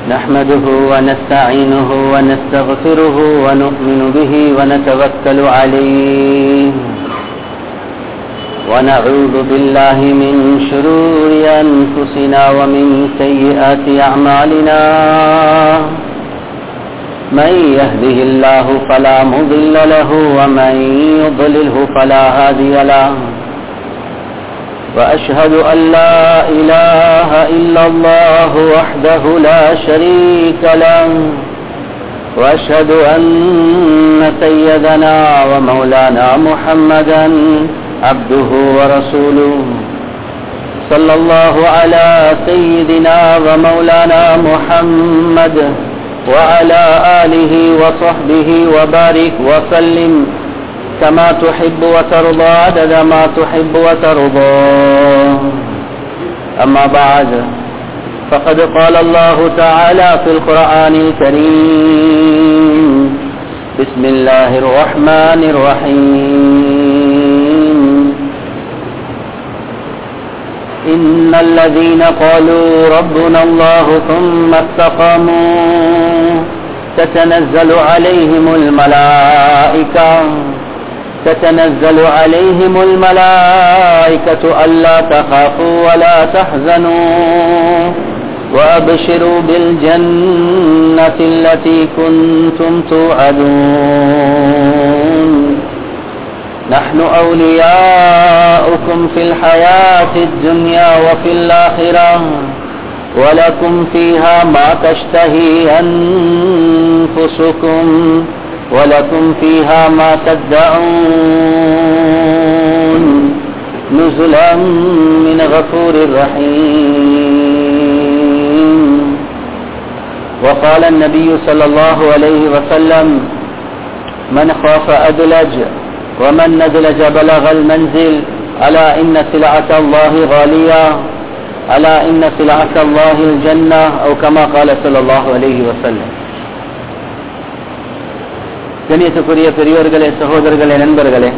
نحمده ونستعينه ونستغفره ونؤمن به ونتوكل عليه ونعوذ بالله من شرور أنفسنا ومن سيئات أعمالنا من يهده الله فلا مضل له ومن يضلله فلا هادي له وأشهد أن لا إله إلا الله وحده لا شريك له وأشهد أن سيدنا ومولانا محمدا عبده ورسوله صلى الله على سيدنا ومولانا محمد وعلى آله وصحبه وبارك وسلم كما تحب وترضى عدد ما تحب وترضى أما بعد فقد قال الله تعالى في القرآن الكريم بسم الله الرحمن الرحيم إن الذين قالوا ربنا الله ثم استقاموا تتنزل عليهم الملائكة تتنزل عليهم الملائكة ألا تخافوا ولا تحزنوا وأبشروا بالجنة التي كنتم توعدون نحن أولياؤكم في الحياة الدنيا وفي الآخرة ولكم فيها ما تشتهي أنفسكم ولكم فيها ما تدعون نزلا من غفور رحيم وقال النبي صلى الله عليه وسلم من خاف أدلج ومن ندلج بلغ المنزل ألا إن سلعة الله غالية ألا إن سلعة الله الجنة أو كما قال صلى الله عليه وسلم கணியத்துக்குரிய பெரியோர்களே சகோதரர்களே நண்பர்களே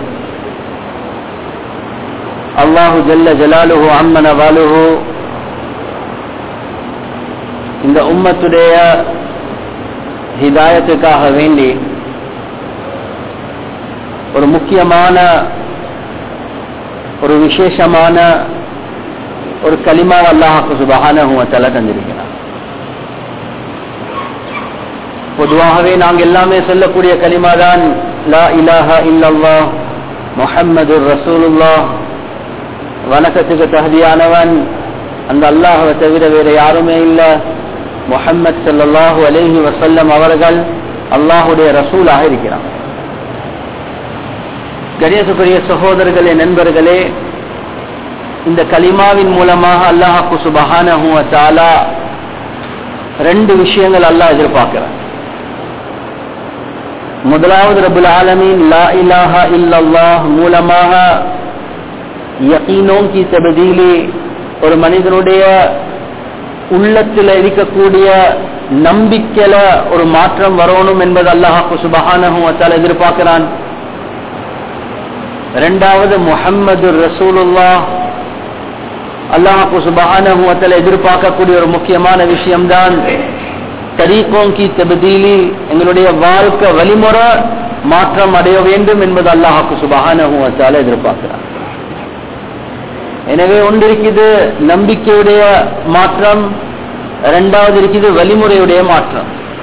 அல்லாஹு ஜல்ல ஜலாலுஹு அம்மன வாலுஹு இந்த உம்மத்துடைய ஹிதாயத்துக்காக வேண்டி ஒரு முக்கியமான ஒரு விசேஷமான ஒரு களிமா அல்லாஹாக்கு சுபகான தலை தந்திருக்கிறார் பொதுவாகவே நாங்கள் எல்லாமே சொல்லக்கூடிய களிமா தான் லா இலாஹா இல்லல்லா முஹம்மது ரசூலுல்லா வணக்கத்துக்கு தகுதியானவன் அந்த அல்லாஹவை தவிர வேற யாருமே இல்லை முஹம்மது சல்லாஹூ அலேஹி வசல்லம் அவர்கள் அல்லாஹுடைய ரசூலாக இருக்கிறான் கணேசபுரிய சகோதரர்களே நண்பர்களே இந்த கலிமாவின் மூலமாக அல்லாஹாக்கு சுபஹானஹூ தாலா ரெண்டு விஷயங்கள் அல்லாஹ் எதிர்பார்க்கிறான் முதலாவது ரபுல் ஆலமீன் லா இலாஹா இல்லல்லாஹ் மூலமாக யகீனோம் கி தபதீலி ஒரு மனிதனுடைய உள்ளத்தில் இருக்கக்கூடிய நம்பிக்கையில ஒரு மாற்றம் வரணும் என்பது அல்லாஹாக்கு சுபஹானஹும் எதிர்பார்க்கிறான் ரெண்டாவது முஹம்மது ரசூலுல்லா அல்லாஹாக்கு சுபஹானஹுவத்தில் எதிர்பார்க்கக்கூடிய ஒரு முக்கியமான விஷயம்தான் தரீக்கோம் கி தபதீலி எங்களுடைய வாழ்க்கை வழிமுறை மாற்றம் அடைய வேண்டும் என்பது அல்லாஹாக்கு சுபஹானஹுவத்தால் எதிர்பார்க்கிறார் எனவே ஒன்று இருக்குது நம்பிக்கையுடைய மாற்றம் இரண்டாவது இருக்குது வழிமுறையுடைய மாற்றம்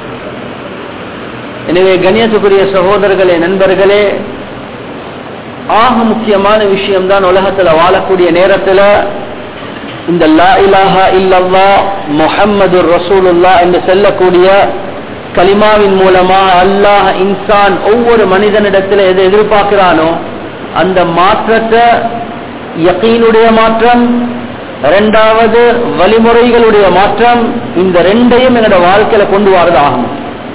எனவே கணியத்துக்குரிய சகோதரர்களே நண்பர்களே ஆக முக்கியமான விஷயம்தான் உலகத்துல வாழக்கூடிய நேரத்துல இந்த லா இலாஹா இல்லல்லா முஹம்மது ரசூலுல்லா என்று செல்லக்கூடிய கலிமாவின் மூலமா அல்லாஹ் இன்சான் ஒவ்வொரு மனிதனிடத்துல எதை எதிர்பார்க்கிறானோ அந்த மாற்றத்தை யக்கீனுடைய மாற்றம் இரண்டாவது வழிமுறைகளுடைய மாற்றம் இந்த ரெண்டையும் எங்களோட வாழ்க்கையில கொண்டு வரது ஆகும்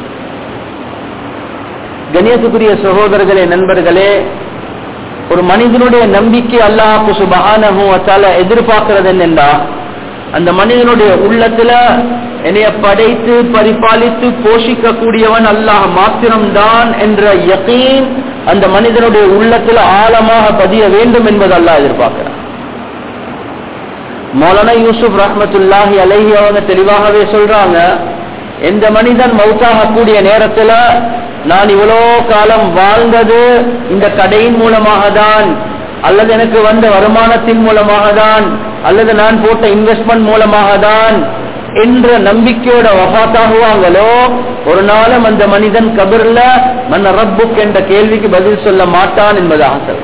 கணேசுக்குரிய சகோதரர்களே நண்பர்களே ஒரு மனிதனுடைய நம்பிக்கை அல்லாஹு சுபகான எதிர்பார்க்கிறது என்னென்றா அந்த மனிதனுடைய உள்ளத்துல என்னைய படைத்து பரிபாலித்து போஷிக்கக்கூடியவன் அல்லாஹ் மாத்திரம்தான் என்ற யகீன் அந்த மனிதனுடைய உள்ளத்துல ஆழமாக பதிய வேண்டும் என்பது அல்லாஹ் எதிர்பார்க்கிறான் மௌலானா யூசுப் ரஹ்மத்துல்லாஹி அலைஹி அவங்க தெளிவாகவே சொல்றாங்க எந்த மனிதன் மௌத்தாகக்கூடிய நேரத்துல நான் இவ்வளோ காலம் வாழ்ந்தது இந்த கடையின் மூலமாக தான் அல்லது எனக்கு வந்த வருமானத்தின் மூலமாக தான் அல்லது நான் போட்ட இன்வெஸ்ட்மெண்ட் மூலமாக தான் என்ற நம்பிக்கையோட வபாத்தாகுவாங்களோ ஒரு நாளும் அந்த மனிதன் கபிர்ல மன்ன ரப்புக் என்ற கேள்விக்கு பதில் சொல்ல மாட்டான் என்பதாக சொல்ல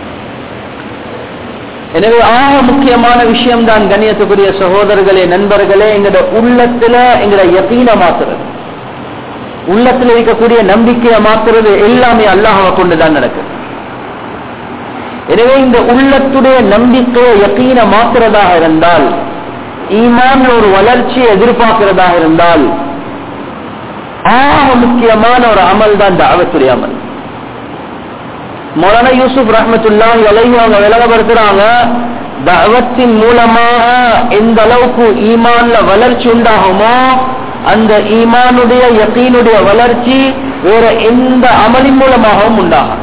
எனவே ஆக முக்கியமான விஷயம் தான் கண்ணியத்துக்குரிய சகோதரர்களே நண்பர்களே எங்களோட உள்ளத்துல எங்களோட யத்தீன மாத்துறது உள்ளத்துல இருக்கக்கூடிய நம்பிக்கையை மாத்துறது எல்லாமே அல்லாஹாவை கொண்டுதான் நடக்குது எனவே இந்த உள்ளத்துடைய நம்பிக்கையை யக்கீன மாத்துறதாக இருந்தால் ஈமான் ஒரு வளர்ச்சியை எதிர்பார்க்கிறதாக இருந்தால் ஆக முக்கியமான ஒரு அமல் தான் தாவத்துடைய அமல் மௌலானா யூசுப் ரஹமத்துல்லா எலையும் அவங்க விலகப்படுத்துறாங்க தவத்தின் மூலமாக எந்த அளவுக்கு ஈமான்ல வளர்ச்சி உண்டாகுமோ அந்த ஈமானுடைய யக்கீனுடைய வளர்ச்சி வேற எந்த அமலின் மூலமாகவும் உண்டாகும்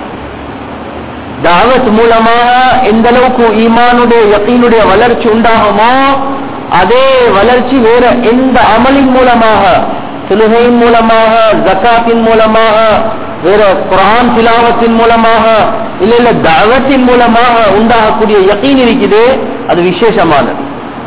தாவத் மூலமாக எந்த அளவுக்கு ஈமானுடைய யக்கீனுடைய வளர்ச்சி உண்டாகுமோ அதே வளர்ச்சி வேற எந்த அமலின் மூலமாக தொழுகையின் மூலமாக ஜக்காத்தின் மூலமாக வேற குரான் திலாவத்தின் மூலமாக இல்ல இல்ல தாவத்தின் மூலமாக உண்டாகக்கூடிய யக்கீன் இருக்குது அது விசேஷமானது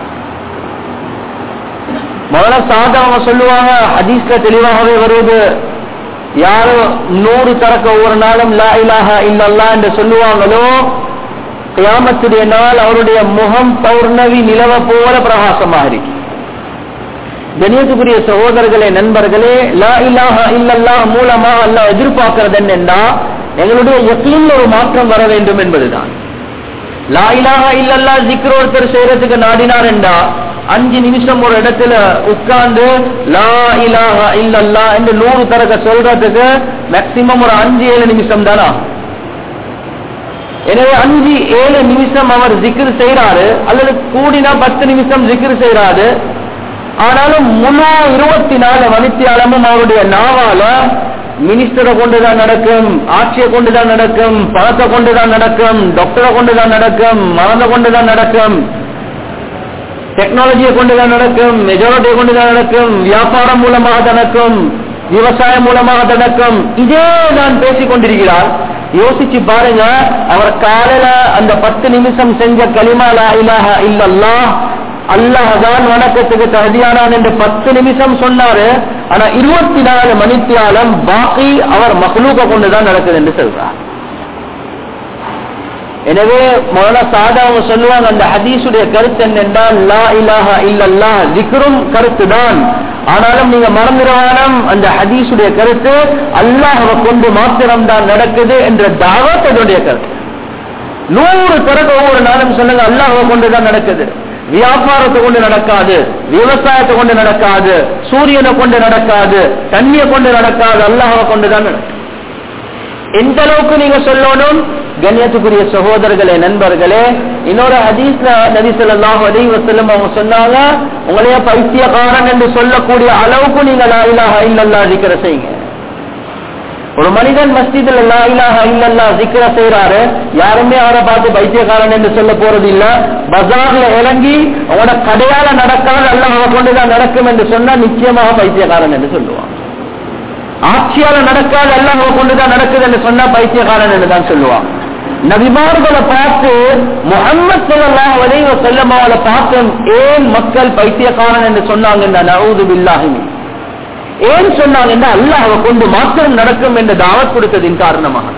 முதல்ல சாதா அவங்க சொல்லுவாங்க ஹதீஸ்ல தெளிவாகவே வருவது யாரும் நூறு தரக்க ஒவ்வொரு நாளும் லா இலாஹா இல்லல்லா என்று சொல்லுவாங்களோ கியாமத்துடைய நாள் அவருடைய முகம் பௌர்ணவி நிலவ போல பிரகாசமாக இருக்கு கணியத்துக்குரிய சகோதரர்களே நண்பர்களே லா இலாஹா இல்லல்லா மூலமா அல்ல எதிர்பார்க்கிறது என்னென்னா எங்களுடைய யக்கீன்ல ஒரு மாற்றம் வர வேண்டும் என்பதுதான் லா இலாஹா இல்லல்லா ஜிக்ர ஒருத்தர் செய்யறதுக்கு நாடினார் என்றா அஞ்சு நிமிஷம் ஒரு இடத்துல உட்கார்ந்து லா இலாஹா இல்லல்லா என்று நூறு தரக்க சொல்றதுக்கு மேக்சிமம் ஒரு அஞ்சு ஏழு நிமிஷம் தானா எனவே அஞ்சு ஏழு நிமிஷம் அவர் ஜிக்ரு செய்யறாரு அல்லது கூடினா பத்து நிமிஷம் ஜிக்ரு செய்யறாரு ஆனாலும் முழு இருபத்தி நாலு மணித்தியாலமும் அவருடைய நாவால மினிஸ்டரை கொண்டுதான் நடக்கும் ஆட்சியை கொண்டுதான் நடக்கும் பணத்தை கொண்டுதான் நடக்கும் டாக்டரை கொண்டுதான் நடக்கும் மறந்த கொண்டுதான் நடக்கும் டெக்னாலஜியை கொண்டுதான் நடக்கும் மெஜாரிட்டியை கொண்டுதான் நடக்கும் வியாபாரம் மூலமாக நடக்கும் விவசாயம் மூலமாக நடக்கும் இதே நான் பேசிக் கொண்டிருக்கிறார் யோசிச்சு பாருங்க அவர் காலையில அந்த பத்து நிமிஷம் செஞ்ச கலிமா லா இலாஹ இல்லல்லா அல்லாஹ் தான் வணக்கத்துக்கு தகுதியானான் என்று பத்து நிமிஷம் சொன்னாரு ஆனா இருபத்தி நாலு மணித்தியாலம் பாக்கி அவர் மகளூக்க கொண்டுதான் நடக்குது என்று சொல்றார் எனவே முதல்ல சாதா அவங்க சொல்லுவாங்க அந்த ஹதீஸுடைய கருத்து என்னென்றால் லா இலாஹா இல்லல்லா திக்ரும் கருத்து தான் ஆனாலும் நீங்க மறந்துடவானம் அந்த ஹதீஸுடைய கருத்து அல்லாஹவை கொண்டு மாத்திரம் தான் நடக்குது என்ற தாவத் அதனுடைய கருத்து நூறு பிறகு ஒவ்வொரு நாளும் சொல்லுங்க அல்லாஹவை கொண்டு தான் நடக்குது வியாபாரத்தை கொண்டு நடக்காது விவசாயத்தை கொண்டு நடக்காது சூரியனை கொண்டு நடக்காது தண்ணியை கொண்டு நடக்காது அல்லாஹவை கொண்டு தான் நடக்கும் எந்த அளவுக்கு நீங்க சொல்லணும் கண்ணியத்துக்குரிய சகோதரர்களே நண்பர்களே இன்னொரு ஹதீஸ்ல நபி ஸல்லல்லாஹு அலைஹி வஸல்லம் அவங்க சொன்னாங்க உங்களைய பைத்தியக்காரன் என்று சொல்லக்கூடிய அளவுக்கு நீங்க லா இலாஹா இல்லல்லாஹ் zikr செய்யுங்க ஒரு மனிதன் மஸ்ஜிதுல லா இலாஹா இல்லல்லாஹ் zikr செய்றாரு யாருமே அவரை பார்த்து பைத்தியக்காரன் என்று சொல்ல போறது இல்ல பஜார்ல இறங்கி அவனோட கடையால நடக்காத அல்லாஹ் கொண்டுதான் நடக்கும் என்று சொன்னா நிச்சயமாக பைத்தியக்காரன் என்று சொல்லுவான் ஆட்சியால நடக்காத எல்லாம் கொண்டுதான் நடக்குது என்று சொன்னா பைத்தியக்காரன் என்று தான் சொல்லுவான் நபிமார்களை பார்த்து முகம்மது ஸல்லல்லாஹு அலைஹி வஸல்லம் அவளை பார்த்து ஏன் மக்கள் பைத்தியக்காரன் என்று சொன்னாங்க நவுது பில்லாஹி ஏன் சொன்னாங்க அல்லாஹ் கொண்டு மாத்திரம் நடக்கும் என்று தாவத் கொடுத்ததின் காரணமாக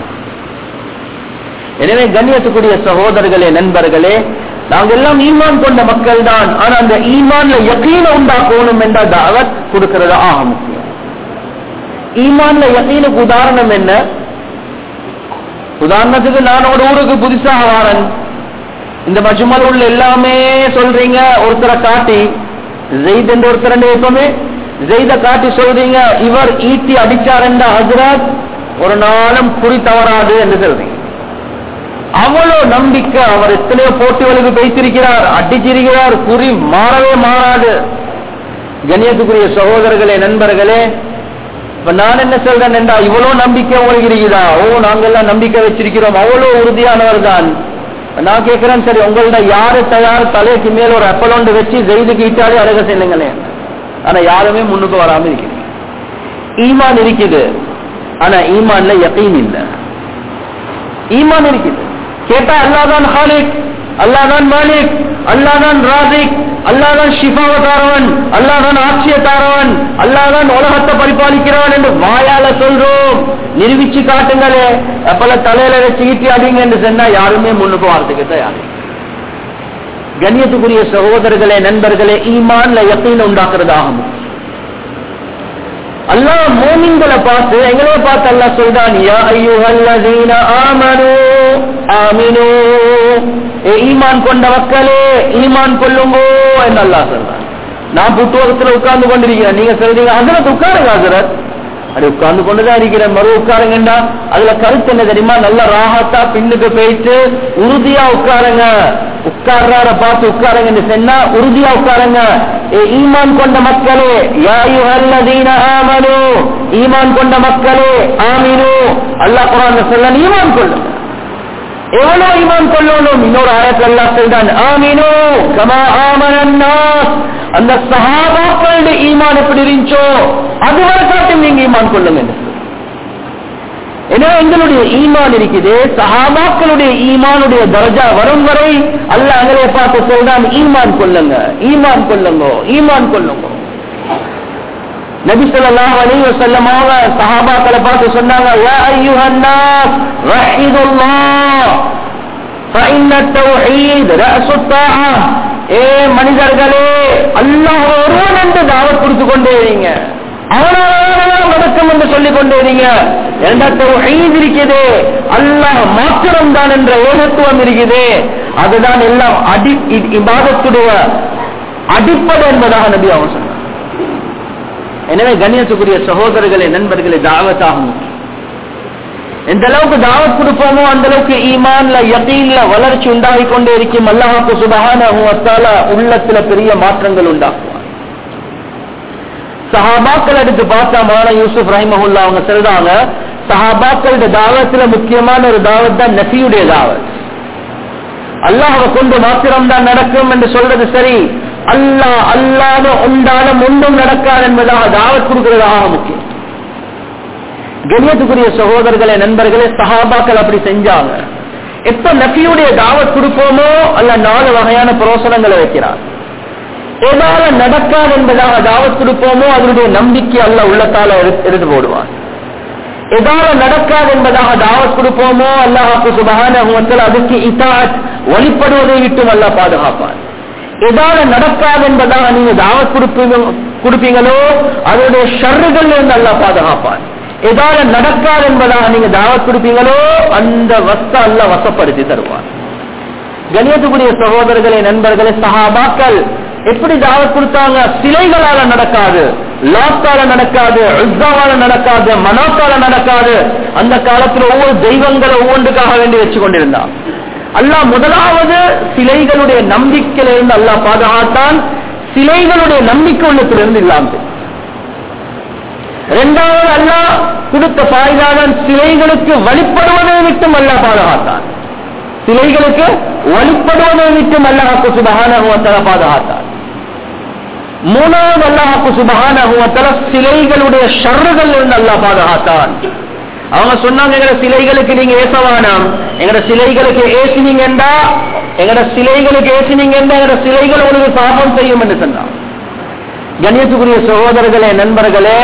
எனவே கண்ணியத்துக்குரிய சகோதரர்களே நண்பர்களே நாங்கள் எல்லாம் ஈமான் கொண்ட மக்கள் தான் ஆனா அந்த ஈமான்ல யக்கீன உண்டாக்கணும் என்ற தாவத் கொடுக்கிறது ஆக முக்கியம் ஈமான்ல யக்கீனுக்கு உதாரணம் என்ன உதாரணத்துக்கு நான் ஒரு ஊருக்கு புதுசாக வாரன் இந்த மஜ்மல் உள்ள எல்லாமே சொல்றீங்க ஒருத்தரை காட்டி ஜெயித் என்ற ஒருத்தர் எப்பவுமே ஜெயித காட்டி சொல்றீங்க இவர் ஈட்டி அடிச்சார் என்ற ஹசரத் ஒரு நாளும் குறி தவறாது என்று சொல்றீங்க அவ்வளவு நம்பிக்கை அவர் எத்தனையோ போட்டிகளுக்கு வைத்திருக்கிறார் அடிச்சிருக்கிறார் குறி மாறவே மாறாது கண்ணியத்துக்குரிய சகோதரர்களே நண்பர்களே இப்ப நான் என்ன சொல்றேன் என்றா இவ்வளவு நம்பிக்கை உங்களுக்கு இருக்குதா ஓ நாங்கெல்லாம் நம்பிக்கை வச்சிருக்கிறோம் அவ்வளவு உறுதியானவர் தான் நான் கேட்கிறேன் சரி உங்கள்ட்ட யாரு தயார் தலைக்கு மேல ஒரு அப்பல் ஒன்று வச்சு ஜெயிதுக்கு ஈட்டாலே அழக செய்யுங்களேன் ஆனா யாருமே முன்னுக்கு வராம இருக்குது ஈமான் இருக்குது ஆனா ஈமான்ல யகீன் இல்ல ஈமான் இருக்குது கேட்டா அல்லாதான் ஹாலிக் அல்லாதான் மாலிக் அல்லாதான் ராசிக் அல்லாதான் ஷிஃபாவை தாரவன் அல்லாதான் ஆட்சியை தாரவன் அல்லாதான் உலகத்தை பரிபாலிக்கிறவன் என்று வாயால சொல்றோம் நிரூபிச்சு காட்டுங்களே அப்பல தலையில வச்சு ஈட்டி அடிங்க என்று சொன்னா யாருமே முன்னுக்கு வார்த்தைக்கு தயார் கண்ணியத்துக்குரிய சகோதரர்களே நண்பர்களே ஈமான்ல யக்கீன உண்டாக்குறதாகும் அல்லாஹ் மோமின்களை பார்த்து எங்களே பார்த்து அல்லாஹ் சொல்றான் யா அய்யுஹல்லதீன ஆமனு ஆமினு ஏ ஈமான் கொண்ட மக்களே ஈமான் கொள்ளுங்கோ என்று அல்லாஹ் சொல்றான் நான் புத்துவகத்துல உட்கார்ந்து கொண்டிருக்கிறேன் நீங்க சொல்றீங்க ஹசரத் உட்காருங்க ஹசரத் அது உட்கார்ந்து கொண்டுதான் இருக்கிறேன் மறு உட்காருங்கண்டா அதுல கருத்து என்ன தெரியுமா நல்ல ராகத்தா பின்னுக்கு போயிட்டு உறுதியா உட்காருங்க உட்கார்றார பார்த்து உட்காருங்கன்னு சொன்னா உறுதியா உட்காருங்க ஏ ஈமான் கொண்ட மக்களே யாயுஹல்லதீன ஆமனு ஈமான் கொண்ட மக்களே ஆமினு அல்லாஹ் குர்ஆன்ல சொல்ல ஈமான் கொள்ளுங்க எவ்வளவு ஈமான் கொள்ளணும் இன்னொரு ஆயத்தில் அல்லாஹ் சொல்றான் ஆமினு கமா ஆமனன்னாஸ் அந்த சஹாபாக்களுடைய ஈமான் எப்படி இருந்துச்சோ அது வரைக்கும் நீங்க ஈமான் கொள்ளுங்க என்று சொல்லு. எனவே எங்களுடைய ஈமான் இருக்குது சஹாபாக்களுடைய ஈமானுடைய தர்ஜா வரும் வரை அல்லாஹ் அங்கே பார்த்து சொல்றான் ஈமான் கொள்ளுங்க ஈமான் கொள்ளுங்க ஈமான் கொள்ளுங்க நபி ஸல்லல்லாஹு அலைஹி வஸல்லம் அவங்க சஹாபாக்களை பார்த்து சொன்னாங்க யா அய்யுஹன் நாஸ் ரஹிதுல்லாஹ் فإن التوحيد رأس الطاعة ஏ மனிதர்களே அல்லாஹ் ஒருவன் என்று தாவத் கொடுத்து கொண்டே இருங்க அவனால வணக்கம் என்று சொல்லிக் கொண்டே இருங்க என்ற தௌஹீத் இருக்குது அல்லாஹ் மாத்திரம் தான் என்ற ஏகத்துவம் இருக்குது அதுதான் எல்லாம் அடி இபாதத்துடைய அடிப்படை என்பதாக நபி அவன் சொன்னார் எனவே கண்ணியத்துக்குரிய சகோதரர்களே நண்பர்களே தாவத்தாகும் எந்த அளவுக்கு தாவத் கொடுப்போமோ அந்த அளவுக்கு ஈமான்ல யகீன்ல வளர்ச்சி உண்டாகி கொண்டே இருக்கும் அல்லாஹாக்கு சுபஹான உள்ளத்துல பெரிய மாற்றங்கள் உண்டாக்குவார் சஹாபாக்கள் எடுத்து பார்த்தா மௌலானா யூசுப் ரஹிமஹுல்லா அவங்க சொல்றாங்க சஹாபாக்களோட தாவத்துல முக்கியமான ஒரு தாவத் தான் நபியுடைய தாவத் அல்லாஹை கொண்டு மாத்திரம் தான் நடக்கும் என்று சொல்றது சரி அல்லாஹ் அல்லாத உண்டான ஒன்றும் நடக்காது என்பதாக தாவத் கொடுக்கிறதாக முக்கியம் கண்ணியத்துக்குரிய சகோதரர்களே நண்பர்களே சஹாபாக்கள் அப்படி செஞ்சாங்க எப்ப நபியுடைய தாவத் கொடுப்போமோ அல்ல நாலு வகையான புரோசனங்களை வைக்கிறார் எதால நடக்காது என்பதாக தாவத் கொடுப்போமோ அதனுடைய நம்பிக்கை அல்ல உள்ளத்தால எடுத்து போடுவான் எதால நடக்காது என்பதாக தாவத் கொடுப்போமோ அல்லாஹாக்கு சுபகான அதுக்கு இதாத் வழிபடுவதை விட்டும் அல்ல பாதுகாப்பான் எதால நடக்காது என்பதாக நீங்க தாவத் கொடுப்பீங்க கொடுப்பீங்களோ அதனுடைய ஷர்றுகள் இருந்து அல்ல பாதுகாப்பான் எதால நடக்காது என்பதாக நீங்க தாவத் கொடுப்பீங்களோ அந்த வஸ்த அல்ல வசப்படுத்தி தருவான் கணியத்துக்குரிய சகோதரர்களே நண்பர்களே சஹாபாக்கள் எப்படி தாவத் கொடுத்தாங்க சிலைகளால நடக்காது லாத்தால நடக்காது உஸ்தாவால நடக்காது மனோத்தால நடக்காது அந்த காலத்துல ஒவ்வொரு தெய்வங்களை ஒவ்வொன்றுக்காக வேண்டி வச்சு கொண்டிருந்தான் அல்லாஹ் முதலாவது சிலைகளுடைய நம்பிக்கையிலிருந்து அல்லாஹ் பாதுகாத்தான் சிலைகளுடைய நம்பிக்கை உள்ளத்திலிருந்து இல்லாமல் இரண்டாவது அல்லாஹ் கொடுத்த பாய்தான் சிலைகளுக்கு வழிபடுவதை விட்டும் அல்லாஹ் பாதுகாத்தான் சிலைகளுக்கு வழிபடுவதை விட்டும் அல்லாஹாக்கு சுபகான பாதுகாத்தான் மூணாவது அல்லாஹாக்கு சுபகான சிலைகளுடைய ஷர்றுகள் இருந்து அல்லாஹ் பாதுகாத்தான் அவங்க சொன்னாங்க எங்கட சிலைகளுக்கு நீங்க ஏசவானாம் எங்கட சிலைகளுக்கு ஏசினீங்கண்டா எங்கட சிலைகளுக்கு ஏசினீங்கண்டா எங்கட சிலைகள் உங்களுக்கு சாபம் செய்யும் என்று சொன்னான் கணியத்துக்குரிய சகோதரர்களே நண்பர்களே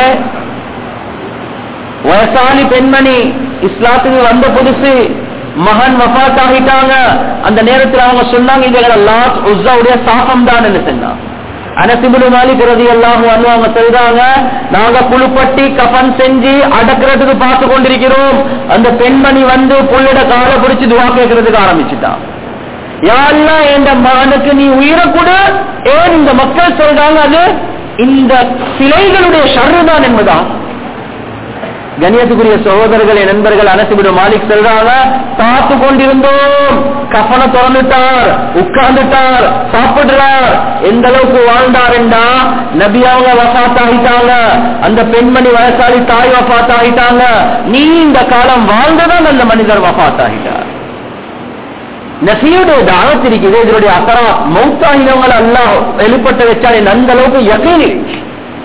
வயசானி பெண்மணி இஸ்லாத்துக்கு வந்த புதுசு மகன் வஃத் ஆகிட்டாங்க அந்த நேரத்தில் அவங்க சொன்னாங்க இது லாஸ் உஸ்ஸாவுடைய சாபம் தான் என்று சொன்னாங்க அனசிபுடு மாலிக் ரதி அல்லாஹும் அவங்க சொல்றாங்க நாங்க புழுப்பட்டி கஃன் செஞ்சு அடக்கிறதுக்கு பார்த்து கொண்டிருக்கிறோம் அந்த பெண்மணி வந்து புள்ளிட காலை பிடிச்சு துவா கேட்கறதுக்கு ஆரம்பிச்சுட்டான் யாரெல்லாம் என் மகனுக்கு நீ உயிரை கூட ஏன் இந்த மக்கள் சொல்றாங்க அது இந்த சிலைகளுடைய ஷர்ரு தான் என்பதான் கணியத்துக்குரிய சகோதரர்களே நண்பர்கள் அனசிவிடும் மாலிக் சொல்றாங்க பார்த்து கொண்டிருந்தோம் கஃபனை திறந்துட்டார் உட்கார்ந்துட்டார் சாப்பிடுறார் எந்த அளவுக்கு வாழ்ந்தார் என்றா நபி அவங்க வசாத் ஆகிட்டாங்க அந்த பெண்மணி வயசாளி தாய் வசாத் ஆகிட்டாங்க நீண்ட காலம் வாழ்ந்ததான் அந்த மனிதர் வசாத் ஆகிட்டார் நசியுடைய தாவத் இருக்குது இதனுடைய அசரா மௌத்தாகினவங்களை எல்லாம் வெளிப்பட்ட வச்சாலே அந்த அளவுக்கு யகீனி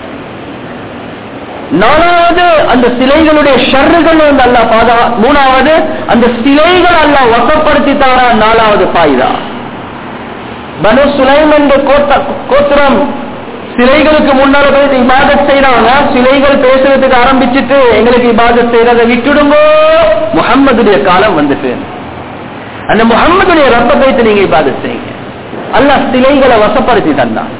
நாலாவது அந்த சிலைகளுடைய ஷர்றுகள் வந்து அல்ல பாதா மூணாவது அந்த சிலைகள் அல்ல வசப்படுத்தி தாரா நாலாவது பாய்தா பனு சுலைம் என்ற கோத்த- கோத்திரம் சிலைகளுக்கு முன்னால போய் இபாதத் செய்யறாங்க சிலைகள் பேசுறதுக்கு ஆரம்பிச்சுட்டு எங்களுக்கு இபாதத் செய்யறதை விட்டுடுங்கோ முகம்மதுடைய காலம் வந்துட்டு அந்த முகம்மதுடைய ரத்தத்தை நீங்க இபாதத் செய்யுங்க அல்லாஹ் சிலைகளை வசப்படுத்தி தந்தான்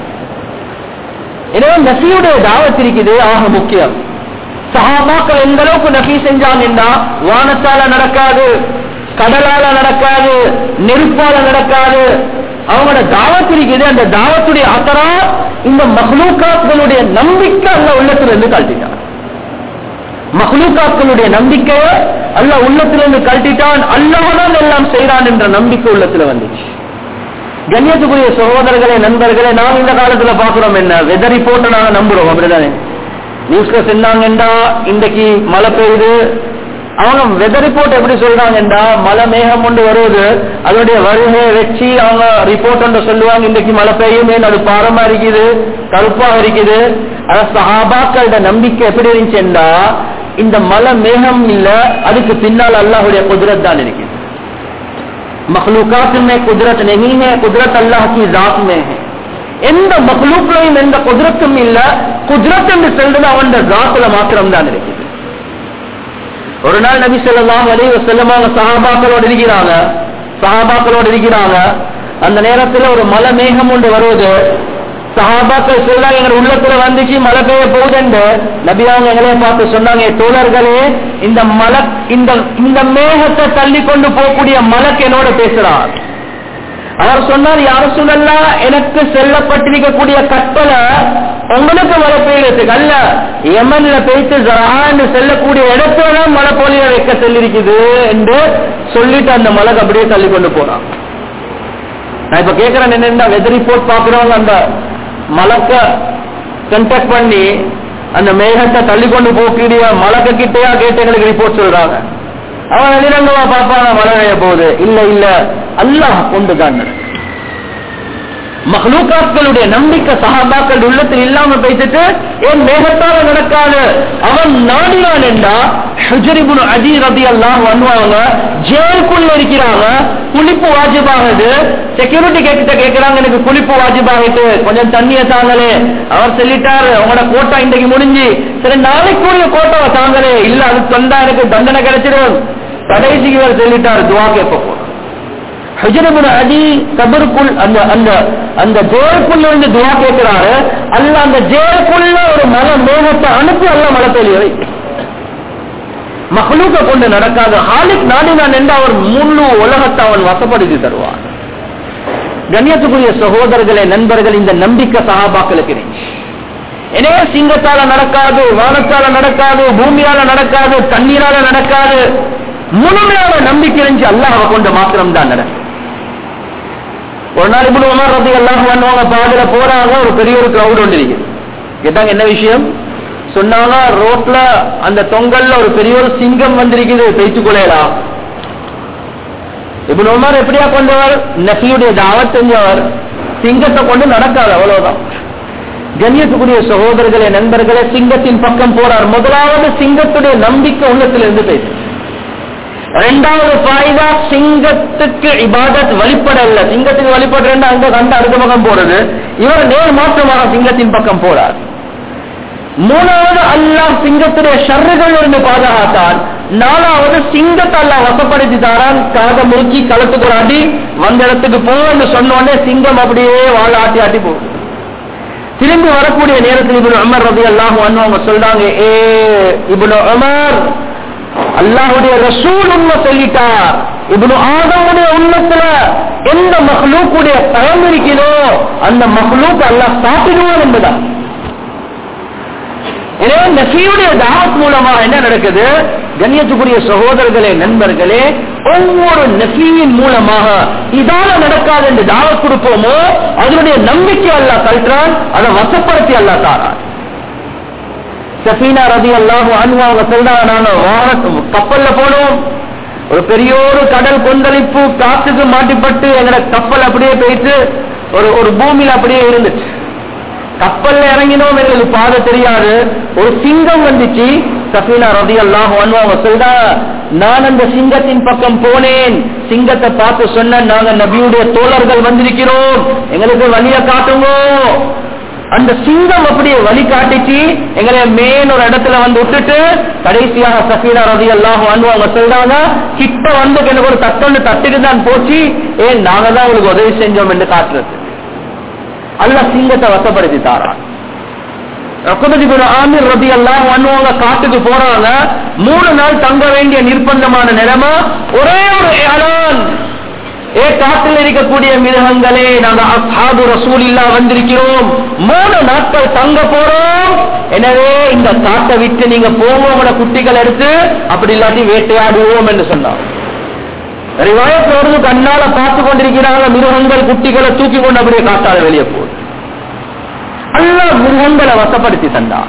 எனவே நபியுடைய தாவத் இருக்குது ஆக முக்கியம் சஹாபாக்கள் எந்த அளவுக்கு நபி செஞ்சாங்கன்னா வானத்தால நடக்காது கடலால நடக்காது நெருப்பால நடக்காது அவங்களோட தாவத் இருக்குது அந்த தாவத்துடைய அத்தரா இந்த மஹ்லூக்காக்களுடைய நம்பிக்கை அல்ல உள்ளத்திலிருந்து கழட்டிட்டான் மஹ்லூக்காக்களுடைய நம்பிக்கையை அல்ல உள்ளத்திலிருந்து கழட்டிட்டான் அல்லாஹ்தான் எல்லாம் செய்றான் என்ற நம்பிக்கை உள்ளத்துல வந்துச்சு கண்ணியத்துக்குரிய சகோதரர்களே நண்பர்களே நாம் இந்த காலத்துல பாக்குறோம் என்ன வெதர் ரிப்போர்ட்டை நாங்க நம்புறோம் அப்படிதானே நியூஸ்ல சொன்னாங்கண்டா இன்றைக்கு மழை பெய்யுது அவங்க வெதர் ரிப்போர்ட் எப்படி சொல்றாங்கண்டா மழை மேகம் கொண்டு வருவது அதனுடைய வருகையை வச்சு அவங்க ரிப்போர்ட் ஒன்று சொல்லுவாங்க இன்றைக்கு மழை பெய்யுமே அது பாரமா இருக்குது கருப்பா இருக்குது அத சஹாபாக்களோட நம்பிக்கை எப்படி இருந்துச்சுண்டா இந்த மழை மேகம் இல்ல அதுக்கு பின்னால் அல்லாஹுடைய குதிரத் தான் இருக்குது मखलूकात में कुदरत नहीं है कुदरत अल्लाह की जात में है எந்த மக்லூக்லையும் எந்த குதிரத்தும் இல்ல குதிரத் என்று சொல்றது அவன் ஜாத்துல மாத்திரம் தான் இருக்குது ஒரு நாள் நபி ஸல்லல்லாஹு அலைஹி வஸல்லம் அவங்க சஹாபாக்களோடு இருக்கிறாங்க சஹாபாக்களோடு இருக்கிறாங்க அந்த நேரத்துல ஒரு மலை மேகம் ஒன்று வருவது சஹாபாக்கள் சொல்றாங்க எங்க உள்ளத்துல வந்துச்சு மழை பெய்ய போகுதுன்னு நபி அவங்க எங்களையே பார்த்து சொன்னாங்க "ஏ தோழர்களே இந்த மலை இந்த இந்த மேகத்தை தள்ளி கொண்டு போகக்கூடிய மலக்கு என்னோட பேசுறார் அவர் சொன்னார் யார சொல்லலா எனக்கு செல்லப்பட்டிருக்கக்கூடிய கட்டளை உங்களுக்கு மழை பெய்யறதுக்கு அல்ல யமன்ல பெய்த்து ஜரான்னு செல்லக்கூடிய இடத்துல தான் மழை பொழிய வைக்க செல்லிருக்குது என்று சொல்லிட்டு அந்த மலை அப்படியே தள்ளி கொண்டு போறான் நான் இப்ப கேட்கிறேன் என்னன்னா வெதர் ரிப்போர்ட் பாக்குறவங்க அந்த மலக்க கண்டாக்ட் பண்ணி அந்த மேகத்தை தள்ளி கொண்டு போகக்கூடிய மலக்க கிட்டையா கேட்டு எங்களுக்கு ரிப்போர்ட் சொல்றாங்க அவன் வெளிரங்கமா பார்ப்பாங்க மழை பெய்ய போகுது இல்ல இல்ல அல்லாஹ் கொண்டு தான் நடக்கும். மஹ்லூக்காக்களுடைய நம்பிக்கை சஹாபாக்கள் உள்ளத்தில் இல்லாம பேசிட்டு ஏன் மேகத்தால நடக்காது அவன் நாடினான் என்றா ஹுஜரிபுன் அஜி ரதி அல்லாஹ் பண்ணுவாங்க ஜெயிலுக்குள்ள இருக்கிறாங்க குளிப்பு வாஜிபாகுது செக்யூரிட்டி கேட்ட கேட்கிறாங்க எனக்கு குளிப்பு வாஜிபாகிட்டு கொஞ்சம் தண்ணிய தாங்களே அவர் சொல்லிட்டாரு உங்களோட கோட்டா இன்றைக்கு முடிஞ்சு சரி நாளைக்குரிய கோட்டாவை தாங்களே இல்ல அது தந்தா எனக்கு தண்டனை கிடைச்சிடும் கடைசிக்கு இவர் சொல்லிட்டாரு துவா கேட்ப போறோம் ஹஜரபுன் அடி கபருக்குள் அந்த அந்த அந்த ஜெயலுக்குள்ள இருந்து துவா கேட்கிறாரு அல்ல அந்த ஜெயலுக்குள்ள ஒரு மலை மேகத்தை அனுப்பி அல்ல மழை பெய்ய வை மகளுக்க கொண்டு நடக்காத ஹாலிக் நாடினான் என்று அவர் முழு உலகத்தை அவன் வசப்படுத்தி தருவார் கண்ணியத்துக்குரிய சகோதரர்களே நண்பர்கள் இந்த நம்பிக்கை சகாபாக்களுக்கு இருந்துச்சு எனவே சிங்கத்தால நடக்காது வானத்தால நடக்காது பூமியால நடக்காது தண்ணீரால நடக்காது முழுமையான நம்பிக்கை இருந்துச்சு அல்லாஹ் கொண்டு மாத்திரம் தான் நடக்கும் ஒரு நாள் இப்படி உமர் ரத்தி எல்லாம் பண்ணுவாங்க பாதையில போறாங்க ஒரு பெரிய ஒரு கிரௌட் ஒன்று இருக்குது கேட்டாங்க என்ன விஷயம் சொன்னாங்க ரோட்ல அந்த தொங்கல்ல ஒரு பெரிய ஒரு சிங்கம் வந்திருக்குது பேச்சு கொலையலாம் இப்ப உமர் எப்படியா கொண்டவர் நபியுடைய தாவத் செஞ்சவர் சிங்கத்தை கொண்டு நடக்காது அவ்வளவுதான் கண்ணியத்துக்குரிய சகோதரர்களே நண்பர்களே சிங்கத்தின் பக்கம் போறார் முதலாவது சிங்கத்துடைய நம்பிக்கை உள்ளத்திலிருந்து பேசு ரெண்டாவது பாய்தா சிங்கத்துக்கு இபாதத் வழிபட இல்ல சிங்கத்துக்கு வழிபடுறேன் அங்க கண்டு அடுத்த பக்கம் போறது இவர் நேர் மாற்றமாக சிங்கத்தின் பக்கம் போறார் மூணாவது அல்லாஹ் சிங்கத்துடைய ஷர்றுகள் இருந்து பாதுகாத்தான் நாலாவது சிங்கத்தை அல்லாஹ் வசப்படுத்தி தாரான் காத முறுக்கி களத்துக்கு ஒரு அடி வந்த இடத்துக்கு போன்னு சொன்ன உடனே சிங்கம் அப்படியே வாழ ஆட்டி ஆட்டி போகுது திரும்பி வரக்கூடிய நேரத்தில் இப்னு உமர் ரதி அல்லாஹ் அவங்க சொல்றாங்க ஏ இப்னு உமர் அல்லாஹுடைய ரசூல் உண்மை சொல்லிட்டார் இப்னு ஆதமுடைய உண்மத்துல எந்த மஹ்லூக்குடைய பயம் இருக்கிறதோ அந்த மஹ்லூக் அல்லாஹ் சாப்பிடுவான் என்பதா எனவே நபியுடைய தாவத் மூலமா என்ன நடக்குது கண்ணியத்துக்குரிய சகோதரர்களே நண்பர்களே ஒவ்வொரு நபியின் மூலமாக இதால நடக்காது என்று தாவத் கொடுப்போமோ அதனுடைய நம்பிக்கை அல்லா கல்றான் அதை வசப்படுத்தி அல்லா தாரான் சஃபீனா ரதி அல்லாஹு அன்பு அவங்க சொல்றாங்க நாங்க வான கப்பல்ல போனோம் ஒரு பெரிய ஒரு கடல் கொந்தளிப்பு காத்துக்கு மாட்டிப்பட்டு எங்களை கப்பல் அப்படியே போயிட்டு ஒரு ஒரு பூமியில அப்படியே இருந்துச்சு கப்பல்ல இறங்கினோம் எங்களுக்கு பாதை தெரியாது ஒரு சிங்கம் வந்துச்சு சஃபீனா ரதி அல்லாஹ் அவங்க சொல்றா நான் அந்த சிங்கத்தின் பக்கம் போனேன் சிங்கத்தை பார்த்து சொன்ன நாங்க நபியுடைய தோழர்கள் வந்திருக்கிறோம் எங்களுக்கு வழிய காட்டுங்க அந்த சிங்கம் அப்படியே வழி காட்டிச்சு எங்களை மேல் ஒரு இடத்துல வந்து விட்டுட்டு கடைசியாக சஃபீனா ரதி அல்லாஹ் அவங்க சொல்றாங்க கிட்ட வந்து எனக்கு ஒரு தட்டொன்று தட்டிட்டு தான் போச்சு ஏன் நாங்க தான் உங்களுக்கு உதவி செஞ்சோம் என்று காட்டுறது அல்ல சிங்கத்தை வசப்படுத்தி தாரான் ஆமீர் ரபி எல்லாம் பண்ணுவாங்க காட்டுக்கு போறாங்க மூணு நாள் தங்க வேண்டிய நிர்பந்தமான நிலைமை ஒரே ஒரு ஏழான் ஏ காட்டில் இருக்கக்கூடிய மிருகங்களே நாங்க அசாது ரசூலில்லா வந்திருக்கிறோம் மூணு நாட்கள் தங்க போறோம் எனவே இந்த காட்டை விட்டு நீங்க போவோம் உங்களோட குட்டிகள் எடுத்து அப்படி இல்லாட்டி வேட்டையாடுவோம் என்று சொன்னார் ரிவாயத்தோடு கண்ணால பார்த்து கொண்டிருக்கிறாங்க மிருகங்கள் குட்டிகளை தூக்கி கொண்டு அப்படியே காட்டால வெளியே போகுது அல்ல மிருகங்களை வசப்படுத்தி தந்தான்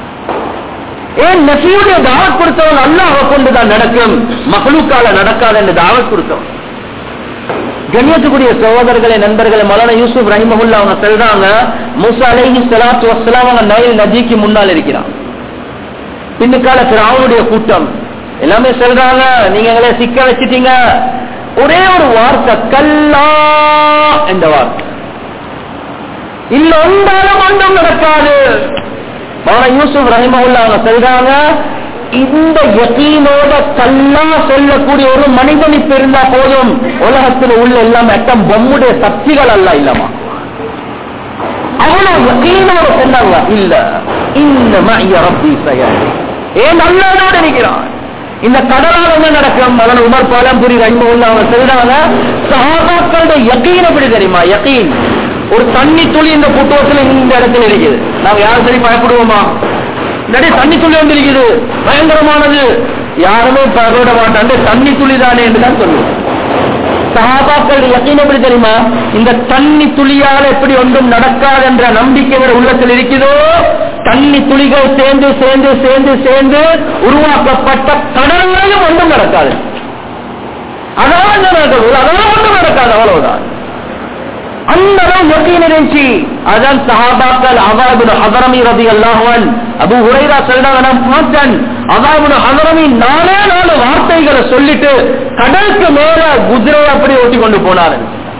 ஏன் நசியுடைய தாவத் கொடுத்தவன் அல்லாஹ் கொண்டுதான் நடக்கும் மகளுக்கால நடக்காது என்று தாவத் கொடுத்தவன் கண்ணியத்துக்குரிய சகோதரர்களே நண்பர்களே மலான யூசுப் ரஹிமகுல்லா அவங்க சொல்றாங்க மூசா அலைஹி ஸலாத்து வஸ்ஸலாம் அவங்க நைல் நதிக்கு முன்னால் இருக்கிறான் பின்னுக்கால பிராவுடைய கூட்டம் எல்லாமே சொல்றாங்க நீங்க எங்களை சிக்க வச்சிட்டீங்க ஒரே ஒரு வார்த்தை கல்லா என்ற வார்த்தை இல்ல ஒன்றாலும் ஒன்றும் நடக்காது மௌன யூசுப் ரஹிமகுல்லா அவங்க சொல்றாங்க இந்த யகீனோட கல்லா சொல்லக்கூடிய ஒரு மனிதன் இப்ப இருந்தா போதும் உலகத்தில் உள்ள எல்லாம் எட்டம் பொம்முடைய சக்திகள் அல்ல இல்லமா அவ்வளவு யகீனோட சொன்னாங்க இல்ல இந்த மைய ரப்பி செயல் ஏன் அல்லாதோட நிற்கிறான் இந்த கடலால் என்ன நடக்கும் அதன் உமர் பாலம்புரி ரஹிமகுல்லா அவங்க சொல்றாங்க சஹாபாக்களுடைய யகீன் எப்படி தெரியுமா யகீன் ஒரு தண்ணி துளி இந்த புட்டுவத்தில் இந்த இடத்துல இருக்குது நாங்க யாரும் சரி பயப்படுவோமா இல்லாட்டி தண்ணி துளி வந்து இருக்குது பயங்கரமானது யாருமே பயப்பட மாட்டாங்க தண்ணி துளி தானே என்று தான் சொல்லுவோம் சகாபாக்கள் யக்கீன் எப்படி தெரியுமா இந்த தண்ணி துளியால் எப்படி ஒன்றும் நடக்காது என்ற நம்பிக்கை உள்ளத்தில் இருக்கிறதோ தண்ணி துளிகள் சேர்ந்து சேர்ந்து சேர்ந்து சேர்ந்து உருவாக்கப்பட்ட கடல்களையும் ஒன்றும் நடக்காது அதான் நடக்குது அதான் ஒன்றும் நடக்காது அவ்வளவுதான் அந்த அளவு யக்கீன் இருந்துச்சு அதான் சஹாபாக்கள் அவாபுல் ஹதரமி ரதி அல்லாஹன் அபு ஹுரைரா சொல்றாங்க நான் பார்த்தேன் அவாபுல் ஹதரமி நாலே நாலு வார்த்தைகளை சொல்லிட்டு கடலுக்கு மேல குதிரை அப்படி ஓட்டி கொண்டு போனாரு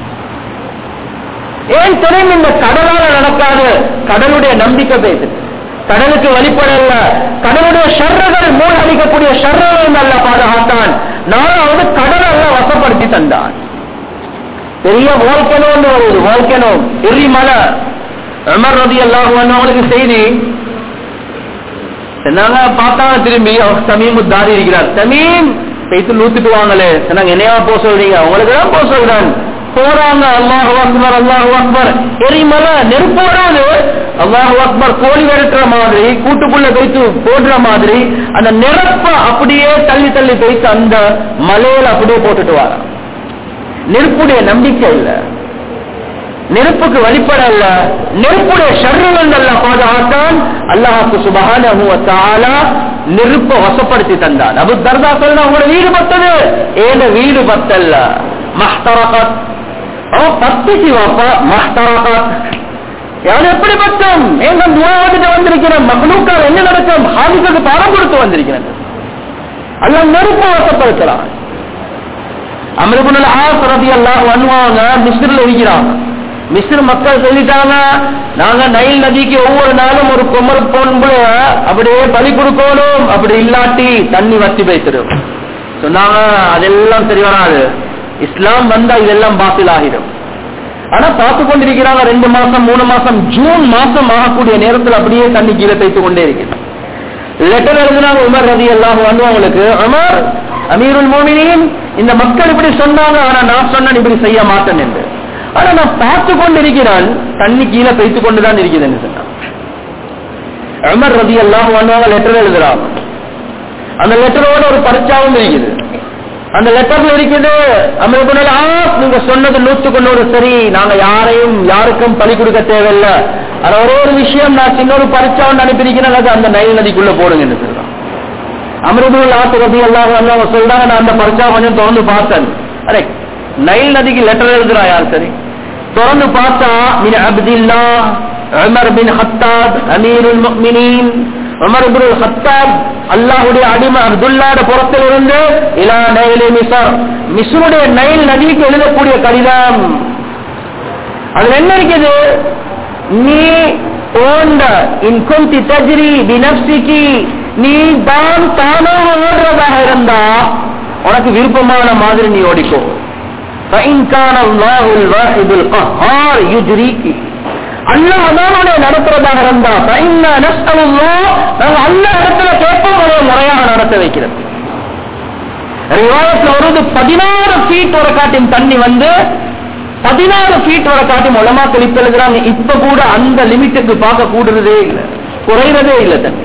ஏன் தெரியும் இந்த கடலால நடக்காது கடலுடைய நம்பிக்கை பேசு கடலுக்கு வழிபடல கடலுடைய ஷர்றகள் மூழ்கடிக்கக்கூடிய ஷர்றகள் நல்ல பாதுகாத்தான் நாலாவது கடல் அல்ல வசப்படுத்தி தந்தான் பெரிய வாழ்க்கனோ வருது வாழ்க்கனோ எரிமலை அமர் ரதி எல்லாம் அவங்களுக்கு செய்தி சொன்னாங்க பார்த்தாங்க திரும்பி அவர் சமீம் தாரி இருக்கிறார் சமீம் பேத்து நூத்துட்டு வாங்களே சொன்னாங்க என்னையா போக சொல்றீங்க உங்களுக்கு தான் போக சொல்றேன் போறாங்க அல்லாஹு அக்பர் அல்லாஹு அக்பர் எரிமலை நெருப்பு வராது அல்லாஹு அக்பர் கோழி விரட்டுற மாதிரி கூட்டுக்குள்ள வைத்து போடுற மாதிரி அந்த நெருப்ப அப்படியே தள்ளி தள்ளி வைத்து அந்த மலையில அப்படியே போட்டுட்டு வரான் நெருப்புடைய நம்பிக்கை இல்ல நெருப்புக்கு வழிபட அல்ல நெருப்புடைய ஷர்றுகள் அல்ல பாதுகாத்தான் அல்லாஹாக்கு சுபகான நெருப்பை வசப்படுத்தி தந்தான் அபு தர்தா சொல்ல உங்களோட வீடு பத்தது ஏன வீடு பத்தல்ல மஹ்தரகத் பத்துச்சு வாப்பா மஹ்தரகத் யார் எப்படி பத்தம் எங்க துவாவதுட்டு வந்திருக்கிறேன் மகளுக்கால் என்ன நடக்கும் ஹாதிக்கு பாடம் கொடுத்து வந்திருக்கிறேன் அல்ல நெருப்பை வசப்படுத்தலாம் அமிர்புல் ஆஸ் ரதி எல்லாம் வருவாங்க மிஸ்ரில் இருக்கிறாங்க மிஸ்ர் மக்கள் சொல்லிட்டாங்க நாங்க நைல் நதிக்கு ஒவ்வொரு நாளும் ஒரு குமர் பொன்பு அப்படியே பலி கொடுக்கணும் அப்படி இல்லாட்டி தண்ணி வத்தி வைத்திடும் சொன்னாங்க அதெல்லாம் சரி வராது இஸ்லாம் வந்தா இதெல்லாம் பாசில் ஆகிடும் ஆனா பார்த்து கொண்டிருக்கிறாங்க ரெண்டு மாசம் மூணு மாசம் ஜூன் மாசம் ஆகக்கூடிய நேரத்தில் அப்படியே தண்ணி கீழே தைத்து கொண்டே இருக்கிறது லெட்டர் எழுதினாங்க உமர் ரதி எல்லாம் அவங்களுக்கு உமர் அமீருல் மோமினின் இந்த மக்கள் இப்படி சொன்னாங்க ஆனா நான் சொன்னேன் இப்படி செய்ய மாட்டேன் என்று ஆனா நான் பார்த்து கொண்டிருக்கிறான் தண்ணி கீழே பைத்து கொண்டுதான் இருக்குதுன்னு சொன்னான் உமர் ரதி எல்லாம் வந்தவங்க லெட்டர் எழுதுறாங்க அந்த லெட்டரோட ஒரு பரிச்சாவும் இருக்குது அந்த லெட்டர்ல இருக்குது அமிர்புனல் நீங்க சொன்னது நூத்துக்கு நூறு சரி நாங்க யாரையும் யாருக்கும் பலி கொடுக்க தேவையில்லை ஆனா ஒரே ஒரு விஷயம் நான் சின்ன ஒரு பரிச்சாவும் அனுப்பியிருக்கிறேன் அது அந்த நைல் நதிக்குள்ள போடுங்கன்னு சொல்றான் அமிர்துல் ஆத்து ரபி எல்லாம் அவங்க சொல்றாங்க நான் அந்த பரிச்சா கொஞ்சம் திறந்து பார்த்தேன் அரே நைல் நதிக்கு லெட்டர் எழுதுறா யார் சரி திறந்து பார்த்தா மின் அப்தில்லா உமர் பின் ஹத்தாப் அமீருல் முஃமினீன் உமர் இப்னுல் ஹத்தாப் அல்லாஹ்வுடைய அடிமை அப்துல்லாட புறத்திலிருந்து இலா நைல் மிஸ்ர் மிஸ்ருடைய நைல் நதிக்கு எழுதக்கூடிய கடிதம் அதுல என்ன இருக்குது நீ ஓண்ட இன்குந்தி தஜ்ரி பினப்சிக்கு நீ தான் தானாக ஓடுறதாக இருந்தா உனக்கு விருப்பமான மாதிரி நீ ஓடிக்கோ فإن كان الله الواحد القهار يجريك அல்லாஹ் அதானுடைய நடத்துறதாக இருந்தா فإنا نسأل الله நாங்க அல்லாஹ் இடத்துல கேட்போம் அதை முறையாக நடத்த வைக்கிறது ரிவாயத்துல வருது பதினாறு ஃபீட் ஒரு காட்டின் தண்ணி வந்து பதினாறு ஃபீட் வரை காட்டி மூலமா தெளிப்பு எழுதுறாங்க இப்ப கூட அந்த லிமிட்டுக்கு பார்க்க கூடுறதே இல்லை குறைறதே இல்லை தண்ணி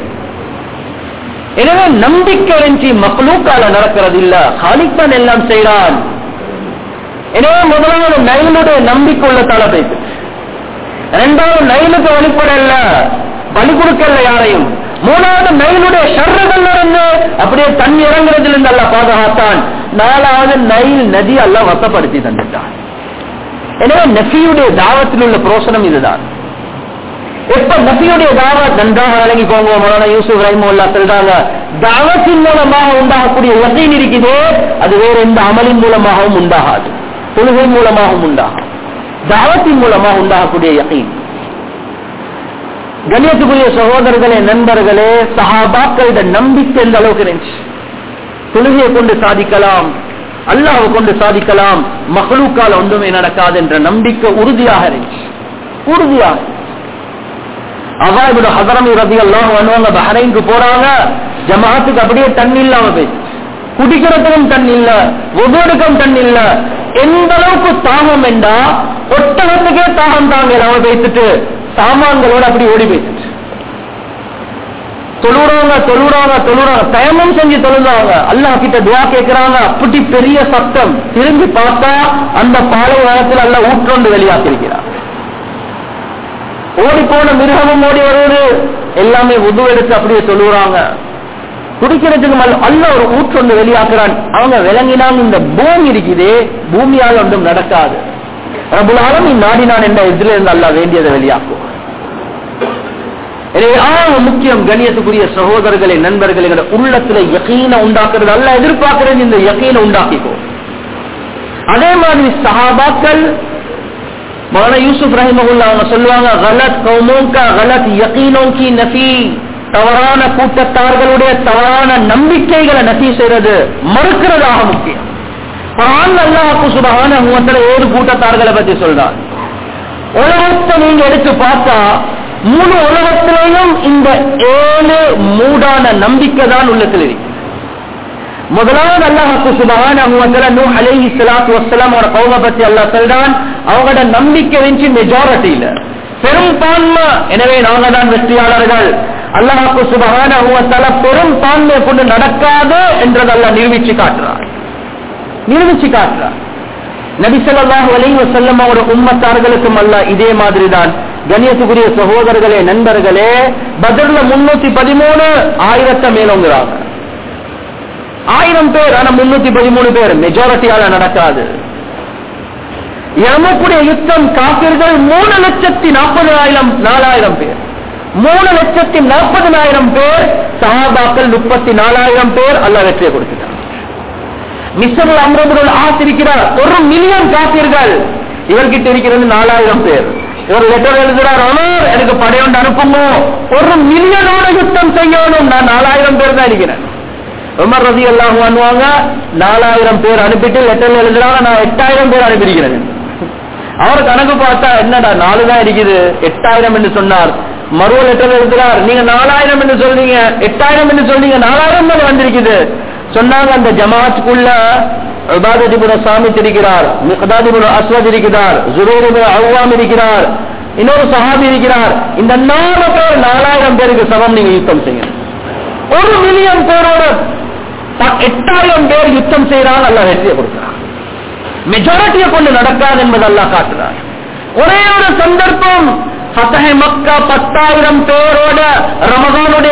எனவே நம்பிக்கை இருந்துச்சு மக்ளூக்கால நடக்கிறது இல்ல ஹாலிக்தான் எல்லாம் செய்யறான் எனவே முதலாவது நைலுடைய நம்பிக்கை உள்ள தலை பேசு இரண்டாவது நைலுக்கு வழிபடல பலி கொடுக்கல யாரையும் மூணாவது நைலுடைய ஷர்றுகள் இருந்து அப்படியே தண்ணி இறங்குறதுல இருந்து அல்ல பாதுகாத்தான் நாலாவது நைல் நதி அல்ல வசப்படுத்தி தந்துட்டான் எனவே நபியுடைய தாவத்தில் உள்ள புரோசனம் இதுதான் எப்ப நபியுடைய தாவத் நன்றாக விளங்கிக்கோங்க மௌலானா யூசுப் ரஹிமுல்லா சொல்றாங்க தாவத்தின் மூலமாக உண்டாகக்கூடிய யகீன் இருக்குதே அது வேற எந்த அமலின் மூலமாகவும் உண்டாகாது தொழுகை மூலமாகவும் உண்டாகும் தாவத்தின் மூலமாக உண்டாகக்கூடிய யகீன் கண்ணியத்துக்குரிய சகோதரர்களே நண்பர்களே சஹாபாக்களிட நம்பிக்கை எந்த அளவுக்கு இருந்துச்சு தொழுகையை கொண்டு சாதிக்கலாம் அல்லாஹ் கொண்டு சாதிக்கலாம் மகளுக்கால ஒன்றுமே நடக்காது என்ற நம்பிக்கை உறுதியாக இருந்துச்சு உறுதியாக அவாயிபுட ஹதரமி ரபி எல்லாம் பண்ணுவாங்க பஹரைனுக்கு போறாங்க ஜமாத்துக்கு அப்படியே தண்ணி இல்லாம போயிடுச்சு குடிக்கிறதுக்கும் தண்ணி இல்ல ஒவ்வொருக்கும் தண்ணி இல்ல எந்த அளவுக்கு தாகம் என்றா ஒட்டகத்துக்கே தாகம் தாங்க அவ வைத்துட்டு சாமான்களோட அப்படி ஓடி போயிடுச்சு தொழுறாங்க தொழுறாங்க தொழுறாங்க தயமும் செஞ்சு தொழுறாங்க அல்லாஹ் கிட்ட துவா கேட்கிறாங்க அப்படி பெரிய சத்தம் திரும்பி பார்த்தா அந்த பாலைவனத்தில் அல்ல ஊற்றொண்டு வெளியாக்கிருக்கிறார் ஓடி போன மிருகமும் ஓடி வருவது எல்லாமே உது எடுத்து அப்படியே சொல்லுறாங்க குடிக்கிறதுக்கு மல்ல அல்ல ஒரு ஊற்றொண்டு வெளியாக்குறான் அவங்க விளங்கினாங்க இந்த பூமி இருக்குது பூமியால் ஒன்றும் நடக்காது பிரபுலாலும் நாடினான் என்ற இதுல இருந்து அல்ல வேண்டியதை வெளியாக்கும் எனவே ஆக முக்கியம் கண்ணியத்துக்குரிய சகோதரர்களை நண்பர்களை உள்ளத்துல யக்கீன உண்டாக்குறது அல்ல எதிர்பார்க்கிறது இந்த யக்கீன உண்டாக்கிக்கோ அதே மாதிரி சஹாபாக்கள் மௌலானா யூசுப் ரஹிமகுல்லா அவங்க சொல்லுவாங்க கலத் கௌமோங்கா கலத் யக்கீனோங்கி நஃபி தவறான கூட்டத்தார்களுடைய தவறான நம்பிக்கைகளை நசி செய்யறது மறுக்கிறதாக முக்கியம் குரான் அல்லாஹு சுபஹான ஏழு கூட்டத்தார்களை பத்தி சொல்றான் உலகத்தை நீங்க எடுத்து பார்த்தா முழு உலகத்திலேயும் இந்த ஏழு மூடான நம்பிக்கை தான் உள்ளத்தில் இருக்கு முதலாவது அல்லாஹு சுபஹான நூ அலைஹி ஸலாத்து வஸ்ஸலாம் அவரோட கௌம பத்தி அல்லாஹ் சொல்றான் அவங்களோட நம்பிக்கை இருந்துச்சு மெஜாரிட்டியில பெரும்பான்மை எனவே நாங்க தான் வெற்றியாளர்கள் அல்லாஹு சுபஹான பெரும்பான்மை கொண்டு நடக்காது என்றதல்ல நிரூபிச்சு காட்டுறார் நிரூபிச்சு காட்டுறார் நபிசல்லாஹு அலைஹி வஸல்லம் அவரோட உம்மத்தார்களுக்கும் அல்ல இதே மாதிரி தான் கணியத்துக்குரிய சகோதரர்களே நண்பர்களே பதர்ல முன்னூத்தி பதிமூணு ஆயிரத்தை மேலோங்கிறாங்க ஆயிரம் பேர் ஆனா முன்னூத்தி பதிமூணு பேர் மெஜாரிட்டியால நடக்காது எமக்குடைய யுத்தம் காப்பீர்கள் மூணு லட்சத்தி நாற்பதாயிரம் நாலாயிரம் பேர் மூணு லட்சத்தி நாற்பதனாயிரம் பேர் சஹாபாக்கள் முப்பத்தி நாலாயிரம் பேர் அல்ல வெற்றியை கொடுத்துட்டாங்க மிஸ்டர் அம்ரபுல் ஆசிரிக்கிறார் ஒரு மில்லியன் காப்பீர்கள் இவர்கிட்ட இருக்கிறது நாலாயிரம் பேர் ஒரு லெட்டர் எழுதுறார் அவர் எனக்கு படையொண்டு அனுப்புங்க ஒரு மில்லியனோட யுத்தம் செய்யணும் நான் நாலாயிரம் பேர் தான் இருக்கிறேன் உமர் ரதி எல்லாம் பண்ணுவாங்க நாலாயிரம் பேர் அனுப்பிட்டு லெட்டர் எழுதுறாங்க நான் எட்டாயிரம் பேர் அனுப்பியிருக்கிறேன் அவர் கணக்கு பார்த்தா என்னடா நாலு தான் இருக்குது எட்டாயிரம் என்று சொன்னார் மறுவ லெட்டர் எழுதுறார் நீங்க நாலாயிரம் என்று சொல்றீங்க எட்டாயிரம் என்று சொல்றீங்க நாலாயிரம் தான் வந்திருக்குது சொன்னாங்க அந்த ஜமாத்துக்குள்ள உபாததிபுர சாமி இருக்கிறார் மிகதாதிபுர அஸ்வத் இருக்கிறார் ஜுபேரிபுர அவ்வாம் இருக்கிறார் இன்னொரு சஹாபி இருக்கிறார் இந்த நாலு பேர் நாலாயிரம் பேருக்கு சமம் நீங்க யுத்தம் செய்யணும் ஒரு மில்லியன் பேரோட எட்டாயிரம் பேர் யுத்தம் செய்யறாங்க அல்ல வெற்றியை கொடுக்கிறார் மெஜாரிட்டியை கொண்டு நடக்காது என்பது அல்லா காட்டுறார் ஒரே ஒரு சந்தர்ப்பம் ஃபத்தஹ மக்கா பத்தாயிரம் பேரோட ரமதானுடைய மாதம்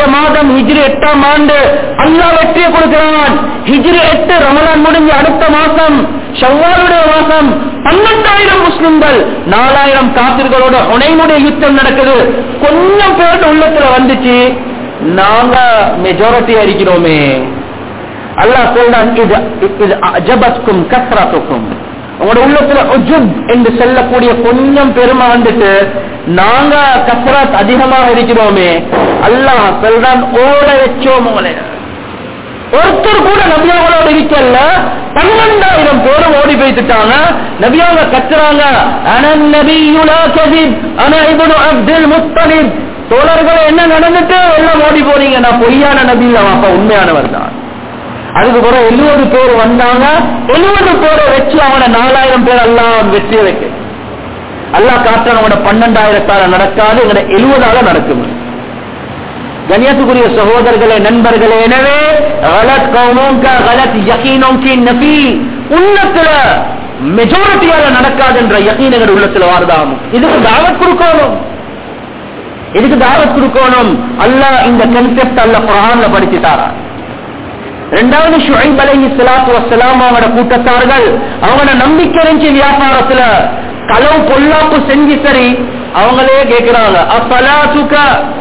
வருஷம் ஹிஜ்ரி எட்டாம் ஆண்டு அல்லாஹ் வெற்றியை கொடுக்கிறான் ஹிஜ்ரி எட்டு ரமலான் முடிஞ்ச அடுத்த மாசம் ஷவ்வாலுடைய மாசம் பன்னெண்டாயிரம் முஸ்லிம்கள் நாலாயிரம் காத்திர்களோட உனைமுடைய யுத்தம் நடக்குது கொஞ்சம் பேர் உள்ளத்துல வந்துச்சு நாங்க மெஜாரிட்டி இருக்கிறோமே அல்லாஹ் சொல்றான் இது இது அஜபத்கும் கத்ராத்துக்கும் உங்களோட உள்ளத்துல உஜுப் என்று சொல்லக்கூடிய கொஞ்சம் பெருமை வந்துட்டு நாங்க கத்ராத் அதிகமாக இருக்கிறோமே அல்லாஹ் சொல்றான் ஓட வச்சோம் உங்களை ஒருத்தர் கூட நபியாவளோட இருக்கல பன்னெண்டாயிரம் பேரும் ஓடி போய்த்துட்டாங்க நபியாவ கத்துறாங்க அனன் நபியுலா கதிப் அன இப்னு அப்துல் முத்தலிப் தோழர்களே என்ன நடந்துட்டு எல்லாம் ஓடி போறீங்க நான் பொய்யான நபி இல்ல அப்ப உண்மையானவர் தான் அதுக்கு பிறகு எழுபது பேர் வந்தாங்க எழுபது பேரை வச்சு அவனை நாலாயிரம் பேர் எல்லாம் வெற்றி வைக்க அல்லா காற்றான் அவனோட பன்னெண்டாயிரத்தால நடக்காது எங்கட எழுபதால நடக்கும் கண்ணியத்துக்குரிய சகோதரர்களே நண்பர்களே எனவே கலத் கௌமோம் கா கலத் யகீனோம் கி நபி உள்ளத்துல மெஜாரிட்டியால நடக்காது என்ற யகீன் எங்க உள்ளத்துல வாரதாகும் இதுக்கு தாவத் கொடுக்கணும் இதுக்கு தாவத் கொடுக்கணும் அல்லாஹ் இந்த கன்செப்ட் அல்ல குரான்ல படிச்சுட்டாரா ரெண்டாவது ஷுஐப் அலைஹி ஸலாத்து வஸ்ஸலாம் அவங்களோட கூட்டத்தார்கள் அவங்களோட நம்பிக்கை இருந்துச்சு வியாபாரத்துல களவு பொல்லாப்பு செஞ்சு சரி அவங்களே கேட்கிறாங்க அசலாத்துக்க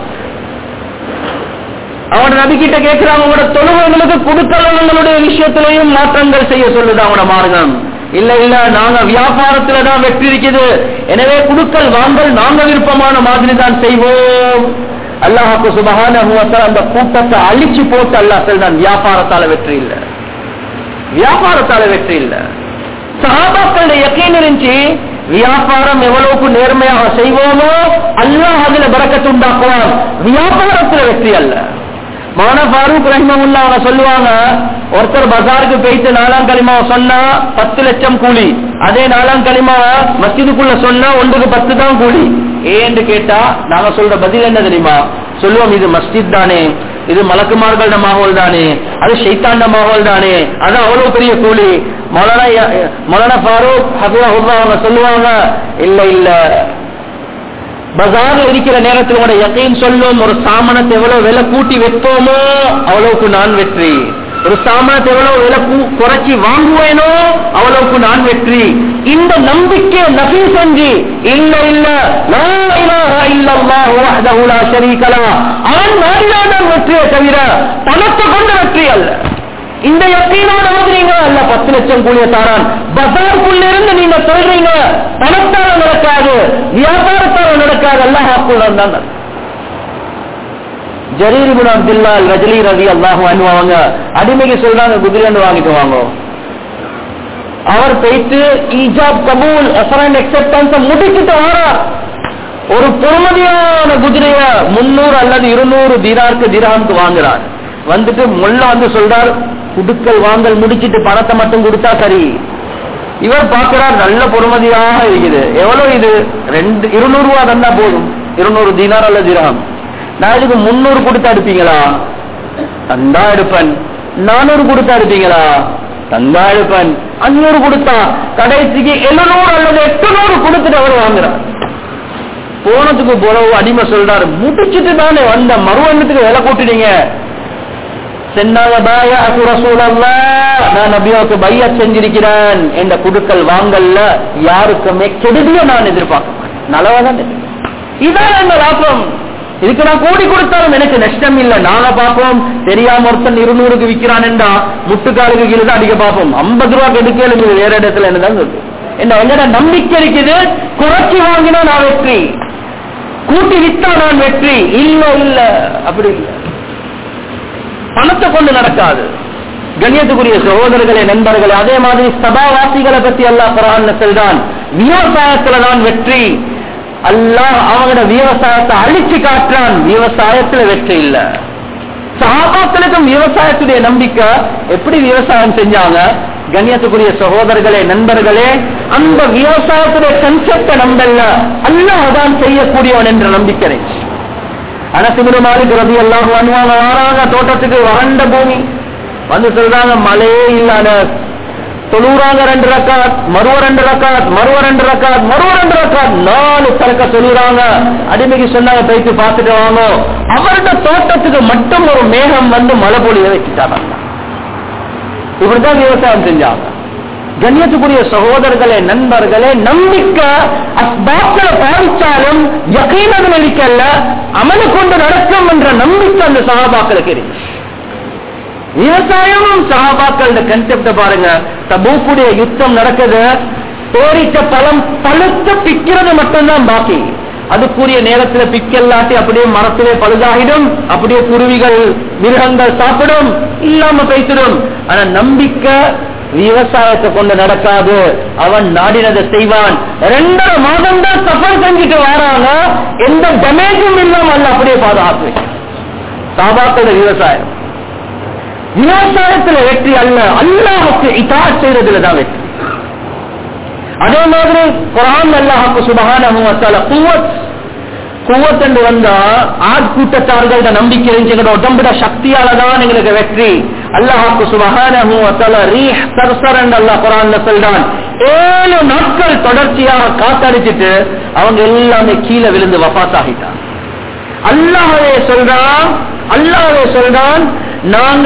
அவனோட நபிக்கிட்ட கேட்கிறாங்க உங்களோட தொழுகைகளுக்கு கொடுக்கலவங்களுடைய விஷயத்திலையும் மாற்றங்கள் செய்ய சொல்லுது அவனோட மார்க்கம் இல்ல இல்ல நாங்க வியாபாரத்துல தான் வெற்றி இருக்குது எனவே குடுக்கல் வாங்கல் நாங்க விருப்பமான மாதிரி தான் செய்வோம் அல்லாஹாக்கு சுபகான அந்த கூட்டத்தை அழிச்சு போட்டு அல்லாஹ் சொல்றான் வியாபாரத்தால வெற்றி இல்ல வியாபாரத்தால வெற்றி இல்ல சஹாபாக்களுடைய யக்கீன் இருந்துச்சு வியாபாரம் எவ்வளவுக்கு நேர்மையாக செய்வோமோ அல்லாஹ் அதுல பறக்கத்து உண்டாக்குவான் வியாபாரத்துல வெற்றி அல்ல மௌன ஃபாரூக் ரஹ்மமுல்லா அவங்க சொல்லுவாங்க ஒருத்தர் பஜாருக்கு போயிட்டு நாலாம் களிமாவை சொன்னா பத்து லட்சம் கூலி அதே நாலாம் களிமாவை மஸ்ஜிதுக்குள்ள சொன்னா ஒன்றுக்கு பத்து தான் கூலி ஏன்னு கேட்டா நாங்க சொல்ற பதில் என்ன தெரியுமா சொல்லுவோம் இது மஸ்ஜித் தானே இது மலக்குமார்கள மாகோல் தானே அது ஷைத்தாண்ட மாகோல் தானே அது அவ்வளவு பெரிய கூலி மௌலானா மௌலானா ஃபாரூக் ஹபியா அவங்க சொல்லுவாங்க இல்ல இல்ல பஜார்ல இருக்கிற நேரத்தில் உங்களோட யக்கையும் சொல்லும் ஒரு சாமனத்தை எவ்வளவு விலை கூட்டி வைப்போமோ அவ்வளவுக்கு நான் வெற்றி ஒரு சாமானத்தை எவ்வளவு விலை குறைச்சி வாங்குவேனோ அவ்வளவுக்கு நான் வெற்றி இந்த நம்பிக்கை நபி செஞ்சு இல்ல இல்ல அவன் மாறினாதான் வெற்றியை தவிர பணத்தை கொண்டு வெற்றி அல்ல இந்த யக்கீனோட ஓதுறீங்க அல்ல பத்து லட்சம் கூலிய தாரான் பஜாருக்குள்ள இருந்து நீங்க சொல்றீங்க பணத்தால நடக்காது வியாபாரத்தால நடக்காது அல்ல ஹாக்குள்ள இருந்தாங்க ஜரீர் அப்துல்லா ரஜலி ரவி அல்லாஹ் வாங்குவாங்க அடிமைக்கு சொல்றாங்க குதிரை வாங்கிட்டு வாங்க அவர் போயிட்டு ஈஜாப் கபூல் எஃபரன் அக்செப்டன்ஸ் முடிச்சுட்டு வாரார் ஒரு பொறுமதியான குதிரைய முன்னூறு அல்லது இருநூறு தினாருக்கு திராமுக்கு வாங்குறார் வந்துட்டு முல்ல வந்து சொல்றார் குடுக்கல் வாங்கல் முடிச்சிட்டு பணத்தை மட்டும் கொடுத்தா சரி இவர் பார்க்கிறார் நல்ல பொறுமதியாக இருக்குது எவ்வளவு இது ரெண்டு இருநூறு ரூபா தந்தா போதும் இருநூறு தினார் அல்ல திராம் நான் இதுக்கு முன்னூறு கொடுத்தா எடுப்பீங்களா தந்தா எடுப்பேன் நானூறு கொடுத்தா எடுப்பீங்களா தந்தா எடுப்பேன் அஞ்சூறு கொடுத்தா கடைசிக்கு எழுநூறு அல்லது எட்டுநூறு கொடுத்துட்டு அவர் வாங்குறார் போனதுக்கு போலவு அடிமை சொல்றாரு முடிச்சிட்டு தானே வந்த மறுவண்ணத்துக்கு விலை கூட்டினீங்க நான் நபியாவுக்கு பையா செஞ்சிருக்கிறேன் என்ற குடுக்கல் வாங்கல்ல யாருக்குமே கெடுதிய நான் எதிர்பார்க்க மாட்டேன் நல்லவதான் இதான் என்ன லாபம் இதுக்கு நான் கூடி கொடுத்தாலும் எனக்கு நஷ்டம் இல்ல நாங்க பார்ப்போம் தெரியாம ஒருத்தன் இருநூறுக்கு விற்கிறான் என்றா முட்டுக்காலுக்கு கீழே தான் அடிக்க பார்ப்போம் ஐம்பது ரூபா கெடுக்கல வேற இடத்துல என்னதான் சொல்லு என்ன என்னோட நம்பிக்கை இருக்குது குறைச்சி வாங்கினா நான் வெற்றி கூட்டி வித்தா நான் வெற்றி இல்ல இல்ல அப்படி இல்ல பணத்தை கொண்டு நடக்காது கண்ணியத்துக்குரிய சகோதரர்களே நண்பர்களே அதே மாதிரி சபாவாசிகளை பத்தி அல்லாஹ் குரான் செல்தான் விவசாயத்துல தான் வெற்றி அல்லாஹ் அவங்களோட விவசாயத்தை அழிச்சு காட்டுறான் விவசாயத்துல வெற்றி இல்ல சகாபாக்களுக்கும் விவசாயத்துடைய நம்பிக்கை எப்படி விவசாயம் செஞ்சாங்க கண்ணியத்துக்குரிய சகோதரர்களே நண்பர்களே அந்த விவசாயத்துடைய கன்செப்ட நம்பல்ல அல்லாஹ் தான் செய்யக்கூடியவன் என்ற நம்பிக்கை இருந்துச்சு அனசிபுர மாலிக் ரவி எல்லாம் வாராங்க தோட்டத்துக்கு வறண்ட பூமி வந்து சொல்றாங்க மழையே இல்லாத தொழுறாங்க ரெண்டு ரக்காத் மறுவ ரெண்டு ரக்காத் மறுவ ரெண்டு ரக்காத் மறுவ ரெண்டு ரக்காத் நாலு தலக்க சொல்லுறாங்க அடிமைக்கு சொன்னாங்க போயிட்டு பார்த்துட்டு வாங்க அவரோட தோட்டத்துக்கு மட்டும் ஒரு மேகம் வந்து மழை பொழிய வச்சுட்டாங்க இப்படிதான் விவசாயம் செஞ்சாங்க கண்ணியத்துக்குரிய சகோதரர்களே நண்பர்களே நம்பிக்கை அஸ்பாக்களை பாதிச்சாலும் யகீனது நம்பிக்கல்ல அமல கொண்டு நடக்கும் என்ற நம்பிக்கை அந்த சகாபாக்களுக்கு இருக்கு விவசாயமும் சகாபாக்களோட கன்செப்ட பாருங்க தபூக்குடைய யுத்தம் நடக்குது பேரிட்ட பழம் பழுத்து பிக்கிறது மட்டும்தான் பாக்கி அதுக்குரிய நேரத்துல பிக்கல்லாட்டி அப்படியே மரத்திலே பழுதாகிடும் அப்படியே குருவிகள் மிருகங்கள் சாப்பிடும் இல்லாம பேசிடும் ஆனா நம்பிக்கை விவசாயத்தை கொண்டு நடக்காது அவன் நாடினதை செய்வான் ரெண்டரை மாதம் தான் சஃபர் செஞ்சுட்டு வராங்க எந்த டேமேஜும் இல்லாம அல்ல அப்படியே பாதுகாப்பு சாபாக்களோட விவசாயம் விவசாயத்துல வெற்றி அல்ல அல்லாஹுக்கு இதா செய்யறதுல தான் வெற்றி அதே மாதிரி குரான் அல்லாஹுக்கு சுபகான குவத் குவத் என்று வந்தா ஆட் கூட்டத்தார்களோட நம்பிக்கை இருந்துச்சு உடம்புட சக்தியால தான் எங்களுக்கு வெற்றி அல்லாஹுக்கு சுபகான ரீஹ் சர்சர் என்று அல்லாஹ் குரான்ல சொல்றான் ஏழு நாட்கள் தொடர்ச்சியாக காத்தடிச்சிட்டு அவங்க எல்லாமே கீழே விழுந்து வபாத் ஆகிட்டான் அல்லாஹவே சொல்றான் அல்லாஹவே சொல்றான் நாங்க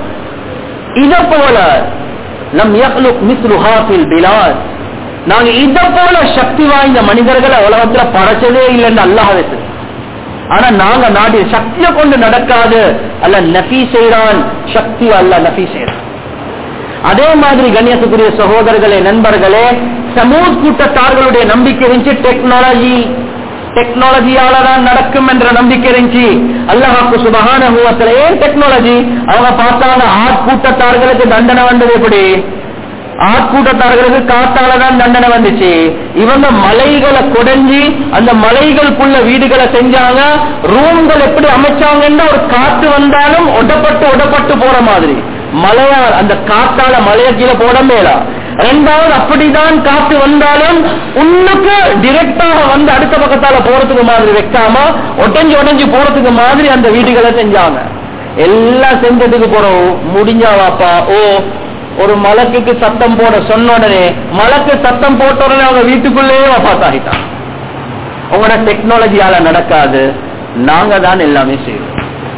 இத போல நம் யக்லுக் மிஸ்ருஹா ஃபில் பிலாத் நாங்க இத போல சக்தி வாய்ந்த மனிதர்களை உலகத்துல படைச்சதே இல்லைன்னு அல்லாஹவே சொல்றான் ஆனா நாங்க நாடி சக்தியை கொண்டு நடக்காது அல்ல நபி செய்யறான் சக்தி அல்ல நபி செய்யறான் அதே மாதிரி கண்ணியத்துக்குரிய சகோதரர்களே நண்பர்களே சமூக கூட்டத்தார்களுடைய நம்பிக்கை இருந்துச்சு டெக்னாலஜி டெக்னாலஜியால தான் நடக்கும் என்ற நம்பிக்கை இருந்துச்சு அல்லாஹாக்கு சுபகான ஏன் டெக்னாலஜி அவங்க பார்த்தாங்க ஆட்கூட்டத்தார்களுக்கு தண்டனை வந்தது எப்படி ஆட்கூட்டத்தார்களுக்கு காத்தால தான் தண்டனை வந்துச்சு இவங்க மலைகளை குடைஞ்சி அந்த மலைகளுக்குள்ள வீடுகளை செஞ்சாங்க ரூம்கள் எப்படி அமைச்சாங்கன்னா ஒரு காத்து வந்தாலும் ஒடப்பட்டு ஒடப்பட்டு போற மாதிரி மலையால் அந்த காத்தால மலைய கீழே போட மேலா ரெண்டாவது அப்படிதான் காத்து வந்தாலும் உன்னுக்கு டிரெக்டாக வந்து அடுத்த பக்கத்தால போறதுக்கு மாதிரி வைக்காம ஒட்டஞ்சு ஒட்டஞ்சு போறதுக்கு மாதிரி அந்த வீடுகளை செஞ்சாங்க எல்லாம் செஞ்சதுக்கு போறோம் முடிஞ்சா வாப்பா ஓ ஒரு மலக்குக்கு சத்தம் போட சொன்ன உடனே மலக்கு சத்தம் போட்ட உடனே அவங்க வீட்டுக்குள்ளேயே வபாத் ஆகிட்டான் உங்களோட டெக்னாலஜியால நடக்காது நாங்க தான் எல்லாமே செய்வோம்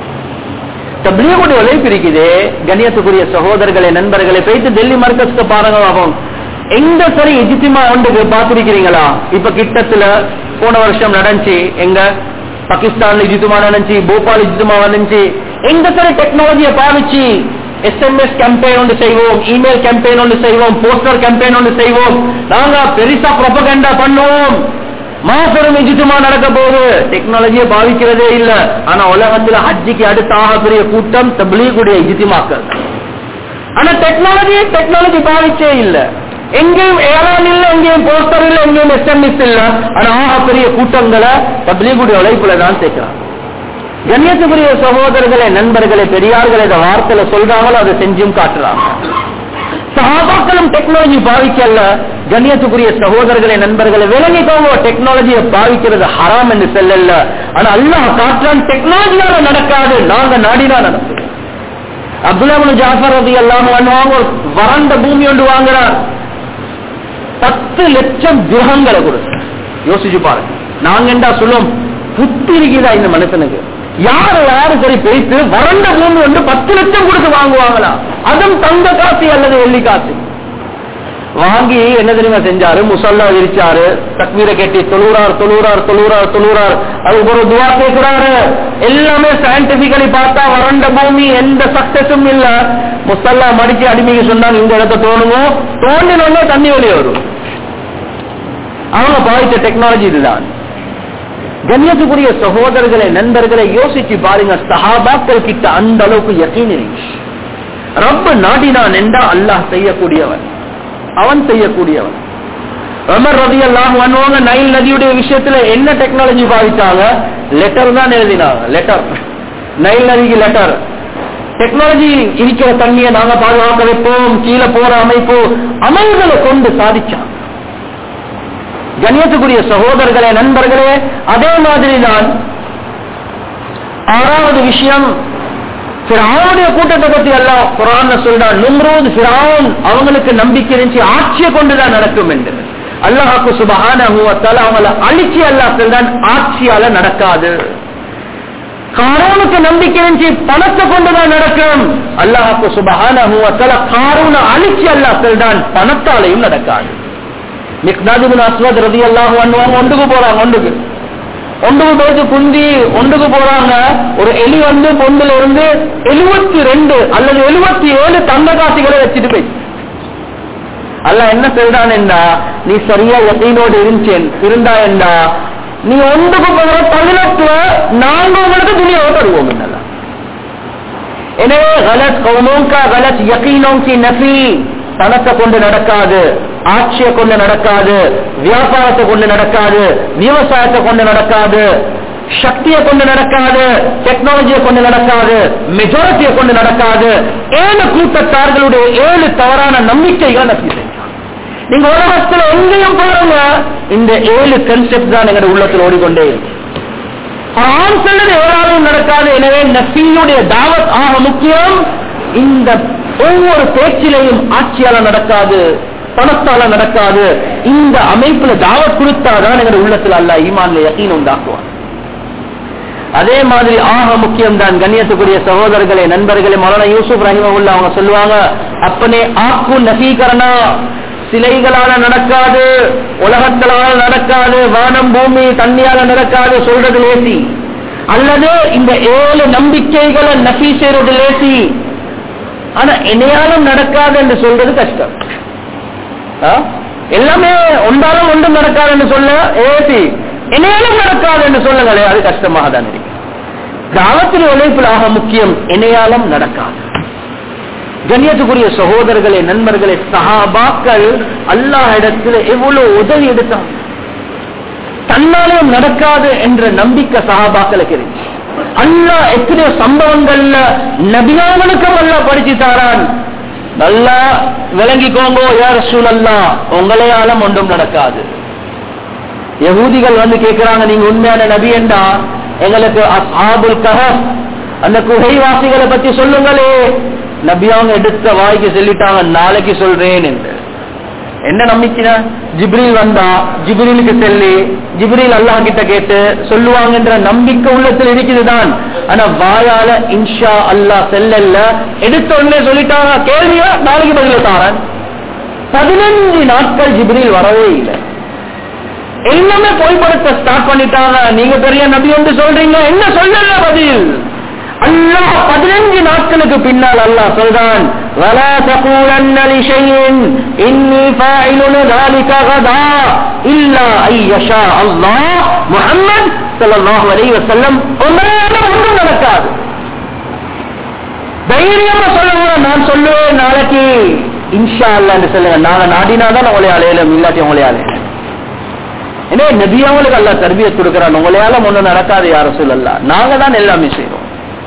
தப்லீகுடைய உழைப்பு இருக்குது கண்ணியத்துக்குரிய சகோதரர்களை நண்பர்களை போயிட்டு டெல்லி மர்க்கஸ்க்கு பாருங்க ஆகும் எங்க சரி இஜித்திமா ஒன்றுக்கு பார்த்திருக்கிறீங்களா இப்ப கிட்டத்துல போன வருஷம் நடந்துச்சு எங்க பாகிஸ்தான்ல இஜித்துமா நடந்துச்சு போபால் இஜித்துமா நடந்துச்சு எங்க சரி டெக்னாலஜியை பாவிச்சு எஸ்எம்எஸ் கேம்பெயின் ஒன்று செய்வோம் இமெயில் கேம்பெயின் ஒன்று செய்வோம் போஸ்டர் கேம்பெயின் ஒன்று செய்வோம் நாங்க பெருசா ப்ரொபகண்டா பண்ணுவோம் மாபெரும் இஜித்துமா நடக்க போகுது டெக்னாலஜியை பாவிக்கிறதே இல்ல ஆனா உலகத்துல ஹஜ்ஜிக்கு அடுத்த ஆகக்கூடிய கூட்டம் தபிலீகுடைய இஜித்திமாக்கள் ஆனா டெக்னாலஜி டெக்னாலஜி பாவிச்சே இல்ல எங்கேயும் ஏழாம் இல்ல எங்கேயும் போஸ்டர் இல்ல எங்கேயும் எஸ்எம்எஸ் இல்ல ஆனா ஆக பெரிய கூட்டங்களை தபிலீகுடைய உழைப்புல தான் சேர்க்கிறாங்க கண்ணியத்துக்குரிய சகோதரர்களே நண்பர்களே பெரியார்களே இந்த வார்த்தையில சொல்றாங்களோ அதை செஞ்சும் காட்டுறாங்க சகாபாக்களும் டெக்னாலஜி பாவிக்கல கண்ணியத்துக்குரிய சகோதரர்களே நண்பர்களை விளங்கிக்கோங்க டெக்னாலஜியை பாவிக்கிறது ஹராம் என்று செல்லல ஆனா அல்லாஹ் காற்றான் டெக்னாலஜியால நடக்காது நாங்க நாடினா நடக்கும் அப்துல்லாபுல் ஜாஃபர் ரதி எல்லாம் பண்ணுவாங்க ஒரு வறண்ட பூமி ஒன்று வாங்குறார் பத்து லட்சம் கிரகங்களை கொடுத்து யோசிச்சு பாருங்க நாங்க என்ன சொல்லுவோம் புத்தி இருக்குதா இந்த மனுஷனுக்கு யாரு யாரு சரி பேசி வறண்ட பூமி வந்து பத்து லட்சம் கொடுத்து வாங்குவாங்களா அதுவும் தங்க காசு அல்லது வெள்ளி காசு வாங்கி என்ன தெரியுமா செஞ்சாரு முசல்லா விரிச்சாரு தக்வீரை கட்டி தொழுறார் தொழுறார் தொழுறார் தொழுறார் அதுக்கு ஒரு துவா கேட்கிறாரு எல்லாமே சயின்டிபிக்கலி பார்த்தா வறண்ட பூமி எந்த சக்சஸும் இல்ல முசல்லா மடிச்சு அடிமைக்கு சொன்னாங்க இந்த இடத்த தோணுங்க தோண்டினோடனே தண்ணி வெளியே வரும் அவங்க பாதித்த டெக்னாலஜி இதுதான் கண்ணியத்துக்குரிய சகோதரர்களை நண்பர்களை யோசிச்சு பாருங்க சஹாபாக்கள் கிட்ட அந்த அளவுக்கு யக்கீன் ரப்ப நாடினான் என்றா அல்லாஹ் செய்யக்கூடியவன் அவன் செய்யக்கூடியவன் உமர் ரவி எல்லாம் பண்ணுவாங்க நைல் நதியுடைய விஷயத்துல என்ன டெக்னாலஜி பாவிச்சாங்க லெட்டர் தான் எழுதினாங்க லெட்டர் நைல் நதிக்கு லெட்டர் டெக்னாலஜி இருக்கிற தண்ணியை நாங்க பாதுகாக்க வைப்போம் கீழே போற அமைப்பு அமல்களை கொண்டு சாதிச்சாங்க கண்ணியத்துக்குரிய சகோதரர்களே நண்பர்களே அதே மாதிரி தான் ஆறாவது விஷயம் ஃபிரௌனுடைய கூட்டத்தை பத்தி எல்லாம் குரான் சொல்றான் நும்ரூத் ஃபிரௌன் அவங்களுக்கு நம்பிக்கை இருந்துச்சு ஆட்சியை கொண்டுதான் நடக்கும் என்று அல்லாஹாக்கு சுபஹானஹு வ தஆலா அவங்கள அழிச்சு அல்லாஹ் சொல்றான் ஆட்சியால நடக்காது காரூனுக்கு நம்பிக்கை இருந்துச்சு பணத்தை கொண்டுதான் நடக்கும் அல்லாஹாக்கு சுபஹானஹு வ தஆலா காரூனை அழிச்சு அல்லாஹ் சொல்றான் பணத்தாலையும் நடக்காது மிக்தாது பின் அஸ்வத் ரலியல்லாஹு அன்ஹு அவங்க ஒன்றுக்கு போறாங்க ஒன்றுக்கு ஒன்றுக்கு போயிட்டு குந்தி ஒன்றுக்கு போறாங்க ஒரு எலி வந்து பொந்துல இருந்து எழுபத்தி ரெண்டு அல்லது எழுபத்தி ஏழு தங்க காசுகளை வச்சுட்டு போய் அல்ல என்ன சொல்றான் என்றா நீ சரியா எத்தீனோடு இருந்தேன் இருந்தா என்றா நீ ஒன்றுக்கு போகிற பதினெட்டுல நாங்க உங்களுக்கு துணியாவை தருவோம் என்னல்ல எனவே கலத் கௌமோங்கா கலத் யக்கீனோங்கி நஃபி பணத்தை கொண்டு நடக்காது ஆட்சியை கொண்டு நடக்காது வியாபாரத்தை கொண்டு நடக்காது விவசாயத்தை கொண்டு நடக்காது சக்தியை கொண்டு நடக்காது டெக்னாலஜியை கொண்டு நடக்காது மெஜாரிட்டியை கொண்டு நடக்காது ஏழு கூட்டத்தார்களுடைய ஏழு தவறான நம்பிக்கைகள் நம்பி நீங்க உலகத்துல எங்கேயும் பாருங்க இந்த ஏழு கன்செப்ட் தான் எங்க உள்ளத்தில் ஓடிக்கொண்டே இருக்கு குரான் சொன்னது ஏராளம் நடக்காது எனவே நஃபியுடைய தாவத் ஆக முக்கியம் இந்த ஒவ்வொரு பேச்சிலையும் ஆட்சியால நடக்காது பணத்தால நடக்காது இந்த அமைப்புல தாவத் கொடுத்தாதான் எங்க உள்ளத்துல அல்ல ஈமான்ல யக்கீன் உண்டாக்குவான் அதே மாதிரி ஆக முக்கியம் தான் கண்ணியத்துக்குரிய சகோதரர்களே நண்பர்களே மௌலானா யூசுப் ரஹிமவுல்லா அவங்க சொல்லுவாங்க அப்பனே ஆக்கு நசீகரணா சிலைகளால நடக்காது உலகங்களால நடக்காது வானம் பூமி தண்ணியால நடக்காது சொல்றது லேசி அல்லது இந்த ஏழு நம்பிக்கைகளை நபி செய்யறது லேசி ஆனா என்னையாலும் நடக்காது என்று சொல்றது கஷ்டம் ஆ? எல்லாமே ஒன்றாலும் ஒன்றும் நடக்காது என்று சொல்ல ஏசி என்னையாலும் நடக்காது என்று சொல்லுங்களே அது கஷ்டமாக தான் இருக்கு கிராமத்தில் உழைப்பில் ஆக முக்கியம் என்னையாலும் நடக்காது கண்ணியத்துக்குரிய சகோதரர்களே நண்பர்களே சஹாபாக்கள் அல்லாஹ் இடத்துல எவ்வளவு உதவி எடுத்தாங்க தன்னாலும் நடக்காது என்ற நம்பிக்கை சஹாபாக்களுக்கு இருந்துச்சு அல்லாஹ் எத்தனையோ சம்பவங்கள்ல நபியாவனுக்கும் அல்லாஹ் படிச்சு தாரான் நல்லா விளங்கிக்கோங்க யார் சூழல்லா உங்களையாலும் ஒன்றும் நடக்காது யகூதிகள் வந்து கேட்கிறாங்க நீங்க உண்மையான நபி என்றா எங்களுக்கு அஸ்ஹாபுல் கஹப் அந்த குகைவாசிகளை பத்தி சொல்லுங்களே நபி அவங்க எடுத்த வாய்க்கு சொல்லிட்டாங்க நாளைக்கு சொல்றேன் என்று என்ன நம்பிக்கை ஜிப்ரீல் வந்தா ஜிப்ரீலுக்கு சொல்லி ஜிப்ரீல் அல்லாஹ் கிட்ட கேட்டு சொல்லுவாங்கன்ற நம்பிக்கை உள்ளத்தில் இருக்குதுதான் ஆனா வாயால இன்ஷா அல்லாஹ் செல்லல்ல எடுத்த உடனே சொல்லிட்டாங்க கேள்வியா நாளைக்கு பதில தாரன் பதினஞ்சு நாட்கள் ஜிப்ரீல் வரவே இல்லை எல்லாமே பொய்ப்படுத்த ஸ்டார்ட் பண்ணிட்டாங்க நீங்க பெரிய நபி வந்து சொல்றீங்க என்ன சொல்லல பதில் அல்லாஹ் பதினஞ்சு நாட்களுக்கு பின்னால் அல்லாஹ் சொல்றான் ولا تقولن لشيء إني فاعل ذلك غدا إلا أن يشاء الله محمد صلى الله عليه وسلم உங்களால ஒன்றும் நடக்காது தைரியமா சொல்லுங்க நான் சொல்லுவேன் நாளைக்கு இன்ஷா அல்லான்னு சொல்லுங்க நாங்க நாடினாதான் உங்களை அலையலும் இல்லாட்டி உங்களை அலையல எனவே நபியாவளுக்கு அல்ல தர்பியை கொடுக்கிறான் உங்களையால ஒண்ணு நடக்காது யார சொல்லல நாங்க தான் எல்லாமே செய்யறோம்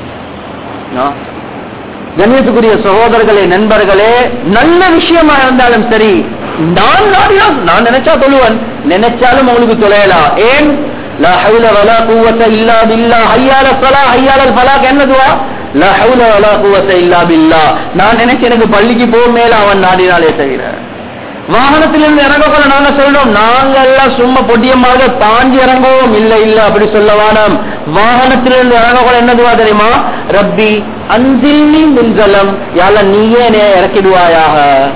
கண்ணியத்துக்குரிய சகோதரர்களே நண்பர்களே நல்ல விஷயமா இருந்தாலும் சரி நான் நாடினா நான் நினைச்சா சொல்லுவேன் நினைச்சாலும் உங்களுக்கு தொலையலாம் ஏன் لا حول ولا قوة إلا بالله حي على الصلاة حي على الفلاح என்னதுவா لا حول ولا قوة إلا بالله நான் நினைச்சு எனக்கு பள்ளிக்கு போக மேல அவன் நாடினாலே தவிர வாகனத்திலிருந்து இறங்கக்கூட நாங்க சொல்றோம் நாங்க எல்லாம் சும்மா பொடியமாக பாஞ்சு இறங்குவோம் இல்ல இல்ல அப்படி சொல்ல வேணாம் வாகனத்திலிருந்து இறங்கக்கூட என்னதுவா தெரியுமா ரப்பி அந்தில்லி மின்கலம் யால நீயே என்னைய இறக்கிடுவாயாக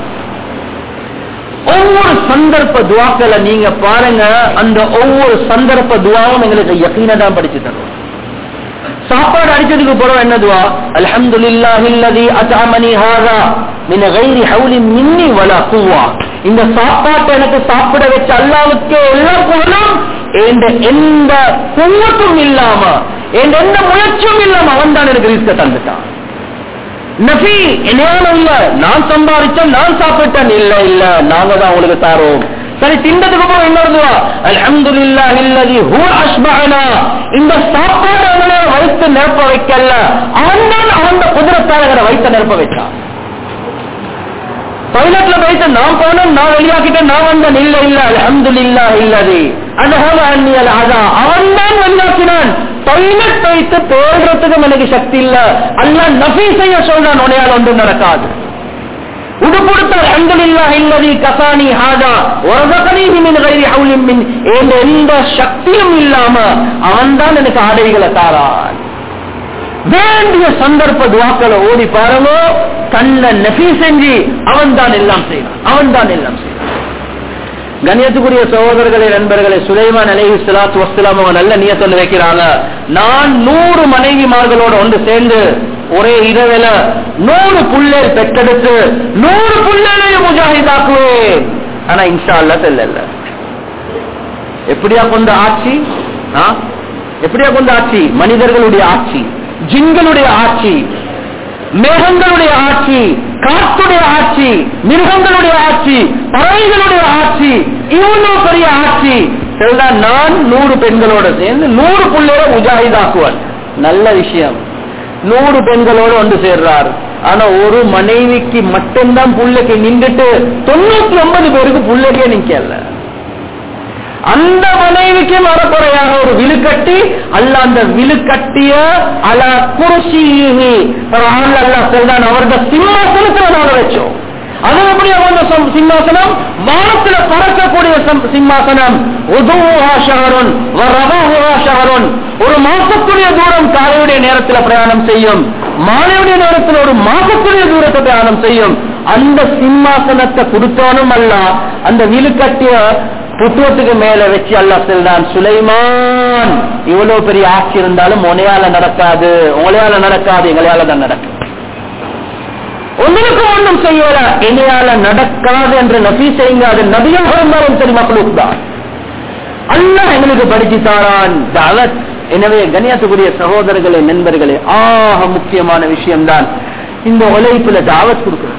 ஒவ்வொரு சந்தர்ப்ப துவாக்களை நீங்க பாருங்க அந்த ஒவ்வொரு சந்தர்ப்ப துவாவும் எங்களுக்கு யக்கீன தான் படிச்சு தரும் சாப்பாடு அடிச்சதுக்கு போறோம் என்ன துவா அல்ஹம்துலில்லாஹி அல்லதி அத்அமனி ஹாதா மின் கைரி ஹவுலி மின்னி வலா குவா இந்த சாப்பாட்டை எனக்கு சாப்பிட வச்ச அல்லாவுக்கு எல்லா புகழும் என்ற எந்த குவத்தும் இல்லாம என்ற எந்த முயற்சியும் இல்லாம அவன் தான் எனக்கு ரிஸ்க தந்துட்டான் நபி என்னையால இல்ல நான் சம்பாதிச்சேன் நான் சாப்பிட்டேன் இல்ல இல்ல நாங்க தான் உங்களுக்கு தாரோம் சரி திண்டதுக்கு போய் இன்னொருவா அல்ஹம்துலில்லாஹி அல்லதி ஹுவ அஸ்பஹனா இந்த சாப்பாடு அவனை வைத்து நிரப்ப வைக்கல அவன் தான் அவன் குதிரத்தாளர்களை வைத்து நிரப்ப வச்சான் டாய்லெட்ல போயிட்டு நான் போனேன் நான் வெளியாக்கிட்டேன் நான் வந்தேன் இல்ல இல்ல அல்ஹம்துலில்லாஹி அல்லதி அன்ஹம அன்னி அல் அதா அவன் தான் வெளியாக்கினான் டாய்லெட் வைத்து தேடுறதுக்கும் எனக்கு சக்தி இல்ல அல்ல நபி செய்ய சொல்றான் உனையால் ஒன்றும் நடக்காது உடுப்படுத்த அல்ஹம்துலில்லாஹ் இல்லதி கசானி ஹாஜா வரதகனீஹி மின் கைரி ஹவுலின் மின் என்ற எந்த சக்தியும் இல்லாம அவன்தான் எனக்கு ஆடைகளை தாரான் வேண்டிய சந்தர்ப்ப துவாக்களை ஓடி பாருங்க தன்னை நெஃபி செஞ்சு அவன் தான் எல்லாம் செய்வான் அவன் தான் எல்லாம் செய்வான் கண்ணியத்துக்குரிய சகோதரர்களே நண்பர்களே சுலைமான் அலைஹி ஸலாத்து வஸ்ஸலாம் அவங்க நல்ல நியத்தொன்னு வைக்கிறாங்க நான் நூறு மனைவிமார்களோட ஒன்று சேர்ந்து ஒரே இரவில நூறு புள்ளேர் பெற்றெடுத்து நூறு புள்ளேரையும் முஜாஹிதாக்குவேன் ஆனா இன்ஷா அல்லா செல்ல எப்படியா கொண்ட ஆட்சி ஆ? எப்படியா கொண்ட ஆட்சி மனிதர்களுடைய ஆட்சி ஜின்களுடைய ஆட்சி மேகங்களுடைய ஆட்சி காற்றுடைய ஆட்சி மிருகங்களுடைய ஆட்சி பறவைகளுடைய ஆட்சி இவ்வளவு பெரிய ஆட்சி சரிதான் நான் நூறு பெண்களோட சேர்ந்து நூறு பிள்ளைகளை முஜாஹிதாக்குவான் நல்ல விஷயம் நூறு பெண்களோட ஒன்று சேர்றார் ஆனா ஒரு மனைவிக்கு மட்டும்தான் புள்ளைக்கு நின்றுட்டு தொண்ணூத்தி ஒன்பது பேருக்கு புள்ளைக்கே நிக்கல அந்த மனைவிக்கு மரக்குறையாக ஒரு விழுக்கட்டி அல்ல அந்த விழுக்கட்டிய அல குருசி அல்ல சொல்றான் அவரது சிம்மாசனத்துல நாங்க வச்சோம் அது எப்படி அவங்க சம்- சிம்மாசனம் வானத்துல பறக்கக்கூடிய சம்- சிம்மாசனம் உதுவுஹா ஷஹருன் வ ரவுஹுஹா ஷஹருன். ஒரு மாசத்துடைய தூரம் காலையுடைய நேரத்தில் பிரயாணம் செய்யும் மாலையுடைய நேரத்தில் ஒரு மாசத்துடைய தூரத்தை பிரயாணம் செய்யும் அந்த சிம்மாசனத்தை கொடுத்தானும் அல்ல அந்த விழுக்கட்டிய புத்துவத்துக்கு மேல வச்சு அல்லா செல்றான் சுலைமான் இவ்வளவு பெரிய ஆட்சி இருந்தாலும் உனையால நடக்காது உங்களையால நடக்காது எங்களையால தான் நடக்கும் உங்களுக்கு ஒன்றும் செய்யல என்னையால நடக்காது என்று நபி செய்யுங்க அது நபியாக இருந்தாலும் சரி மக்களுக்கு தான் அல்லாஹ் எங்களுக்கு படிச்சு தாரான் தாவத் எனவே கண்ணியத்துக்குரிய சகோதரர்களே நண்பர்களே ஆக முக்கியமான விஷயம்தான் இந்த உழைப்புல தாவத் கொடுக்கிறது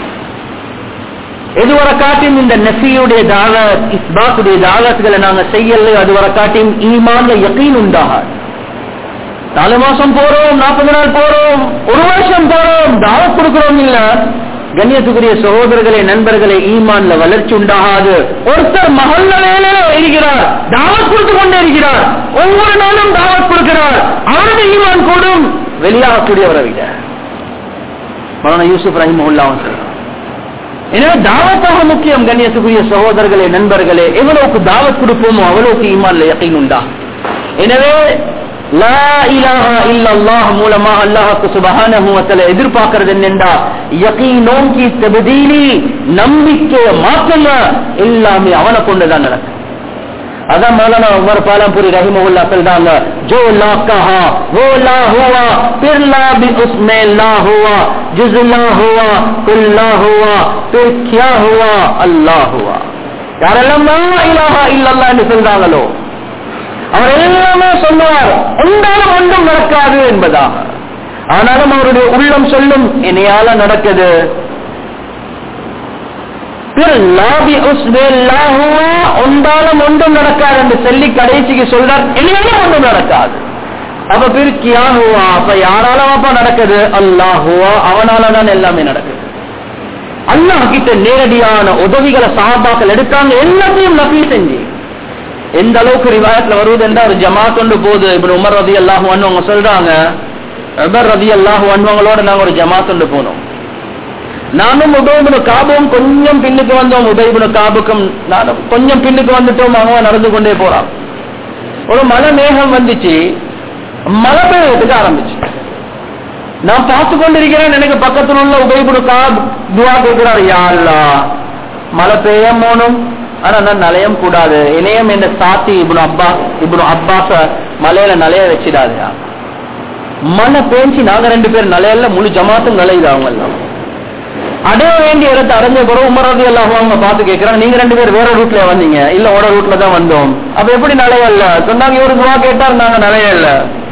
எதுவரை காட்டியும் இந்த நெஃபியுடைய தாவத் இஸ்பாத்துடைய தாவத்துகளை நாங்க செய்யல அதுவரை காட்டியும் ஈமான்ல யக்கீன் உண்டாகாது நாலு மாசம் போறோம் நாற்பது நாள் போறோம் ஒரு வருஷம் போறோம் தாவத் கொடுக்கிறோம் இல்ல கண்ணியத்துக்குரிய சகோதரர்களே நண்பர்களே ஈமான்ல வளர்ச்சி உண்டாகாது ஒருத்தர் மகல்ல வேலையில இருக்கிறார் தாவத் கொடுத்து கொண்டே இருக்கிறார் ஒவ்வொரு நாளும் தாவத் கொடுக்கிறார் அவருடைய ஈமான் கூடும் வெளியாகக்கூடியவரை விட மௌலானா யூசுப் ரஹிமஹுல்லாவும் சொல்றார் எனவே தாவத்தாக முக்கியம் கண்ணியத்துக்குரிய சகோதரர்களே நண்பர்களே எவ்வளவுக்கு தாவத் கொடுப்போமோ அவ்வளவுக்கு ஈமான்ல யக்கீன் உண்டா எனவே லா இலாஹா இல்லல்லாஹ் மூலமா அல்லாஹ்க்கு சுப்ஹானஹு வ தஆலா எதிர்பார்க்கிறது என்னண்டா யகீனோம் கி தப்தீலி நம்பிக்கைய மாற்றங்க எல்லாமே அவனை கொண்டுதான் நடக்கும் அதான் மௌலானா உமர் பாலம்புரி ரஹிமஹுல்லா சொல்றாங்க ஜோ லா கஹா वो ला हुआ फिर ला भी उसमें ला हुआ जुज ला हुआ कुल ला हुआ फिर क्या हुआ अल्लाह हुआ யாரெல்லாம் லா இலாஹா இல்லல்லாஹ் என்று சொல்றாங்களோ அவர் எல்லாமே சொல்லுவார் ஒன்றாலும் ஒன்றும் நடக்காது என்பதாக ஆனாலும் அவருடைய உள்ளம் சொல்லும் என்னையால நடக்குது பிறகு லாபி உஸ்மே லாஹுவா ஒன்றாலும் ஒன்றும் நடக்காது என்று சொல்லி கடைசிக்கு சொல்றார் என்னையாலும் ஒன்றும் நடக்காது அப்ப பிறகு கியாஹுவா அப்ப யாராலும் அப்ப நடக்குது அல்லாஹுவா அவனால தான் எல்லாமே நடக்குது அல்லாஹ் கிட்ட நேரடியான உதவிகளை சாபாக்கள் எடுத்தாங்க எல்லாத்தையும் நபி செஞ்சு எந்த அளவுக்கு ரிவாயத்துல வருவது என்றால் ஒரு ஜமாத் கொண்டு போகுது இப்படி உமர் ரதி அல்லாஹு அவங்க சொல்றாங்க உமர் ரதி அல்லாஹு அன்வங்களோட நாங்க ஒரு ஜமாத் கொண்டு போனோம் நானும் உபயபுன காபும் கொஞ்சம் பின்னுக்கு வந்தோம் உபயபுன காபுக்கும் நானும் கொஞ்சம் பின்னுக்கு வந்துட்டோம் அவங்க நடந்து கொண்டே போறான் ஒரு மழை மேகம் வந்துச்சு மழை பெய்யறதுக்கு ஆரம்பிச்சு நான் பார்த்து கொண்டிருக்கிறேன் எனக்கு பக்கத்துல உள்ள உபயபுன காப் துவா கேட்கிறார் யா அல்லாஹ் மழை பெய்ய போனும் ஆனா நான் நலையம் கூடாது இணையம் என்ற சாத்தி இப்னு அப்பா இப்னு அப்பாச மலையில நலைய வச்சிடாது மழை பேஞ்சு நாங்க ரெண்டு பேர் நலையில முழு ஜமாத்தும் நலையுது அவங்க எல்லாம் அடைய வேண்டிய இடத்தை அடைஞ்ச பிறகு உமரது எல்லாம் அவங்க பார்த்து கேட்கிறாங்க நீங்க ரெண்டு பேர் வேற ரூட்ல வந்தீங்க இல்ல ஓட ரூட்ல தான் வந்தோம் அப்ப எப்படி நலையல்ல சொன்னாங்க இவரு துவா கேட்டார் நாங்க நலையல்ல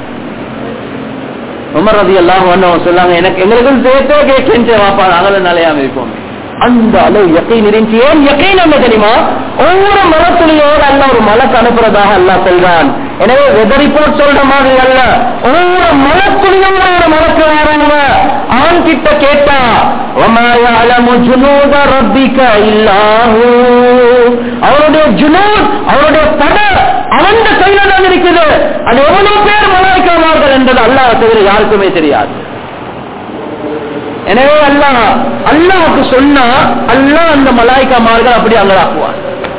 உமர் ரதி எல்லாம் வந்தவங்க சொன்னாங்க எனக்கு எங்களுக்கு சேர்த்தே கேட்கேன் வாப்பா நாங்களும் நிலையாம இருப்போம் அந்த அளவு யக்கீன் இருந்துச்சு ஏன் யக்கீன் என்ன தெரியுமா ஒவ்வொரு மலத்துளியோடு அல்ல ஒரு மலக்கு அனுப்புறதாக அல்ல சொல்றான் எனவே வெதர் ரிப்போர்ட் சொல்ற மாதிரி அல்ல ஒவ்வொரு மலத்துளியோட ஒரு மலக்கு வராங்க அவன் கிட்ட கேட்டா وَمَا يَعْلَمُ جُنُودَ رَبِّكَ إِلَّا هُوَ அவருடைய ஜுனூத் அவருடைய பட அவன் கையில தான் இருக்குது அது எவ்வளவு பேர் மலாய்க்காமார்கள் என்பது அல்லாஹ் தவிர யாருக்குமே தெரியாது எனவே அல்லாஹ் அல்லாஹ்வுக்கு சொன்னா அல்லாஹ் அந்த மலாய்க்காமார்கள் அப்படி அங்கலாக்குவார்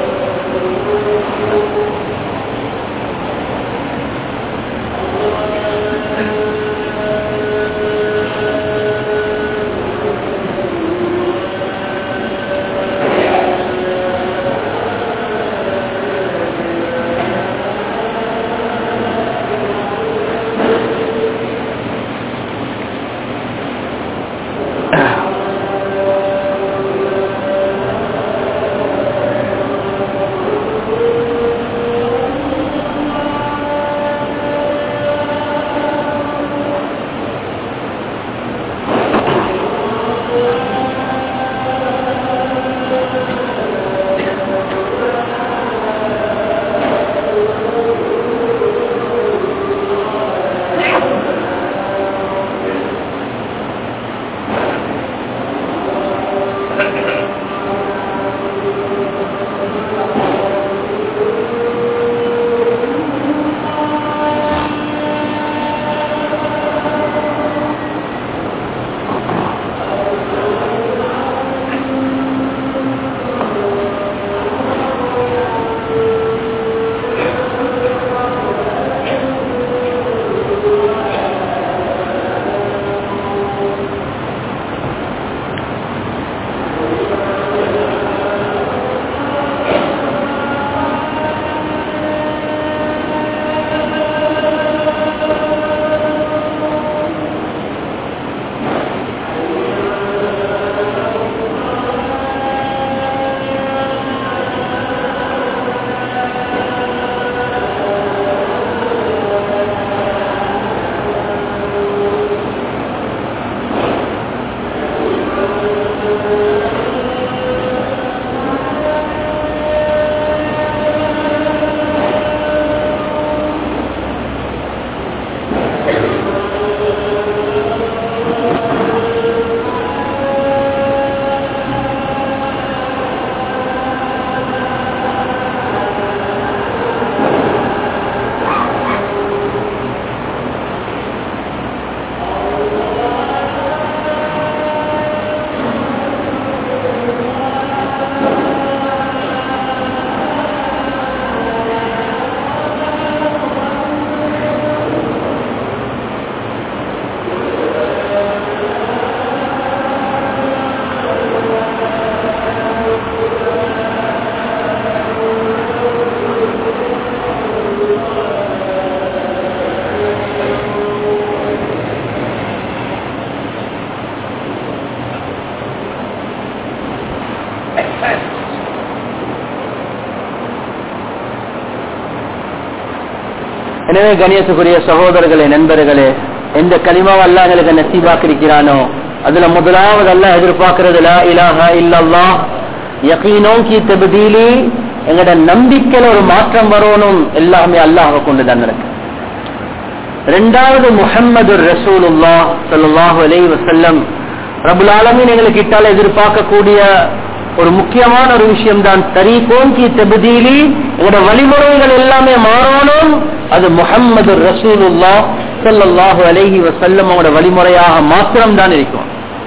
எனவே கணியத்துக்குரிய சகோதரர்களே நண்பர்களே எந்த கலிமாவை அல்லாஹ் எங்களுக்கு நசீபாக்கிருக்கிறானோ அதுல முதலாவது அல்லாஹ் எதிர்பார்க்கிறது லா இலாஹா இல்லல்லாஹ் யகீனோ கி தபதீலி எங்களோட நம்பிக்கையில ஒரு மாற்றம் வரணும் எல்லாமே அல்லாஹ்வை கொண்டு தான் நடக்கு ரெண்டாவது முஹம்மது ரசூலுல்லா ஸல்லல்லாஹு அலைஹி வஸல்லம் ரபுல் ஆலமீன் எங்களுக்கு இட்டால எதிர்பார்க்கக்கூடிய ஒரு முக்கியமான ஒரு விஷயம் தான் தரீகோம் கி தபதீலி எங்களோட வழிமுறைகள் எல்லாமே மாறணும் அது முஹம்மது ரசூலுல்லா ஸல்லல்லாஹு அலைஹி வஸல்லம் அவங்களோட வழிமுறையாக மாத்திரம் தான் இருக்கும்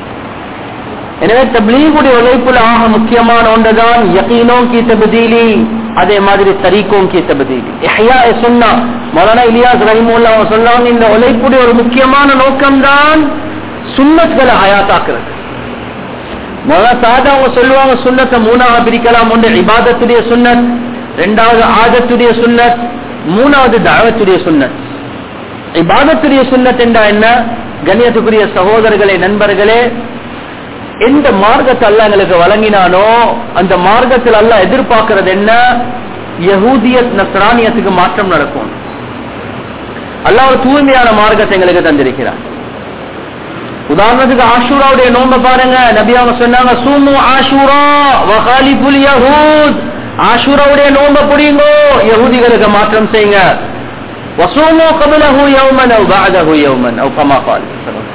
எனவே தப்லீகுடைய உழைப்புல ஆக முக்கியமான ஒன்றுதான் யகீனோம் கி தபதீலி அதே மாதிரி தரீக்கோம் கி தபதீலி இஹ்யா சுன்னா மௌலானா இலியாஸ் ரஹிமுல்லா அவங்க சொன்னாங்க இந்த உழைப்புடைய ஒரு முக்கியமான நோக்கம் தான் சுன்னத்களை ஹயாத்தாக்குறது மொதல் சாதா அவங்க சொல்லுவாங்க சுண்ணத்தை மூணாவது பிரிக்கலாம் ஒன்று இபாதத்துடைய சுன்னத் ரெண்டாவது ஆதத்துடைய சுன்னத் மூணாவது தாவத்துடைய சுன்னத் இபாதத்துடைய சுன்னத் என்றா என்ன கண்ணியத்துக்குரிய சகோதரர்களே நண்பர்களே எந்த மார்க்கத்தை அல்ல எங்களுக்கு வழங்கினானோ அந்த மார்க்கத்தில் அல்ல எதிர்பார்க்கிறது என்ன யகூதியத் நஸ்ரானியத்துக்கு மாற்றம் நடக்கும் அல்லாஹ் ஒரு தூய்மையான மார்க்கத்தை எங்களுக்கு தந்திருக்கிறார் உதாரணத்துக்கு ஆஷூராவுடைய நோம்ப பாருங்க நபி அவங்க சொன்னாங்க சூமு ஆஷூரா வகாலிபுல் யஹூத் ஆஷூராவுடைய நோம்ப புரியுங்கோ யஹூதிகளுக்கு மாற்றம் செய்யுங்க வசூமு கபிலஹு யௌமன் அவ் பஅதஹு யௌமன் அவ் கமா கால்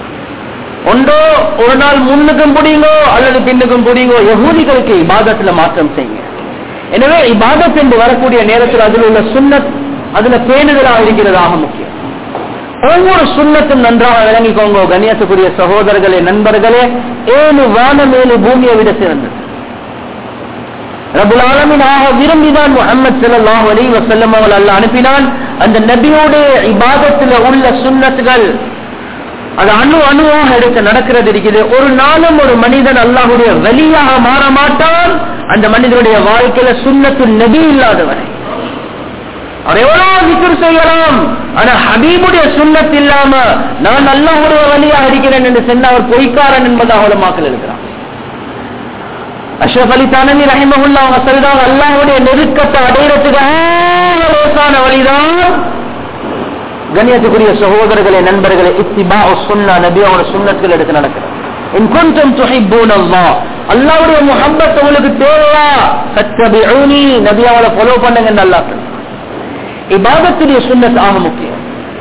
ஒன்றோ ஒரு நாள் முன்னுக்கும் புடிங்கோ அல்லது பின்னுக்கும் புடிங்கோ யஹூதிகளுக்கு இபாதத்துல மாற்றம் செய்யுங்க எனவே இபாதத் என்று வரக்கூடிய நேரத்தில் அதில் உள்ள சுன்னத் அதுல பேணுதலாக இருக்கிறதாக முக்கியம் ஒவ்வொரு சுண்ணத்தும் நன்றாக விளங்கிக்கோங்க கண்ணியத்துக்குரிய சகோதரர்களே நண்பர்களே ஏழு வானம் ஏழு பூமியை விட சிறந்தது ரபுல் ஆலமினாக விரும்பிதான் முகமது ஸல்லல்லாஹு அலைஹி வஸல்லம் அவர்கள் அல்லாஹ் அனுப்பினான் அந்த நபியோடைய இபாதத்தில் உள்ள சுன்னத்துகள் அது அணு அணுவாக எடுத்து நடக்கிறது இருக்குது ஒரு நாளும் ஒரு மனிதன் அல்லாஹுடைய வழியாக மாற மாட்டான் அந்த மனிதனுடைய வாழ்க்கையில சுன்னத்து நபி இல்லாதவரை அவர் எவ்வளவு விக்கர் செய்யலாம் ஆனா ஹபீபுடைய சுண்ணத் இல்லாம நான் அல்லாஹுடைய வழியாக இருக்கிறேன் என்று சொன்ன அவர் பொய்க்காரன் என்பதாக உலமாக்கல் இருக்கிறான் அஷ்ரப் அலி தானவி ரஹிமகுல்லா அவங்க சொல்றாங்க அல்லாஹுடைய நெருக்கத்தை அடையிறதுக்கு லேசான வழிதான் கண்ணியத்துக்குரிய சகோதரர்களே நண்பர்களே இத்திபா சுன்னா நபி அவனோட சுண்ணத்துகள் எடுத்து நடக்கிறது இன் குன்றும் துஹிப்பூன் அல்லாஹ் அல்லாஹ்வுடைய முஹப்பத் உங்களுக்கு தேவையா ஃபத்தபிஊனி நபி அவளை ஃபாலோ பண்ணுங்க அல்லாஹ் இபாதத்துடைய சுன்னத் ஆக முக்கியம்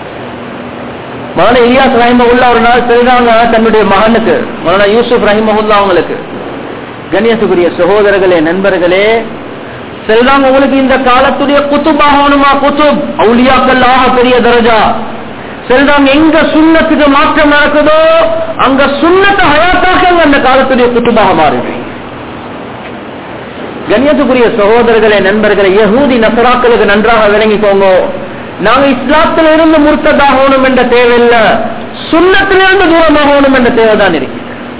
மகன இலியாஸ் ரஹிமகுல்லா ஒரு நாள் சொல்றாங்க தன்னுடைய மகனுக்கு மகன யூசுப் ரஹிமகுல்லா அவங்களுக்கு கண்ணியத்துக்குரிய சகோதரர்களே நண்பர்களே செல்றாங்க உங்களுக்கு இந்த காலத்துடைய குத்துபாகணுமா குத்துப் அவுலியாக்கள் ஆக பெரிய தரஜா செல்றாங்க எங்க சுண்ணத்துக்கு மாற்றம் நடக்குதோ அங்க சுண்ணத்தை ஹயாத்தாக்க அந்த காலத்துடைய குத்துபாக மாறுது கண்ணியத்துக்குரிய சகோதரர்களே நண்பர்களே யகூதி நசராக்களுக்கு நன்றாக விளங்கிக்கோங்க நாங்க இஸ்லாத்தில இருந்து முர்த்ததாகணும் என்ற தேவையில்லை சுண்ணத்திலிருந்து தூரமாகணும் என்ற தேவைதான் இருக்கு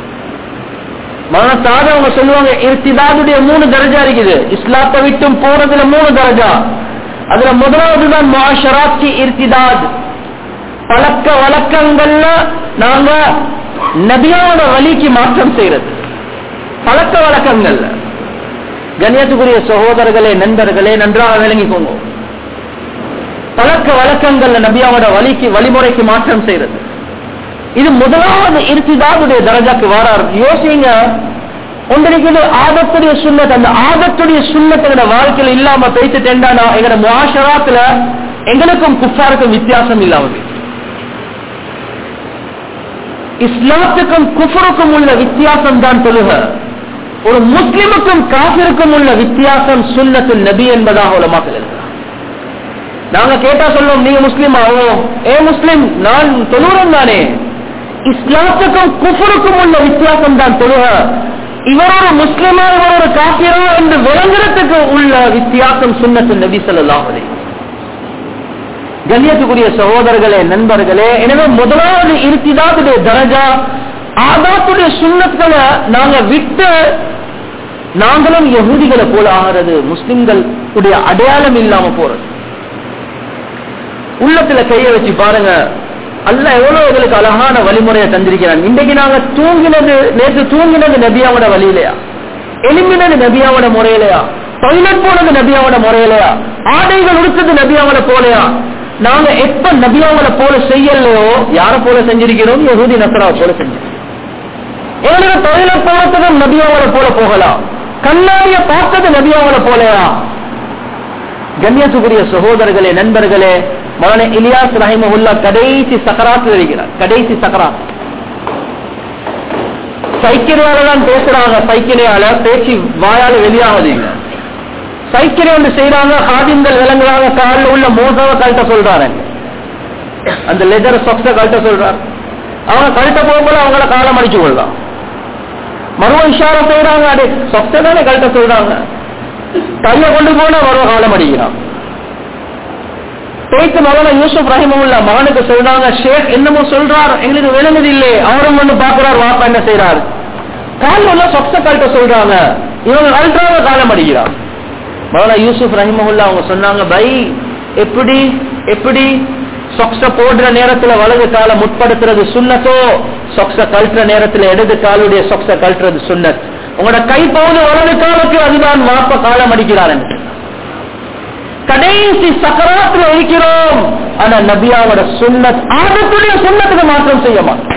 மனசாக அவங்க சொல்லுவாங்க இருத்திதாதுடைய மூணு தரஜா இருக்குது இஸ்லாத்தை விட்டும் போறதுல மூணு தரஜா அதுல முதலாவது தான் மாஷராட்சி இருத்திதாத் பழக்க வழக்கங்கள்ல நாங்க நபியாவோட வழிக்கு மாற்றம் செய்யறது பழக்க வழக்கங்கள்ல கண்ணியத்துக்குரிய சகோதரர்களே நண்பர்களே நன்றாக விளங்கிக்கோங்க பழக்க வழக்கங்கள்ல நபியாவோட வழிக்கு வழிமுறைக்கு மாற்றம் செய்யறது இது முதலாவது இருத்திதாவுடைய தரஜாக்கு வரார் யோசிங்க ஒன்றைக்கு ஆதத்துடைய சுண்ணத் அந்த ஆதத்துடைய சுண்ணத்தை எங்க வாழ்க்கையில இல்லாம பேசிட்டேன்டா எங்க முகாஷராத்துல எங்களுக்கும் குஃபாருக்கும் வித்தியாசம் இல்லாம இஸ்லாத்துக்கும் குஃபருக்கும் உள்ள வித்தியாசம் தான் சொல்லுக ஒரு முஸ்லிமுக்கும் காபிருக்கும் உள்ள வித்தியாசம் சுண்ணத்து நபி என்பதாக உலமாக்கல் இருக்கிறார் நாங்க கேட்டா சொல்லுவோம் நீங்க முஸ்லீம் ஆகும் ஏ முஸ்லிம் நான் தொழுறேன் தானே இஸ்லாத்துக்கும் குஃபருக்கும் உள்ள வித்தியாசம் தான் தொழுக இவர் ஒரு முஸ்லிமா இவர் ஒரு காப்பியரா என்று விளங்குறதுக்கு உள்ள வித்தியாசம் சுண்ணத்து நபி சொல்லலாம் கண்ணியத்துக்குரிய சகோதரர்களே நண்பர்களே எனவே முதலாவது இருத்திதாத்துடைய தரஜா ஆதாத்துடைய சுண்ணத்துகளை நாங்க விட்டு நாங்களும் யகுதிகளை போல ஆகிறது முஸ்லிம்கள் உடைய அடையாளம் இல்லாம போறது உள்ளத்துல கைய வச்சு பாருங்க அல்ல எவ்வளவு எங்களுக்கு அழகான வழிமுறையை தந்திருக்கிறான் இன்றைக்கு நாங்க தூங்கினது நேற்று தூங்கினது நபியாவோட வழியிலையா எலும்பினது நபியாவோட முறையிலையா டாய்லெட் போனது நபியாவோட முறையிலையா ஆடைகள் உடுத்தது நபியாவோட போலையா நாங்க எப்ப நபியாவோட போல செய்யலையோ யார போல செஞ்சிருக்கிறோம் யகுதி நசரா போல செஞ்சிருக்கோம் எங்களுக்கு டாய்லெட் போனதும் நபியாவோட போல போகலாம் கண்ணாடிய பார்த்தது நபியாவோட போலையா கண்ணியத்துக்குரிய சகோதரர்களே நண்பர்களே மகன இலியாஸ் ரஹிமஹுல்லா கடைசி சக்கராத்து இருக்கிறார் கடைசி சக்கராத் சைக்கிளால தான் பேசுறாங்க சைக்கிளையால பேச்சு வாயால வெளியாவது இல்லை சைக்கிளை ஒன்று செய்யறாங்க காதிங்கள் விளங்குறாங்க காலில் உள்ள மோசவ கழட்ட சொல்றாரு அந்த லெதர் சொக்ஸ கழட்ட சொல்றாரு அவங்க கழட்ட போகும்போது அவங்கள காலம் அடிச்சு கொள்ளலாம் மருவ இஷாரம் செய்யறாங்க அடே சொக்ஸ தானே கழட்ட சொல்றாங்க கைய கொண்டு போனா மருவ காலம் அடிக்கிறான் பேச்சு மகன யூசுப் ரஹிமுல்லா மகனுக்கு சொல்றாங்க ஷேக் என்னமோ சொல்றார் எங்களுக்கு விளங்குது இல்லை அவரும் ஒண்ணு பாக்குறார் வாப்பா என்ன செய்யறாரு கால் உள்ள சொக்ஸ கழட்ட சொல்றாங்க இவங்க அல்ட்ராவ காலம் அடிக்கிறான் மகனா யூசுப் ரஹிமஹுல்லா அவங்க சொன்னாங்க பை எப்படி எப்படி சொக்ஸ போடுற நேரத்துல வலது காலை முற்படுத்துறது சுண்ணத்தோ சொக்ஸ கழட்டுற நேரத்துல இடது காலுடைய சொக்ஸ கழட்டுறது சுண்ணத் உங்களோட கை போது வலது காலுக்கு அதுதான் வாப்ப காலம் அடிக்கிறார் கடைசி சக்கராத்துல இருக்கிறோம் ஆனா நபியாவோட சுண்ணத் ஆபத்துடைய சுண்ணத்துக்கு மாற்றம் செய்ய மாட்டோம்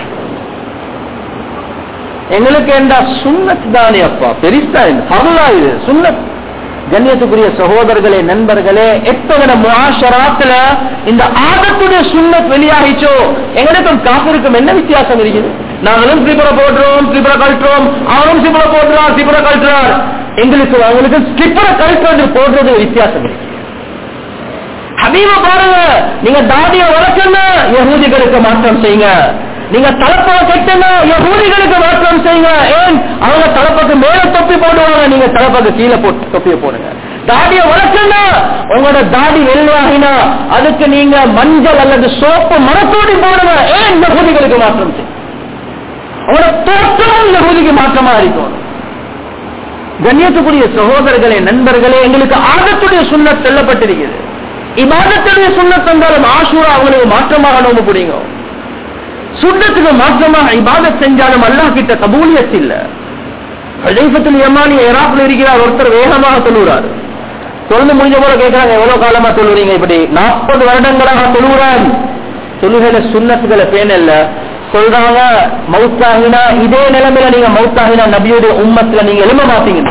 எங்களுக்கு என்ன சுண்ணத் தானே அப்பா பெரிசா இது பரலா இது சுண்ணத் கண்ணியத்துக்குரிய சகோதரர்களே நண்பர்களே எத்தனை முகாஷராத்துல இந்த ஆபத்துடைய சுண்ணத் வெளியாகிச்சோ எங்களுக்கும் காப்பிருக்கும் என்ன வித்தியாசம் இருக்குது நாங்களும் திரிபுர போடுறோம் திரிபுர கழட்டுறோம் அவனும் சிபுர போடுறான் திரிபுர கழட்டுறார் எங்களுக்கு அவங்களுக்கு ஸ்லிப்பரை கழட்டுறது போடுறது வித்தியாசம் இருக்கு ஹபீப பாருங்க நீங்க தாடிய வளர்க்கணும் யகூதிகளுக்கு மாற்றம் செய்யுங்க நீங்க தலப்பா கட்டுங்க யகூதிகளுக்கு மாற்றம் செய்யுங்க ஏன் அவங்க தலப்புக்கு மேல தொப்பி போடுவாங்க நீங்க தலப்புக்கு கீழே போட்டு தொப்பியை போடுங்க தாடிய வளர்க்கணும் உங்களோட தாடி வெள்ளையாகினா அதுக்கு நீங்க மஞ்சள் அல்லது சோப்பு மரத்தோடி போடுங்க ஏன் யகூதிகளுக்கு மாற்றம் செய்யுங்க உங்களோட தோற்றமும் யகூதிக்கு மாற்றமா இருக்கும் கண்ணியத்துக்குரிய சகோதரர்களே நண்பர்களே எங்களுக்கு ஆகத்துடைய சுண்ணத் செல்லப்பட்டிருக்கிறது இபாதத்துடைய சுண்ணத் என்றாலும் ஆசூரா அவங்களுக்கு மாற்றமாக நோம்பு பிடிங்க சுண்ணத்துக்கு மாற்றமாக இபாதத் செஞ்சாலும் அல்லாஹ் கிட்ட கபூலியத் இல்ல ஹஜைஃபத்துல் யமானி இராக்ல இருக்கிறார் ஒருத்தர் வேகமாக தொழுகிறார் தொழுந்து முடிஞ்ச போல கேட்கிறாங்க எவ்வளவு காலமா தொழுறீங்க இப்படி நாற்பது வருடங்களாக தொழுகிறேன் தொழுகையில சுண்ணத்துகளை பேணல்ல சொல்றாங்க மவுத்தாகினா இதே நிலைமையில நீங்க மவுத்தாகினா நபியுடைய உம்மத்துல நீங்க எழும மாட்டீங்க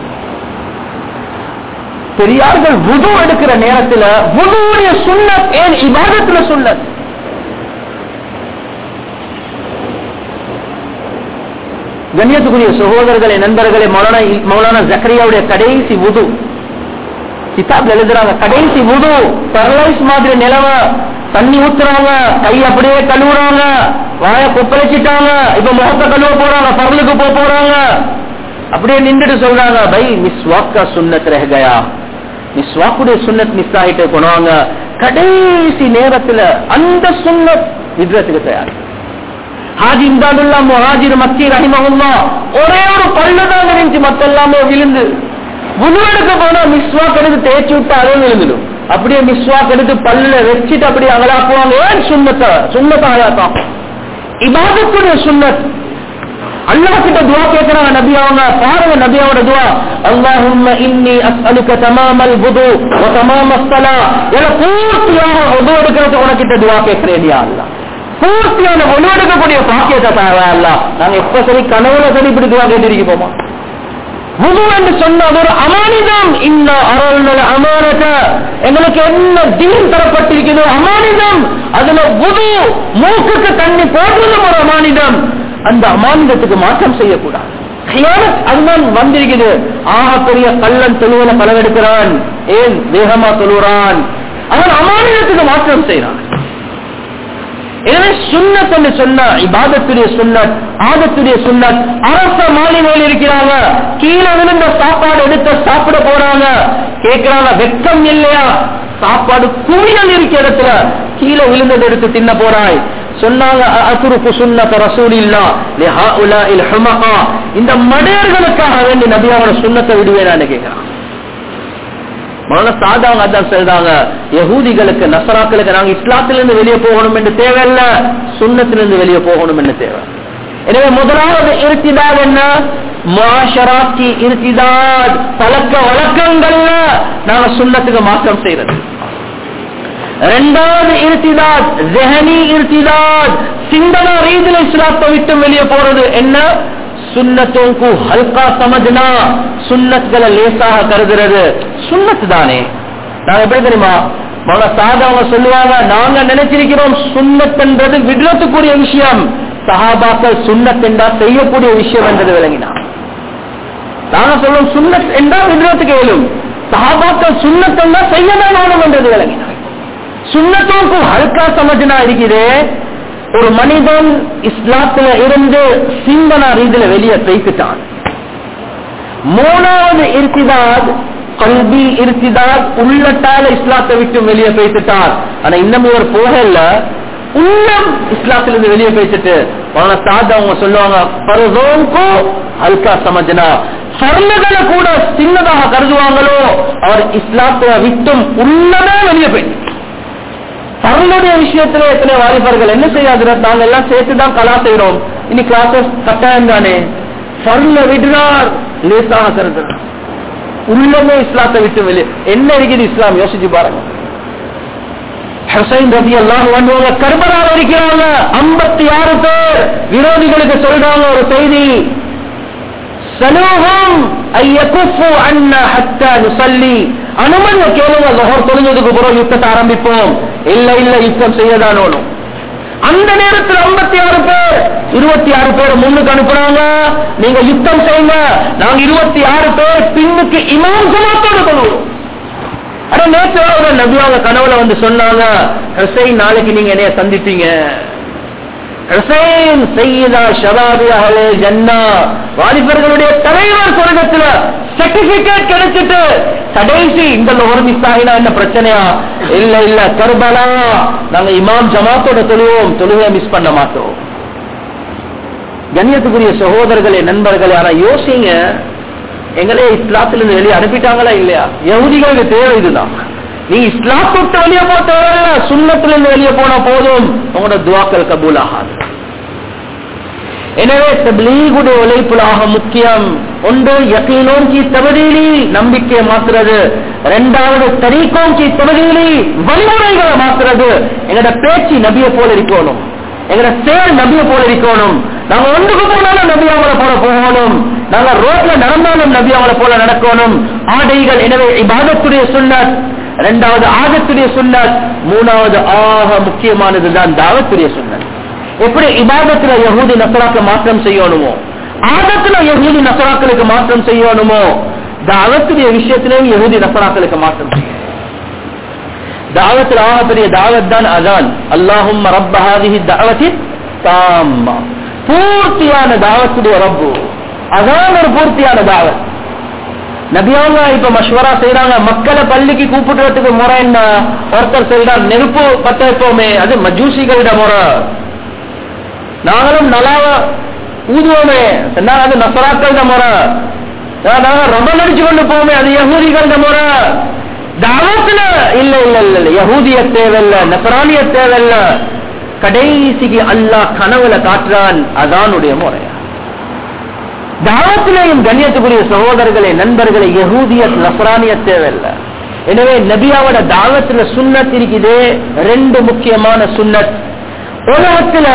பெரியார்கள் வுது எடுக்கிற நேரத்துல வுதுவுடைய சுண்ணத் ஏன் இபாதத்துல சுண்ணத் கண்ணியத்துக்குரிய சகோதரர்களே நண்பர்களே மௌலானா மௌலானா ஜக்கரியாவுடைய கடைசி வுது கிதாப்ல எழுதுறாங்க கடைசி வுது பரலைஸ் மாதிரி நிலவை தண்ணி ஊத்துறாங்க கை அப்படியே கழுவுறாங்க வாய கொப்பளிச்சிட்டாங்க இப்ப முகத்தை கழுவ போறாங்க பரலுக்கு போக போறாங்க அப்படியே நின்றுட்டு சொல்றாங்க பை மிஸ் வாக்கா சுண்ணத் ரह गया மிஸ் வாக்குடைய சுண்ணத் மிஸ் ஆகிட்டு போனாங்க கடைசி நேரத்துல அந்த சுண்ணத் வித்ரத்துக்கு தயார் ஹாஜி இம்தாதுல்லா முஹாஜிர் மக்கி ரஹிமஹுல்லா ஒரே ஒரு பல்லு தான் இருந்துச்சு மத்தெல்லாமே விழுந்து முழுவெடுக்க போனா மிஸ்வாக் எடுத்து தேய்ச்சி விட்டு அதுவும் விழுந்துடும் அப்படியே மிஸ்வாக் எடுத்து பல்லுல வச்சுட்டு அப்படியே அகலாக்குவாங்க ஏன் சுண்ணத்தை சுண்ணத்தை அகலாക്കാം இபாதத்துடைய சுண்ணத் அல்லாஹ் கிட்ட துவா கேட்கிறாங்க நபி அவங்க பாருங்க நபியோட துவா அல்லாஹும்ம இன்னி அஸ்அலுக தமாமல் வுது வ தமாமஸ் ஸலா என பூர்த்தியாக வுது எடுக்கிறதுக்கு உனக்கிட்ட துவா கேட்கிறேன் யா அல்லாஹ் பூர்த்தியான வுது எடுக்கக்கூடிய பாக்கியத்தை தாரா அல்லாஹ் நாங்க எப்ப சரி கனவுல சரி இப்படி துவா கேட்டிருக்கி போமா வுது என்று சொன்ன அது ஒரு அமானிதம் இந்த அருள் அமானத எங்களுக்கு என்ன தீன் தரப்பட்டிருக்கிறதோ அமானிதம் அதுல வுது மூக்குக்கு தண்ணி போடுறதும் ஒரு அமானிதம் அந்த அமானிதத்துக்கு மாற்றம் செய்யக்கூடாது கியாமத் அதுதான் வந்திருக்குது ஆக பெரிய கள்ளன் தொழுவன பலவெடுக்கிறான் ஏன் வேகமா தொழுகிறான் அவன் அமானிதத்துக்கு மாற்றம் செய்யறான் எனவே சுண்ணத் என்று சொன்ன இபாதத்துடைய சுண்ணத் ஆதத்துடைய சுண்ணத் அரச மாளிகையில் இருக்கிறாங்க கீழே விழுந்த சாப்பாடு எடுத்து சாப்பிட போறாங்க கேட்கிறாங்க வெக்கம் இல்லையா சாப்பாடு குவியல் இருக்கிற இடத்துல கீழே விழுந்தது எடுத்து தின்ன போறாய் சொன்னாங்க அசுருக்கு சுண்ணத்த ரசூலில்லா லிஹாஉலா இல் ஹுமகா இந்த மடையர்களுக்காக வேண்டி நபி அவன சுண்ணத்தை விடுவேனான்னு கேட்கிறான் மன சாதாங்க அதான் சொல்றாங்க யகூதிகளுக்கு நசராக்களுக்கு நாங்க இஸ்லாத்திலிருந்து வெளியே போகணும் என்று தேவையில்ல சுண்ணத்திலிருந்து வெளியே போகணும் என்று தேவை எனவே முதலாவது இருத்திதாத் என்ன மாஷராக்கி இருத்திதாத் பழக்க வழக்கங்கள்ல நாங்க சுண்ணத்துக்கு மாற்றம் செய்யறது ரெண்டாவது இருத்திதாத் ஜெஹனி இருத்திதாத் சிந்தனா ரீதியில இஸ்லாத்தை விட்டு வெளியே போறது என்ன சுண்ணத்தோं को हल्का समझना சுன்னத்களை லேசாக கருதுறது சுன்னத் தானே நாங்க எப்படி தெரியுமா மக சாதவங்க சொல்லுவாங்க நாங்க நினைச்சிருக்கிறோம் சுன்னத் என்றது விடுறதுக்குரிய விஷயம் சஹாபாக்கள் சுன்னத் என்றா செய்யக்கூடிய விஷயம் என்றது விளங்கினா நாங்க சொல்றோம் சுன்னத் என்றா விடுறதுக்கு இயலும் சஹாபாக்கள் சுன்னத் என்றா செய்யதான் வேணும் என்றது விளங்கினா சுண்ணத்தோக்கு ஹல்கா சமஜனா இருக்குது ஒரு மனிதன் இஸ்லாத்துல இருந்து சிந்தனா ரீதியில வெளியே பேசிட்டான் மூணாவது இருத்திதாத் கல்வி இருத்திதாத் உள்ளட்டால இஸ்லாத்தை விட்டு வெளியே பேசிட்டார் ஆனா இன்னமும் ஒரு போகல உள்ளம் இஸ்லாத்திலிருந்து வெளியே பேசிட்டு அவங்க சாத அவங்க சொல்லுவாங்க பரதோங்கோ ஹல்கா சமஜனா சர்மகளை கூட சின்னதாக கருதுவாங்களோ அவர் இஸ்லாத்தை விட்டும் உள்ளமே வெளியே போயிட்டு பரலுடைய விஷயத்துல எத்தனை வாலிபர்கள் என்ன செய்யாது நாங்க எல்லாம் சேர்த்துதான் கலா செய்யறோம் இனி கிளாஸஸ் கட்டாயம் தானே பரல விடுறார் லேசாக கருதுறார் உள்ளமே இஸ்லாத்தை விட்டு வெளியே என்ன இருக்குது இஸ்லாம் யோசிச்சு பாருங்க ஹசைன் ரபி எல்லாம் பண்ணுவாங்க கர்பரால இருக்கிறாங்க ஐம்பத்தி ஆறு பேர் விரோதிகளுக்கு சொல்றாங்க ஒரு செய்தி சலூகம் ஐயகுஃபு அன்னா ஹத்தா நுசல்லி அனுமதியை கேளுங்க லோகர் தொழிஞ்சதுக்கு பிறகு யுத்தத்தை ஆரம்பிப்போம் இல்ல இல்ல யுத்தம் செய்யதான் வேணும் அந்த நேரத்தில் ஐம்பத்தி ஆறு பேர் இருபத்தி ஆறு பேர் முன்னுக்கு அனுப்புறாங்க நீங்க யுத்தம் செய்யுங்க நாங்க இருபத்தி ஆறு பேர் பின்னுக்கு இமாம் ஜமாத்தோடு கொள்வோம் ஆனா நேற்று ஒரு நபியாங்க கனவுல வந்து சொன்னாங்க ஹுசைன் நாளைக்கு நீங்க என்னைய சந்திப்பீங்க ஹுசைன் சையதா ஷபாபி அஹலே ஜன்னா வாலிபர்களுடைய தலைவர் சொர்க்கத்துல சர்டிபிகேட் கிடைச்சிட்டு கடைசி இந்த ஒரு மிஸ் ஆகினா என்ன பிரச்சனையா இல்ல இல்ல கர்பலா நாங்க இமாம் ஜமாத்தோட தொழுவோம் தொழுவை மிஸ் பண்ண மாட்டோம் கண்ணியத்துக்குரிய சகோதரர்களே நண்பர்களே ஆனா யோசிங்க எங்களே இஸ்லாத்துல இருந்து வெளியே அனுப்பிட்டாங்களா இல்லையா யகுதிகளுக்கு தேவை இதுதான் நீ இஸ்லாம் விட்டு வெளியே போக தேவையில்ல சுண்ணத்துல இருந்து வெளியே போனா போதும் உங்களோட துவாக்கள் கபூல் ஆகாது எனவே தப்லீகுடைய உழைப்புலாக முக்கியம் ஒன்று யக்கீனோம் கி தவறீலி நம்பிக்கையை மாத்துறது இரண்டாவது தரீக்கோம் கி தவறீலி வழிமுறைகளை மாத்துறது எங்களோட பேச்சு நபியை போல இருக்கணும் எங்களோட செயல் நபியை போல இருக்கணும் நாங்க ஒன்றுக்கு போனாலும் நபி அவங்கள போல போகணும் நாங்க ரோட்ல நடந்தாலும் நபி அவங்கள போல நடக்கணும் ஆடைகள் எனவே இபாதத்துடைய சுன்னத் இரண்டாவது ஆகத்துடைய சுன்னத் மூணாவது ஆக முக்கியமானதுதான் தாவத்துடைய சுன்னத் எப்படி இபாதத்துல யகூதி நசராக்க மாற்றம் செய்யணுமோ ஆகத்துல யகூதி நசராக்களுக்கு மாற்றம் செய்யணுமோ தாவத்துடைய விஷயத்திலேயும் யகூதி நசராக்களுக்கு மாற்றம் செய்யணும் தாவத்தில் ஆக பெரிய தாவத் தான் அதான் அல்லாஹும் ரப்பஹாதிஹி தாவத்தி தாம்மா பூர்த்தியான தாவத்துடைய ரப்பு அதான் ஒரு பூர்த்தியான தாவத் நபியாங்க இப்ப மஷ்வரா செய்யறாங்க மக்களை பள்ளிக்கு கூப்பிடுறதுக்கு முறை என்ன ஒருத்தர் செய்யறார் நெருப்பு பத்த வைப்போமே அது மஜூசிகளிட முறை நாங்களும் நலாவ ஊதுவோமே சொன்னாங்க அது நசராக்கள் முறை நாங்க ரொம்ப நடிச்சு கொண்டு போவோமே அது யகூதிகள் முறை தாவத்துல இல்ல இல்ல இல்ல இல்ல யகூதிய தேவையில்ல நசரானிய தேவையில்ல கடைசிக்கு அல்லாஹ் கனவுல காட்டுறான் அதானுடைய முறை தாவத்திலேயும் கண்ணியத்துக்குரிய சகோதரர்களே நண்பர்களே யகூதிய நசரானிய தேவையில்லை எனவே நபியாவோட தாவத்துல சுண்ணத் இருக்குதே ரெண்டு முக்கியமான சுண்ணத் உலகத்துல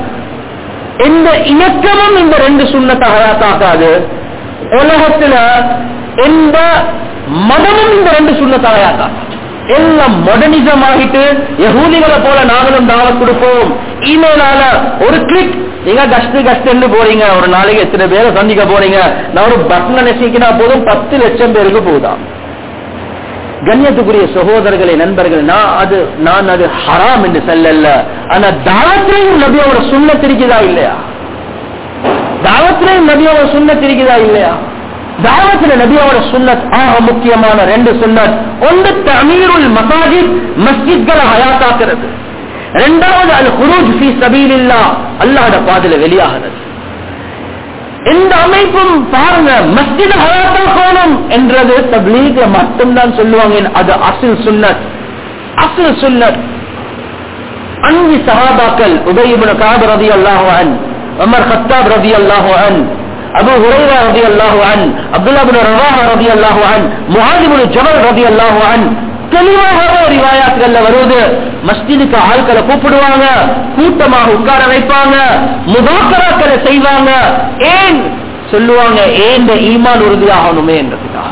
எந்த இணக்கமும் இந்த ரெண்டு சுண்ணத்தை ஹயாத்தாக்காது உலகத்துல எந்த மதமும் இந்த ரெண்டு சுண்ணத்தை ஹயாத்தாக்காது எல்லாம் மாடர்னிசம் ஆகிட்டு யகூதிகளை போல நாங்களும் தாவத் கொடுப்போம் இமெயிலால ஒரு கிளிக் நீங்க கஷ்ட கஷ்டன்னு போறீங்க ஒரு நாளைக்கு எத்தனை பேரை சந்திக்க போறீங்க நான் ஒரு பட்டனை நெசிக்கினா போதும் பத்து லட்சம் பேருக்கு போதும் கண்ணியத்துக்குரிய சகோதரர்களே நண்பர்கள் நான் அது நான் அது ஹராம் என்று சொல்லல ஆனா தாவத்திலையும் நபியோட சுண்ணத்திருக்குதா இல்லையா தாவத்திலையும் நபியோட சுண்ணத்திருக்குதா இல்லையா தாவத்துல நபியோட சுன்னத் ஆக முக்கியமான ரெண்டு சுன்னத் ஒன்று தமீருல் மசாஜித் மஸ்ஜித்களை ஹயாத்தாக்குறது இரண்டாவது அல் ஹுரூஜ் ஃபி சபீலில்லா அல்லாஹ்ட பாதையில வெளியாகிறது எந்த அமைப்பும் பாருங்க மஸ்ஜித் ஹயாத்தாக்கணும் என்றது தப்லீக்ல மட்டும்தான் சொல்லுவாங்க அது அசில் சுன்னத் அசில் சுன்னத் அஞ்சு சஹாபாக்கள் உதயிபுன காப் ரதி அல்லாஹு அன் உமர் கத்தாப் ரதி அல்லாஹு அன் அபு ஹுரைரா ரதி அல்லாஹு அன் அப்துல்லா பின் ரவாஹா ரதி அல்லாஹு அன் முஹாஜிபுன் ஜபல் ரதி அல்லாஹு அன் தெளிவாகவே ரிவாயாத்துகள்ல வருவது மஸ்ஜிதுக்கு ஆட்களை கூப்பிடுவாங்க கூட்டமாக உட்கார வைப்பாங்க முதாக்கராக்களை செய்வாங்க ஏன் சொல்லுவாங்க ஏன் ஈமான் உறுதியாகணுமே என்றதுக்காக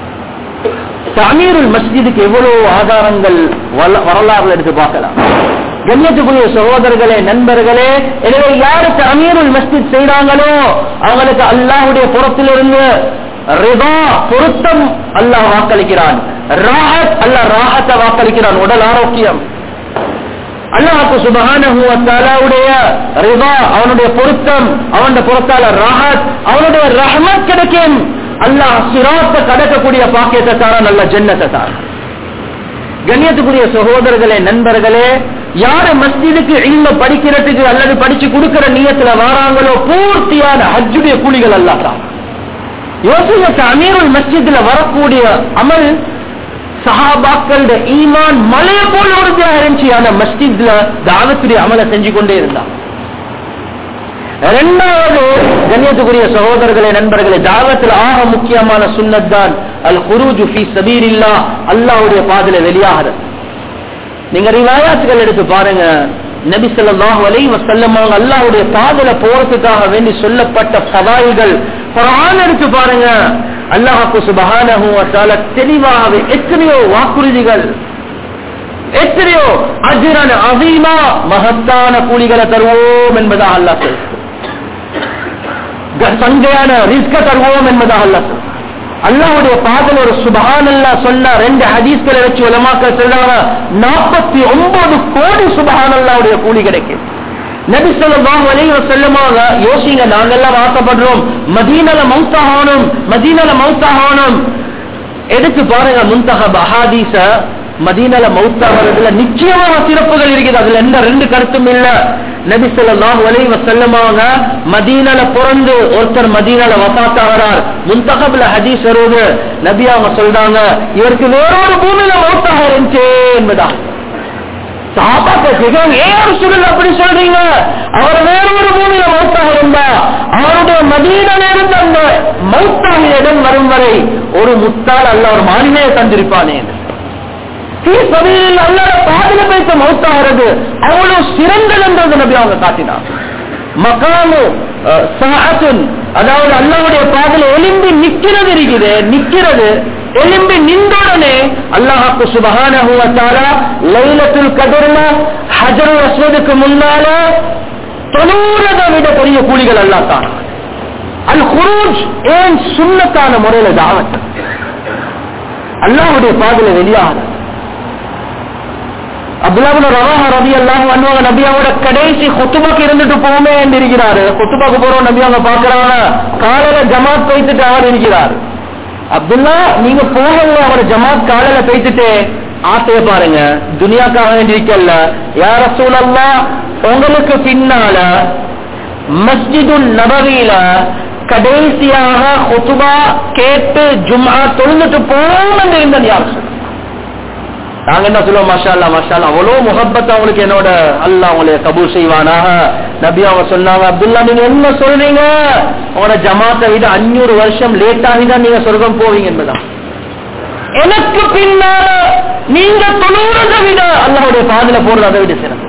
தமீருல் மஸ்ஜிதுக்கு எவ்வளவு ஆதாரங்கள் வரலாறுல எடுத்து பார்க்கலாம் கண்ணியத்துக்குரிய சகோதரர்களே நண்பர்களே எனவே யாருக்கு அமீருல் மஸ்ஜித் செய்றாங்களோ அவங்களுக்கு அல்லாஹுடைய புறத்திலிருந்து ரிபா பொருத்தம் அல்லாஹ் வாக்களிக்கிறான் ராஹத் அல்லாஹ் ராஹத்தை வாக்களிக்கிறான் உடல் ஆரோக்கியம் அல்லாஹுக்கு சுபகானுடைய ரிபா அவனுடைய பொருத்தம் அவனுடைய பொருத்தால ராஹத் அவனுடைய ரஹமத் கிடைக்கும் அல்லாஹ் சிராத்தை கடக்கக்கூடிய பாக்கியத்தை தாரான் நல்ல ஜன்னத்தை தான் கண்ணியத்துக்குரிய சகோதரர்களே நண்பர்களே யாரு மஸ்ஜிதுக்கு இல்ம படிக்கிறதுக்கு அல்லது படிச்சு கொடுக்கிற நியத்துல வாராங்களோ பூர்த்தியான ஹஜ்ஜுடைய கூலிகள் அல்லாதான் யோசிக்க அமீருல் மஸ்ஜித்ல வரக்கூடிய அமல் சஹாபாக்களோட ஈமான் மலைய போல உறுதியாக இருந்துச்சு ஆனா மஸ்ஜித்ல தாவத்துடைய அமலை செஞ்சு கொண்டே இருந்தான் இரண்டாவது கண்ணியத்துக்குரிய சகோதரர்களே நண்பர்களே தாவத்தில் ஆக முக்கியமான சுன்னத் தான் அல் ஹுரூஜு ஃபி சபீரில்லா அல்லாஹ்வுடைய பாதையில வெளியாகிறது நீங்க ரிவாயாத்துகள் எடுத்து பாருங்க நபி ஸல்லல்லாஹு அலைஹி வஸல்லம் அவங்க அல்லாஹ்வுடைய பாதையில போறதுக்காக வேண்டி சொல்லப்பட்ட ஃபதாயிகள் குர்ஆன் எடுத்து பாருங்க அல்லாஹ் சுப்ஹானஹு வ தஆலா தெளிவாகவே எத்தனையோ வாக்குறுதிகள் எத்தனையோ அஜிரன் அசீமா மகத்தான கூலிகளை தருவோம் என்பதாக அல்லா சங்கையான ரிஸ்க தருவோம் என்பதாக அல்லா அல்லாவுடைய பாதல் ஒரு சுபஹான் அல்லா சொன்ன ரெண்டு ஹதீஸ்களை வச்சு உலமாக்கள் சொல்றாங்க நாற்பத்தி ஒன்பது கோடி சுபஹான் அல்லாவுடைய கூலி கிடைக்கும் நபி ஸல்லல்லாஹு அலைஹி வஸல்லமாக யோசிங்க நாங்கெல்லாம் ஆசைப்படுறோம் மதீனால மௌத்தாகணும் மதீனால மௌத்தாகணும் எடுத்து பாருங்க முன்தஹப் அஹாதீஸ மதீனால மௌத்தாகிறதுல நிச்சயமான சிறப்புகள் இருக்குது அதுல எந்த ரெண்டு கருத்தும் இல்ல நபி ஸல்லல்லாஹு அலைஹி வஸல்லமாக மதீனால பிறந்து ஒருத்தர் மதீனால வஃபாத்தாகிறார் முன்தஹப்ல ஹதீஸ் வருது நபி அவங்க சொல்றாங்க இவருக்கு வேறொரு பூமியில மௌத்தாக இருந்துச்சு என்பதா சாபாக்கள் கேட்கிறாங்க ஏன் ஒரு சூழல் அப்படி சொல்றீங்க அவர் வேற ஒரு பூமியில மௌத்தாக இருந்தா அவருடைய மதீனில் இருந்து அந்த மௌத்தாகிய இடம் வரும் வரை ஒரு முத்தால் அல்ல ஒரு மாநிலையை தந்திருப்பானே அல்லாத பாதில பேச மௌத்தாகிறது அவ்வளவு சிறந்தது என்றது நபி அவங்க காட்டினார் மகாமு சாத்துன் அதாவது அல்லாவுடைய பாதல எலும்பி நிக்கிறது இருக்குது நிக்கிறது எலும்பி நின்றோடனே அல்லாஹாக்கு சுபஹானஹு வ தஆலா லைலத்துல் கத்ர்ல ஹஜ்ருல் அஸ்வதுக்கு முன்னால தொண்ணூறதை விட பெரிய கூலிகள் அல்லாஹ் தான் அல் குரூஜ் ஏன் சுண்ணத்தான முறையில தாவத் அல்லாஹ்வுடைய பாதல வெளியாகுது அப்துல்லாபுல ரவாஹா ரபி அல்லாஹ் அன்வாங்க நபியாவோட கடைசி கொத்துபாக்கு இருந்துட்டு போமே என்று இருக்கிறாரு கொத்துபாக்கு போறோம் நபி அவங்க பாக்குறாங்க காலையில ஜமாத் பேசிட்டு அவர் இருக்கிறார் அப்துல்லா நீங்க போகல அவர் ஜமாத் காலையில பேசிட்டு ஆசைய பாருங்க துனியாக்காக வேண்டி இருக்கல யார சூழல்லா உங்களுக்கு பின்னால மஸ்ஜிதுல் நபவியில கடைசியாக கொத்துபா கேட்டு ஜும்மா தொழுந்துட்டு போகும் இருந்த யார் சொல்லுங்க நாங்க என்ன சொல்லுவோம் மாஷா அல்லா மாஷா அல்லா அவ்வளவு முகப்பத் அவங்களுக்கு என்னோட அல்லா உங்களை கபூல் செய்வானாக நபி அவங்க சொன்னாங்க அப்துல்லா நீங்க என்ன சொல்றீங்க உங்களோட ஜமாத்தை விட அஞ்சூறு வருஷம் லேட் ஆகிதான் நீங்க சொர்க்கம் போவீங்க என்பதான் எனக்கு பின்னால நீங்க தொண்ணூறதை விட அல்லாவுடைய பாதில போறது அதை விட சிறப்பு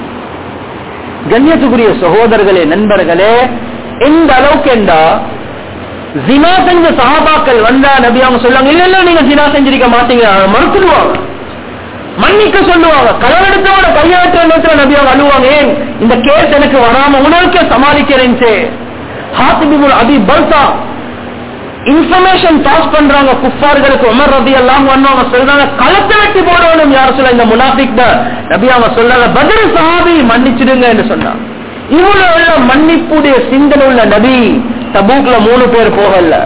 கண்ணியத்துக்குரிய சகோதரர்களே நண்பர்களே எந்த அளவுக்கு என்றா ஜினா செஞ்ச சகாபாக்கள் வந்தா நபி அவங்க சொல்லுவாங்க இல்ல இல்ல நீங்க ஜினா செஞ்சிருக்க மாட்டீங்க மறுத்துடுவாங்க மன்னிக்க சொல்லுவாங்க களவெடுத்தோட கையாற்ற நேரத்தில் நபி அவங்க அழுவாங்க ஏன் இந்த கேஸ் எனக்கு வராம உணர்க்க சமாளிக்கிறேன் ஹாத்திபிபுல் அபி பல்சா இன்ஃபர்மேஷன் பாஸ் பண்றாங்க குஃபார்களுக்கு உமர் ரபி எல்லாம் அவங்க சொல்றாங்க களத்தை வெட்டி போடணும் யார சொல்ல இந்த முனாபிக் நபி அவங்க சொல்றாங்க பதில் சஹாபி மன்னிச்சிடுங்க என்று சொன்னாங்க இவ்வளவு உள்ள மன்னிப்புடைய சிந்தனை உள்ள நபி தபூக்ல மூணு பேர் போகல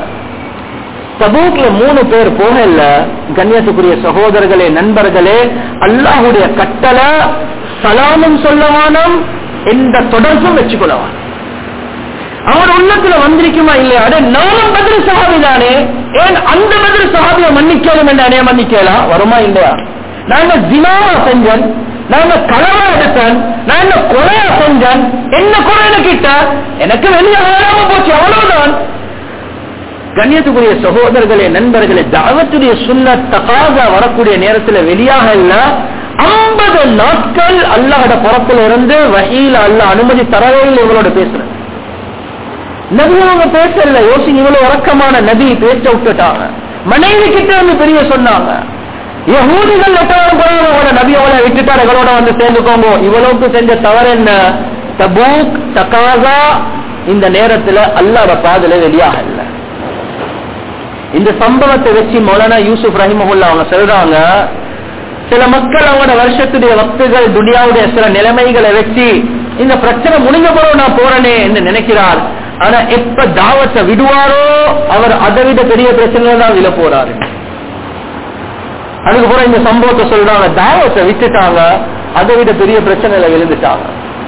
தபூக்ல மூணு பேர் போகல கண்ணியத்துக்குரிய சகோதரர்களே நண்பர்களே அல்லாஹுடைய கட்டளை சலாமும் சொல்லவானம் எந்த தொடர்பும் வச்சுக்கொள்ளவான் அவன் உள்ளத்துல வந்திருக்குமா இல்லையா அடே நானும் பதில் சஹாபி தானே ஏன் அந்த பதில் சஹாபியை மன்னிக்கலும் என்ன மன்னிக்கலாம் வருமா இல்லையா நாங்க ஜினாவா செஞ்சன் நாங்க களவா எடுத்தேன் நான் என்ன கொலையா செஞ்சேன் என்ன கொலை கிட்ட எனக்கு வெளியே வராம போச்சு அவ்வளவுதான் கண்ணியத்துக்குரிய சகோதரர்களே நண்பர்களே தாவத்துடைய சுண்ண தகாக வரக்கூடிய நேரத்தில் வெளியாக இல்ல ஐம்பது நாட்கள் அல்லாஹோட புறத்துல இருந்து வகையில அல்ல அனுமதி தரவே இல்லை இவங்களோட பேசுறேன் நபி அவங்க பேசல யோசிங்க இவ்வளவு இறக்கமான நபி பேச்ச விட்டுட்டாங்க மனைவி கிட்ட வந்து பெரிய சொன்னாங்க யகூதிகள் எட்டாவது போறவங்களோட நபி அவளை விட்டுட்டார் எங்களோட வந்து சேர்ந்துக்கோங்க இவ்வளவுக்கு செஞ்ச தவறு என்ன தபூக் தகாசா இந்த நேரத்துல அல்லாத பாதல வெளியாக இல்லை இந்த சம்பவத்தை வச்சு மௌலானா யூசுப் ரஹிமஹுல்லா அவங்க சொல்றாங்க சில மக்கள் அவங்களோட வருஷத்துடைய வக்துகள் துனியாவுடைய சில நிலைமைகளை வச்சு இந்த பிரச்சனை முடிஞ்ச போறோம் நான் போறேனே என்று நினைக்கிறார் ஆனா எப்ப தாவத்தை விடுவாரோ அவர் அதை விட பெரிய பிரச்சனை தான் விழ போறாரு அதுக்கப்புறம் இந்த சம்பவத்தை சொல்றாங்க தாவத்தை விட்டுட்டாங்க அதை விட பெரிய பிரச்சனையில விழுந்துட்டாங்க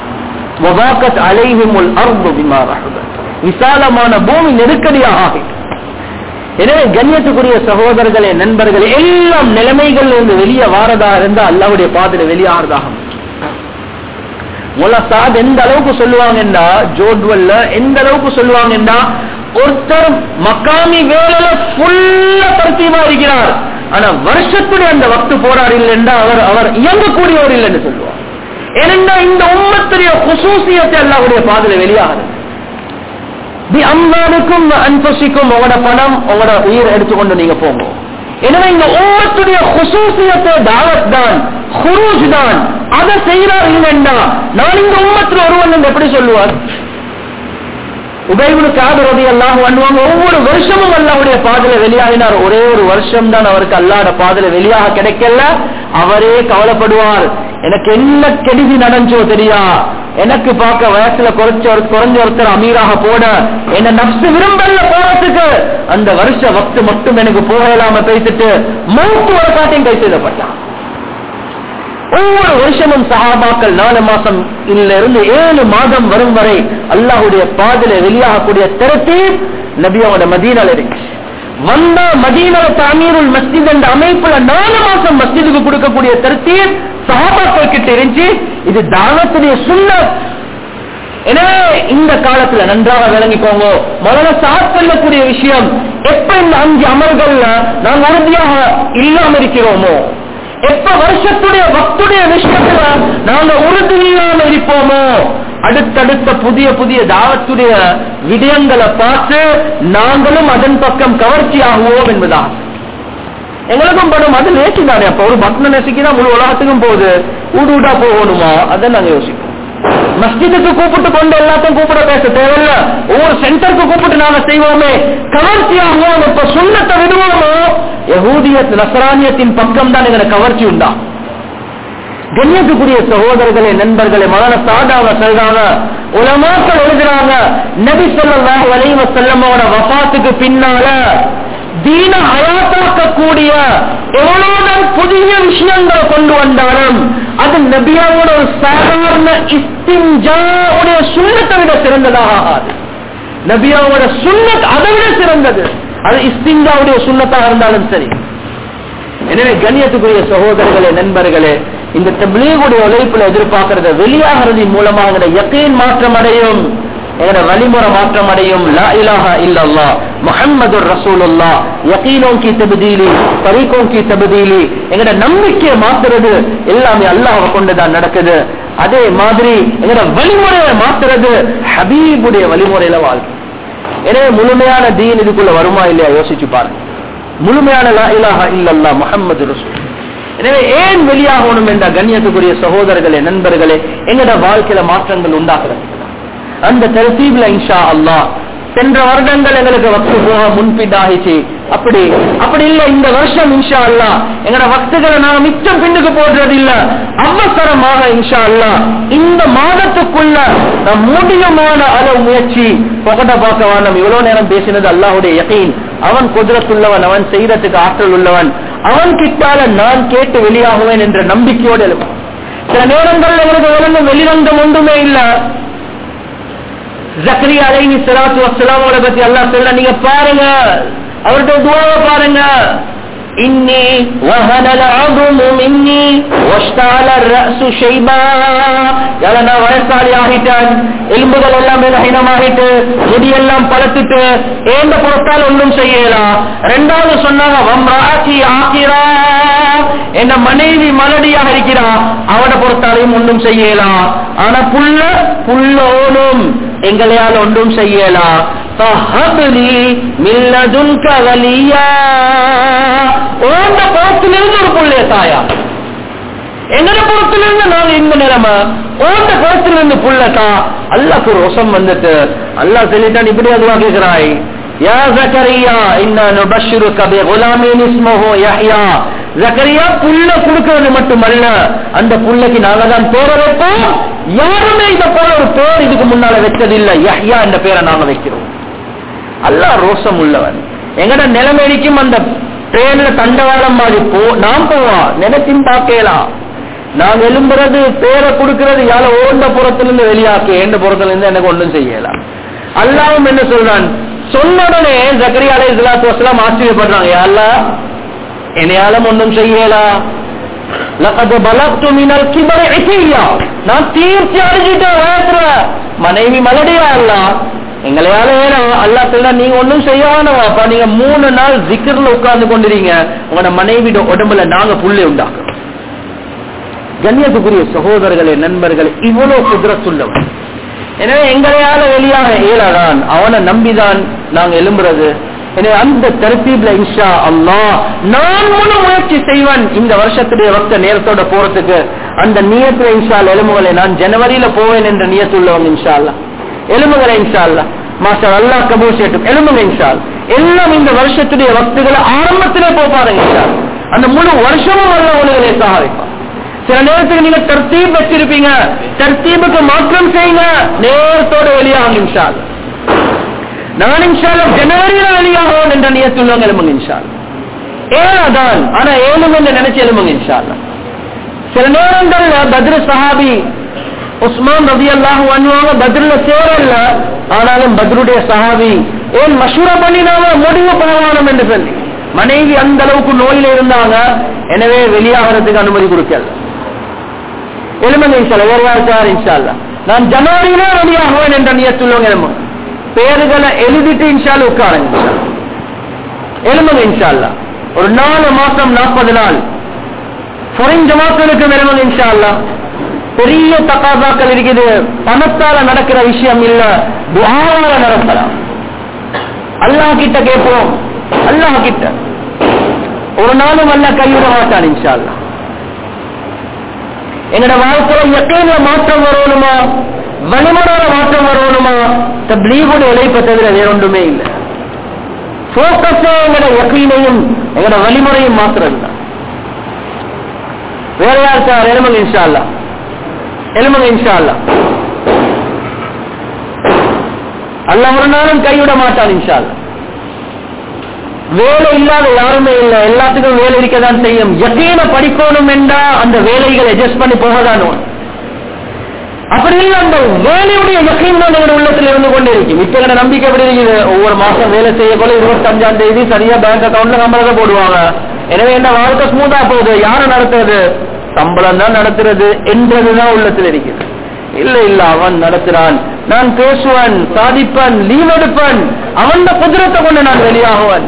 அலைஹிமுல் அர்பு பிமா விசாலமான பூமி நெருக்கடியாக ஆகிட்டு எனவே கண்ணியத்துக்குரிய சகோதரர்களே நண்பர்களே எல்லாம் நிலைமைகள் இருந்து வெளியே வாரதா இருந்தா அல்லாவுடைய பாதையில வெளியாறதாக முலசாத் எந்த அளவுக்கு சொல்லுவாங்கன்னா ஜோட்வல்ல எந்த அளவுக்கு சொல்லுவாங்கன்னா ஒருத்தர் மக்காமி வேலையில ஃபுல்லா பரிச்சயமா இருக்கிறார் ஆனா வருஷத்துடைய அந்த வக்து போறார் இல்லைன்னா அவர் அவர் இயங்கக்கூடியவர் இல்லைன்னு சொல்லுவார் ஏனென்றா இந்த உம்மத்துடைய குசூசியத்தை அல்லாவுடைய பாதையில வெளியாகிறது அம்மானுக்கும் அன்பசிக்கும் உங்களோட பணம் உங்களோட உயிர் எடுத்துக்கொண்டு நீங்க போங்க எனவே இந்த உம்மத்துடைய குசூசியத்தை தாவத் தான் ஹுரூஜ் தான் அதை செய்யறார் இல்லைன்னா நான் இந்த உம்மத்தில் ஒருவன் என்று எப்படி சொல்லுவார் உபயகுனு காதரதி எல்லாம் பண்ணுவாங்க ஒவ்வொரு வருஷமும் அல்லாவுடைய பாதையில வெளியாகினார் ஒரே ஒரு வருஷம் தான் அவருக்கு அல்லாட பாதையில வெளியாக கிடைக்கல அவரே கவலைப்படுவார் எனக்கு என்ன கெடுதி நடஞ்சோ தெரியா எனக்கு பார்க்க வயசுல குறைச்ச ஒரு குறைஞ்ச ஒருத்தர் அமீராக போட என்ன நப்சு விரும்பல போறதுக்கு அந்த வருஷ வக்து மட்டும் எனக்கு போக இல்லாம பேசிட்டு மூத்து ஒரு காட்டையும் கை செய்தப்பட்டான் ஒவ்வொரு வருஷமும் சஹாபாக்கள் நாலு மாசம் இதுல இருந்து ஏழு மாதம் வரும் வரை அல்லாஹுடைய பாதில வெளியாகக்கூடிய திறத்தி நபியோட மதீனால இருக்கு வந்தா மதீனால தாமீருல் மஸ்ஜித் என்ற அமைப்புல நாலு மாசம் மஸ்ஜிதுக்கு கொடுக்கக்கூடிய தருத்தீர் சஹாபாக்கள் கிட்ட இருந்துச்சு இது தானத்துடைய சுண்ணத் எனவே இந்த காலத்துல நன்றாக விளங்கிக்கோங்க முதல்ல சாத் சொல்லக்கூடிய விஷயம் எப்ப இந்த அஞ்சு அமல்கள்ல நாம் உறுதியாக இல்லாம இருக்கிறோமோ எப்ப வருஷத்துடைய பக்துடைய விஷயத்துல நாங்க உறுதி இல்லாம இருப்போமோ அடுத்தடுத்த புதிய புதிய தாவத்துடைய விடயங்களை பார்த்து நாங்களும் அதன் பக்கம் கவர்ச்சி ஆகுவோம் என்பதான் எங்களுக்கும் படம் அது நேற்று தானே அப்ப ஒரு பக்த நெசிக்குதான் முழு உலகத்துக்கும் போகுது ஊடு ஊடா போகணுமா அதை நாங்க யோசிப்போம் மஸ்ஜிதுக்கு கூப்பிட்டு கொண்டு எல்லாத்தையும் கூப்பிட பேச தேவையில்ல ஒவ்வொரு சென்டருக்கு கூப்பிட்டு நாங்க செய்வோமே கவர்ச்சியாகவும் இப்ப சுண்ணத்தை விடுவோமோ யகூதியத் நசரானியத்தின் பக்கம் தான் எங்களை கவர்ச்சி உண்டா கண்ணியத்துக்குரிய சகோதரர்களே நண்பர்களே மகன சாதாவ சொல்றாங்க உலமாக்கள் எழுதுறாங்க நபி சொல்லலாம் வலைவ செல்லமோட வபாத்துக்கு பின்னால தீன அயாத்தாக்கக்கூடிய எவ்வளவுதான் புதிய விஷயங்களை கொண்டு வந்தாலும் அது நபியாவோட ஒரு சாதாரண இஸ்திஞ்சாவுடைய சுண்ணத்தை விட சிறந்ததாக ஆகாது நபியாவோட சுண்ணத் அதை விட சிறந்தது அது இஸ்திஞ்சாவுடைய சுண்ணத்தாக இருந்தாலும் சரி எனவே கண்ணியத்துக்குரிய சகோதரர்களே நண்பர்களே இந்த தபிலீகுடைய உழைப்புல எதிர்பார்க்கறத வெளியாகிறதின் மூலமாக யக்கீன் மாற்றம் அடையும் எங்கட வழிமுறை மாற்றம் அடையும் லா இலாஹா இல்லல்லா முஹம்மது ரசூலுல்லா யகீனோம் கி தபதீலி பரீகோம் கி தபதீலி எங்கட நம்பிக்கையை மாத்துறது எல்லாமே அல்லாஹ்வை கொண்டுதான் நடக்குது அதே மாதிரி எங்கட வழிமுறையை மாத்துறது ஹபீபுடைய வழிமுறையில வாழ்க்கை எனவே முழுமையான தீன் இதுக்குள்ள வருமா இல்லையா யோசிச்சு பாருங்க முழுமையான லா இலாஹா இல்லல்லா முஹம்மது ரசூல் எனவே ஏன் வெளியாகணும் என்ற கண்ணியத்துக்குரிய சகோதரர்களே நண்பர்களே எங்கட வாழ்க்கையில மாற்றங்கள் உண்டாக்குறது அந்த தரசீப்ல இன்ஷா அல்லாஹ் சென்ற வருடங்கள் எங்களுக்கு வக்து போக முன்பின்னாகிச்சு அப்படி அப்படி இல்ல இந்த வருஷம் இன்ஷா அல்லா எங்கட வக்துகளை நாங்க மிச்சம் பின்னுக்கு போடுறது இல்ல அவசரமாக இன்ஷா அல்லா இந்த மாதத்துக்குள்ள நம் முடியுமான அளவு முயற்சி பொகட்ட பார்க்க வேண்டாம் இவ்வளவு நேரம் பேசினது அல்லாஹுடைய யகீன் அவன் குதிரத்துள்ளவன் அவன் செய்யறதுக்கு ஆற்றல் உள்ளவன் அவன் கிட்டால நான் கேட்டு வெளியாகுவேன் என்ற நம்பிக்கையோடு எழுப்பான் சில நேரங்கள்ல எங்களுக்கு விளங்கும் வெளிரங்கம் ஒன்றுமே இல்ல ஜக்கரி அலைஹி ஸலாத்து வஸ்ஸலாமோட பத்தி அல்லாஹ் சொல்ல நீங்க பாருங்க அவர்கிட்ட துவாவை பாருங்க இன்னி وهن العظم مني واشتعل الرأس شيبا யால நான் வயசாளி ஆகிட்டேன் எலும்புகள் எல்லாம் பலகீனமாகிட்டு முடியெல்லாம் பழத்துட்டு ஏந்த பொறுத்தால் ஒன்றும் செய்யலாம் ரெண்டாவது சொன்னாங்க வம்ராசி ஆகிறா என்ன மனைவி மலடியாக இருக்கிறா அவனை பொறுத்தாலையும் ஒன்றும் செய்யலாம் ஆனா புல்ல புல்ல ஓடும் எங்களையால் ஒன்றும் செய்யலாம் فهبني من لدنك وليا ஓண்ட புறத்திலிருந்து ஒரு புள்ளைய தாயா எங்கட புறத்திலிருந்து நாங்க இந்த நிலைமை ஓண்ட புறத்திலிருந்து புள்ளட்டா அல்லாக்கு ஒரு வசம் வந்துட்டு அல்லாஹ் சொல்லிட்டான் இப்படி அதுவா கேட்கிறாய் யா ஜக்கரியா இன்னா நுபஷ்ஷிருக பிகுலாமின் இஸ்முஹு யஹ்யா ஜக்கரியா புல்ல கொடுக்கிறது மட்டுமல்ல அந்த புல்லைக்கு நாங்க தான் பேரை வைப்போம் யாருமே இத போல ஒரு பேர் இதுக்கு முன்னால வச்சதில்லை யஹ்யா என்ற பேரை நாங்க வைக்கிறோம் அல்லாஹ் ரோசம் உள்ளவன் எங்கட நிலைமைக்கும் அந்த ட்ரெயின்ல தண்டவாளம் மாதிரி போ நாம் போவோம் நினைச்சும் பார்க்கலாம் நான் எழும்புறது பேரை கொடுக்கிறது யார ஓண்ட புறத்திலிருந்து வெளியாக்கி ஏண்ட புறத்துல இருந்து எனக்கு ஒன்றும் செய்யலாம் அல்லாவும் என்ன சொல்றான் சொன்ன உடனே ஜக்கரி அலை இஸ்லாத்து வசலாம் ஆச்சரியப்படுறாங்க யாருல என்னையாலும் ஒன்றும் செய்யலாம் லகது பலத்து மினல் கிபரை இசையா நான் தீர்ச்சி அடைஞ்சிட்டேன் வயசுல மனைவி மலடியா அல்ல எங்களையால வேணும் அல்லா சொல்ல நீங்க ஒன்றும் செய்ய வேணாம்ப்பா நீங்க மூணு நாள் ஜிக்கர்ல உட்கார்ந்து கொண்டிருங்க உங்களோட மனைவியோட உடம்புல நாங்க புள்ளை உண்டாக்குறோம் கண்ணியத்துக்குரிய சகோதரர்களே நண்பர்களே இவ்வளவு குதிரத்துள்ளவன் எனவே எங்களையால வெளியாக இயலாதான் அவனை நம்பிதான் நாங்க எழும்புறது எனவே அந்த தரத்தீப்ல இன்ஷா அல்லாஹ் நான் முழு முயற்சி செய்வேன் இந்த வருஷத்துடைய வக்த நேரத்தோட போறதுக்கு அந்த நியத்துல இன்ஷா அல்லாஹ் எலும்புகளை நான் ஜனவரியில போவேன் என்ற நியத்து உள்ளவங்க இன்ஷா அல்லாஹ் எலும்புகளை இன்ஷா அல்லாஹ் மாஷா அல்லாஹ் கபூர் செய்யட்டும் எலும்புங்க இன்ஷா அல்லாஹ். எல்லாம் இந்த வருஷத்துடைய வக்துகளை ஆரம்பத்திலே போப்பாருங்க இன்ஷா அல்லாஹ். அந்த முழு வருஷமும் அல்ல உலக லேசாக வைப்பான் சில நேரத்துக்கு நீங்க தர்த்தீப் வச்சிருப்பீங்க தர்த்தீபுக்கு மாற்றம் செய்யுங்க நேரத்தோட வெளியாகும் இன்ஷா அல்லாஹ். நான் இன்ஷால்ல ஜனவரியில வெளியாகும் என்ற நியத்துள்ளவங்க எலும்புங்க இன்ஷால் ஏழாதான் ஆனா ஏழுங்க என்று நினைச்சு எலும்புங்க இன்ஷால்ல சில நேரங்கள்ல பத்ர சஹாபி உஸ்மான் ரவி அல்லாஹ் பண்ணுவாங்க பத்ரில சேரல ஆனாலும் பத்ருடைய சஹாபி ஏன் மஷூரா பண்ணினாங்க முடிவு போகணும் என்று சொல்லி மனைவி அந்த அளவுக்கு நோயில இருந்தாங்க எனவே வெளியாகிறதுக்கு அனுமதி கொடுக்கல எலும்புங்க இன்ஷால்ல வேற யாருக்கார் இன்ஷால்ல நான் ஜனவரியிலே வெளியாகுவேன் என்ற நியத்துள்ளவங்க எலும்புங்க பேருகளை எழுதிட்டு இன்ஷால் உட்காருங்க இன்ஷா. எழுமுங்க இன்ஷால்லா ஒரு நாலு மாசம் நாற்பது நாள் குறைஞ்ச மாசங்களுக்கு எழுமுங்க இன்ஷால்லா பெரிய தக்காதாக்கள் இருக்குது பணத்தால நடக்கிற விஷயம் இல்ல துவாவால நடக்கலாம் அல்லாஹ் கிட்ட கேட்போம் அல்லாஹ் கிட்ட ஒரு நாளும் அல்ல கைவிட மாட்டான் இன்ஷால்லா எங்கட வாழ்க்கையில எக்கையில மாற்றம் வரணுமா வழிமுறையில மாற்றம் வரணுமா தப்லீகுடைய உழைப்பை தவிர வேற ஒன்றுமே இல்லை போக்கஸே எங்கட யக்கீனையும் எங்கட வழிமுறையும் மாத்திரம் தான் வேற யார் சார் எலுமங்க இன்ஷா அல்லா எலுமங்க இன்ஷா அல்லா அல்லாஹ் ஒரு நாளும் கைவிட மாட்டான் இன்ஷா அல்லா வேலை இல்லாத யாருமே இல்லை எல்லாத்துக்கும் வேலை இருக்கதான் செய்யும் யக்கீன படிக்கணும் என்றா அந்த வேலைகளை அட்ஜஸ்ட் பண்ணி போகதான் வேணும். அப்படி இல்லை அந்த வேலையுடைய யக்கீன் தான் எங்க உள்ளத்தில் இருந்து கொண்டே இருக்கும் இப்ப எங்க நம்பிக்கை எப்படி இருக்குது ஒவ்வொரு மாசம் வேலை செய்ய போல இருபத்தஞ்சாம் தேதி சரியா பேங்க் அக்கௌண்ட்ல சம்பளத்தை போடுவாங்க எனவே என்ன வாழ்க்கை ஸ்மூத்தா போகுது யாரை நடத்துறது சம்பளம் தான் நடத்துறது என்றதுதான் உள்ளத்தில் இருக்குது இல்ல இல்ல அவன் நடத்துறான் நான் பேசுவன் சாதிப்பன் லீவ் எடுப்பன் அவன் குதிரத்தை கொண்டு நான் வெளியாகுவன்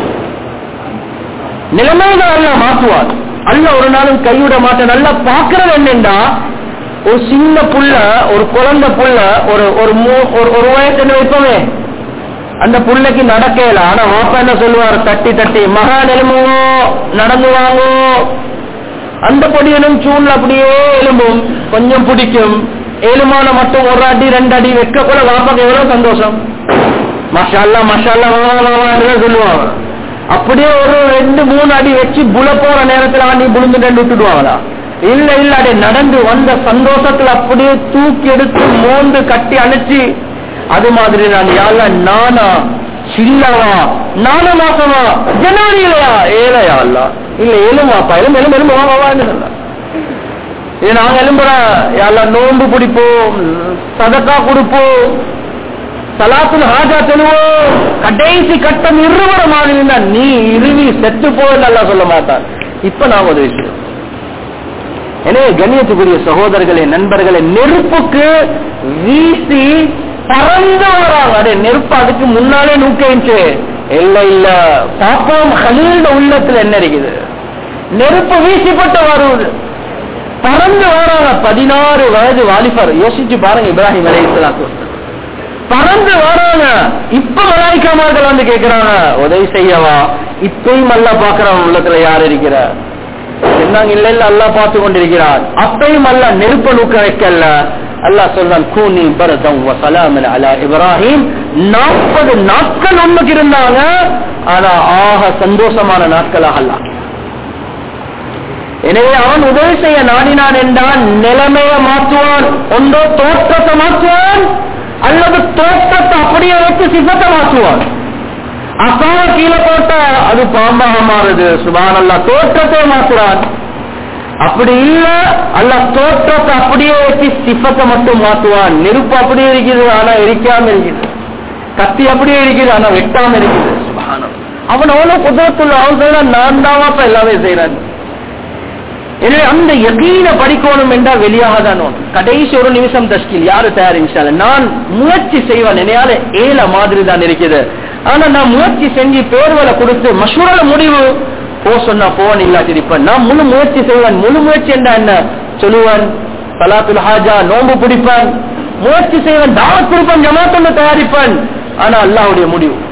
நிலைமைகள் அல்ல மாற்றுவான் அல்ல ஒரு நாளும் கைவிட மாட்டேன் நல்லா பாக்குறது என்னண்டா ஒரு சின்ன புள்ள ஒரு குழந்தை புள்ள ஒரு ஒரு மூ- ஒரு ஒரு வயசு என்ன வைப்போமே அந்த புள்ளைக்கு நடக்கல ஆனா வாப்பா என்ன சொல்லுவார் தட்டி தட்டி மகா எலும்புவோ நடந்து வாங்கோ அந்த பொடியனும் சூழ்ல அப்படியே எலும்பும் கொஞ்சம் பிடிக்கும் எலுமான மட்டும் ஒரு அடி ரெண்டு அடி வைக்க கூட வாப்பாக்கு எவ்வளவு சந்தோஷம் மஷால்லா மஷால்லா வா, வா, வா, என்று சொல்லுவாங்க அப்படியே ஒரு ரெண்டு மூணு அடி வச்சு புல போற நேரத்துல ஆண்டி புழுந்து ரெண்டு விட்டுடுவாங்களா இல்ல இல்ல அடே நடந்து வந்த சந்தோஷத்துல அப்படியே தூக்கி எடுத்து மோந்து கட்டி அணைச்சு அது மாதிரி நான் யாழ்ல நானா சில்லவா நாலு மாசமா ஜனவரியிலையா ஏழையா அல்ல இல்ல எலுமாப்பா எலும்பு எலும்பு எலும்பு வா, வா, வான்னு சொன்னா. இது நாங்க எலும்புற யாழ்ல நோன்பு பிடிப்போம் சதக்கா கொடுப்போம் சலாத்துல ஹாஜா தெளிவோம் கடைசி கட்டம் இருவர மாதிரி இருந்தா நீ இருவி செத்து போய் நல்லா சொல்ல மாட்டான் இப்ப நான் உதவி செய்வோம் எனவே கண்ணியத்துக்குரிய சகோதரர்களே நண்பர்களே நெருப்புக்கு வீசி பறந்து வராங்க அடே நெருப்பு அதுக்கு முன்னாலே நூக்கிச்சு இல்ல இல்ல பாப்போம் ஹலீல் உள்ளத்துல என்ன இருக்குது நெருப்பு வீசிப்பட்டு வருவது பறந்து வராங்க பதினாறு வயது வாலிபர் யோசிச்சு பாருங்க இப்ராஹிம் அலைஹிஸ்ஸலாத்து பறந்து வராங்க இப்ப மலாய்க்காமார்கள் வந்து கேக்குறாங்க உதவி செய்யவா இப்பயும் அல்ல பாக்குறவன் உள்ளத்துல யார் இருக்கிற சொன்னாங்க இல்ல இல்ல அல்லாஹ் பார்த்து கொண்டிருக்கிறார் அப்பையும் அல்ல நெருப்ப நூக்க வைக்கல அல்லாஹ் சொல்றான் கூனி பரதம் வசலாமன் அலா இப்ராஹிம் நாற்பது நாட்கள் உண்மைக்கு இருந்தாங்க ஆனா ஆக சந்தோஷமான நாட்களாக அல்லாஹ் எனவே அவன் உதவி செய்ய நாடினான் என்றால் நிலைமையை மாற்றுவான் ஒன்றோ தோற்றத்தை மாற்றுவான் அல்லது தோற்றத்தை அப்படியே வச்சு சிபத்தை மாற்றுவான் அசாவ கீழே போட்டா அது பாம்பாக மாறுது சுபான் அல்லா தோற்றத்தை மாற்றுறான் அப்படி இல்ல அல்ல தோற்றத்தை அப்படியே வச்சு சிப்பத்தை மட்டும் மாற்றுவான் நெருப்பு அப்படியே இருக்குது ஆனா எரிக்காம இருக்குது கத்தி அப்படியே இருக்குது ஆனா வெட்டாம இருக்குது சுபானம் அவன் அவ்வளவு குதிரத்துள்ள அவன் செய்யறான் நான் தான் எல்லாமே செய்யறான் எனவே அந்த யகீன படிக்கணும் என்றால் வெளியாக தான் வேணும். கடைசி ஒரு நிமிஷம் தஷ்கில் யாரு தயார் இன்ஷால்ல நான் முயற்சி செய்வேன் என்னையால ஏல மாதிரி தான் இருக்குது ஆனா நான் முயற்சி செஞ்சு பேர்வலை கொடுத்து மஷூரல முடிவு போ சொன்னா போவன் இல்லாட்டி இருப்பேன் நான் முழு முயற்சி செய்வேன் முழு முயற்சி என்றா என்ன சொல்லுவேன் சலாத்துல் ஹாஜா நோன்பு பிடிப்பேன் முயற்சி செய்வேன் தாவத் கொடுப்பேன் ஜமாத்தொன்னு தயாரிப்பேன் ஆனா அல்லாஹ்வுடைய முடிவு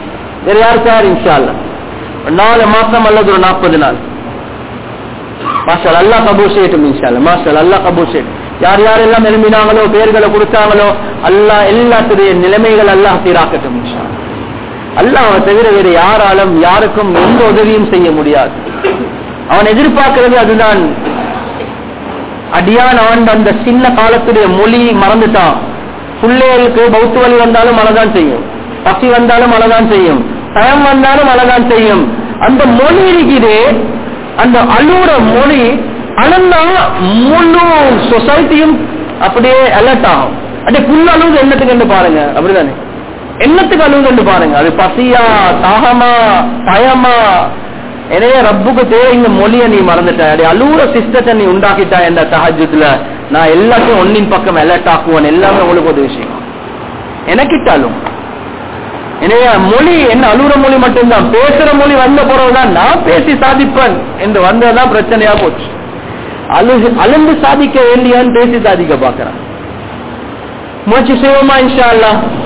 வேற யார் தயார் இன்ஷா அல்லாஹ் ஒரு நாலு மாசம் அல்லது ஒரு நாற்பது நாள் மாஷால் அல்லா கபூர் செய்யட்டும் இன்ஷால்ல மாஷால் அல்லா கபூர் செய்யட்டும் யார் யாரெல்லாம் எழுப்பினாங்களோ பேர்களை கொடுத்தாங்களோ அல்லா எல்லாத்துடைய நிலைமைகள் அல்லாஹ் சீராக்கட்டும் இன்ஷா அல்லாஹ் தவிர வேறு யாராலும் யாருக்கும் எந்த உதவியும் செய்ய முடியாது அவன் எதிர்பார்க்கிறது அதுதான் அடியான் அவன் அந்த சின்ன காலத்துடைய மொழி மறந்துட்டான் பிள்ளைகளுக்கு பௌத்த வழி வந்தாலும் மழைதான் செய்யும் பசி வந்தாலும் மழைதான் செய்யும் பயம் வந்தாலும் மழைதான் செய்யும் அந்த மொழி இருக்குது அந்த அழுற மொழி அழந்தா முழு சொசைட்டியும் அப்படியே அலர்ட் ஆகும் அப்படியே புல் அழுவுது என்னத்துக்கு என்று பாருங்க அப்படிதானே என்னத்துக்கு அழுவுது பாருங்க அது பசியா தாகமா பயமா எனவே ரப்புக்கு தேவை இந்த மொழியை நீ மறந்துட்ட அப்படி அழுவுற சிஸ்டத்தை நீ உண்டாக்கிட்டா என்ற சஹஜத்துல நான் எல்லாத்தையும் ஒன்னின் பக்கம் அலர்ட் ஆக்குவேன் எல்லாமே உங்களுக்கு உதவி செய்யும் எனக்கிட்டாலும் எனவே மொழி என்ன அழுகுற மொழி மட்டும்தான் பேசுற மொழி வந்த பிறகுதான் நான் பேசி சாதிப்பேன் என்று வந்ததுதான் பிரச்சனையா போச்சு அழுகு அழுந்து சாதிக்க வேண்டியான்னு பேசி சாதிக்க பாக்குறேன் முயற்சி செய்வோமா இன்ஷா அல்லாஹ்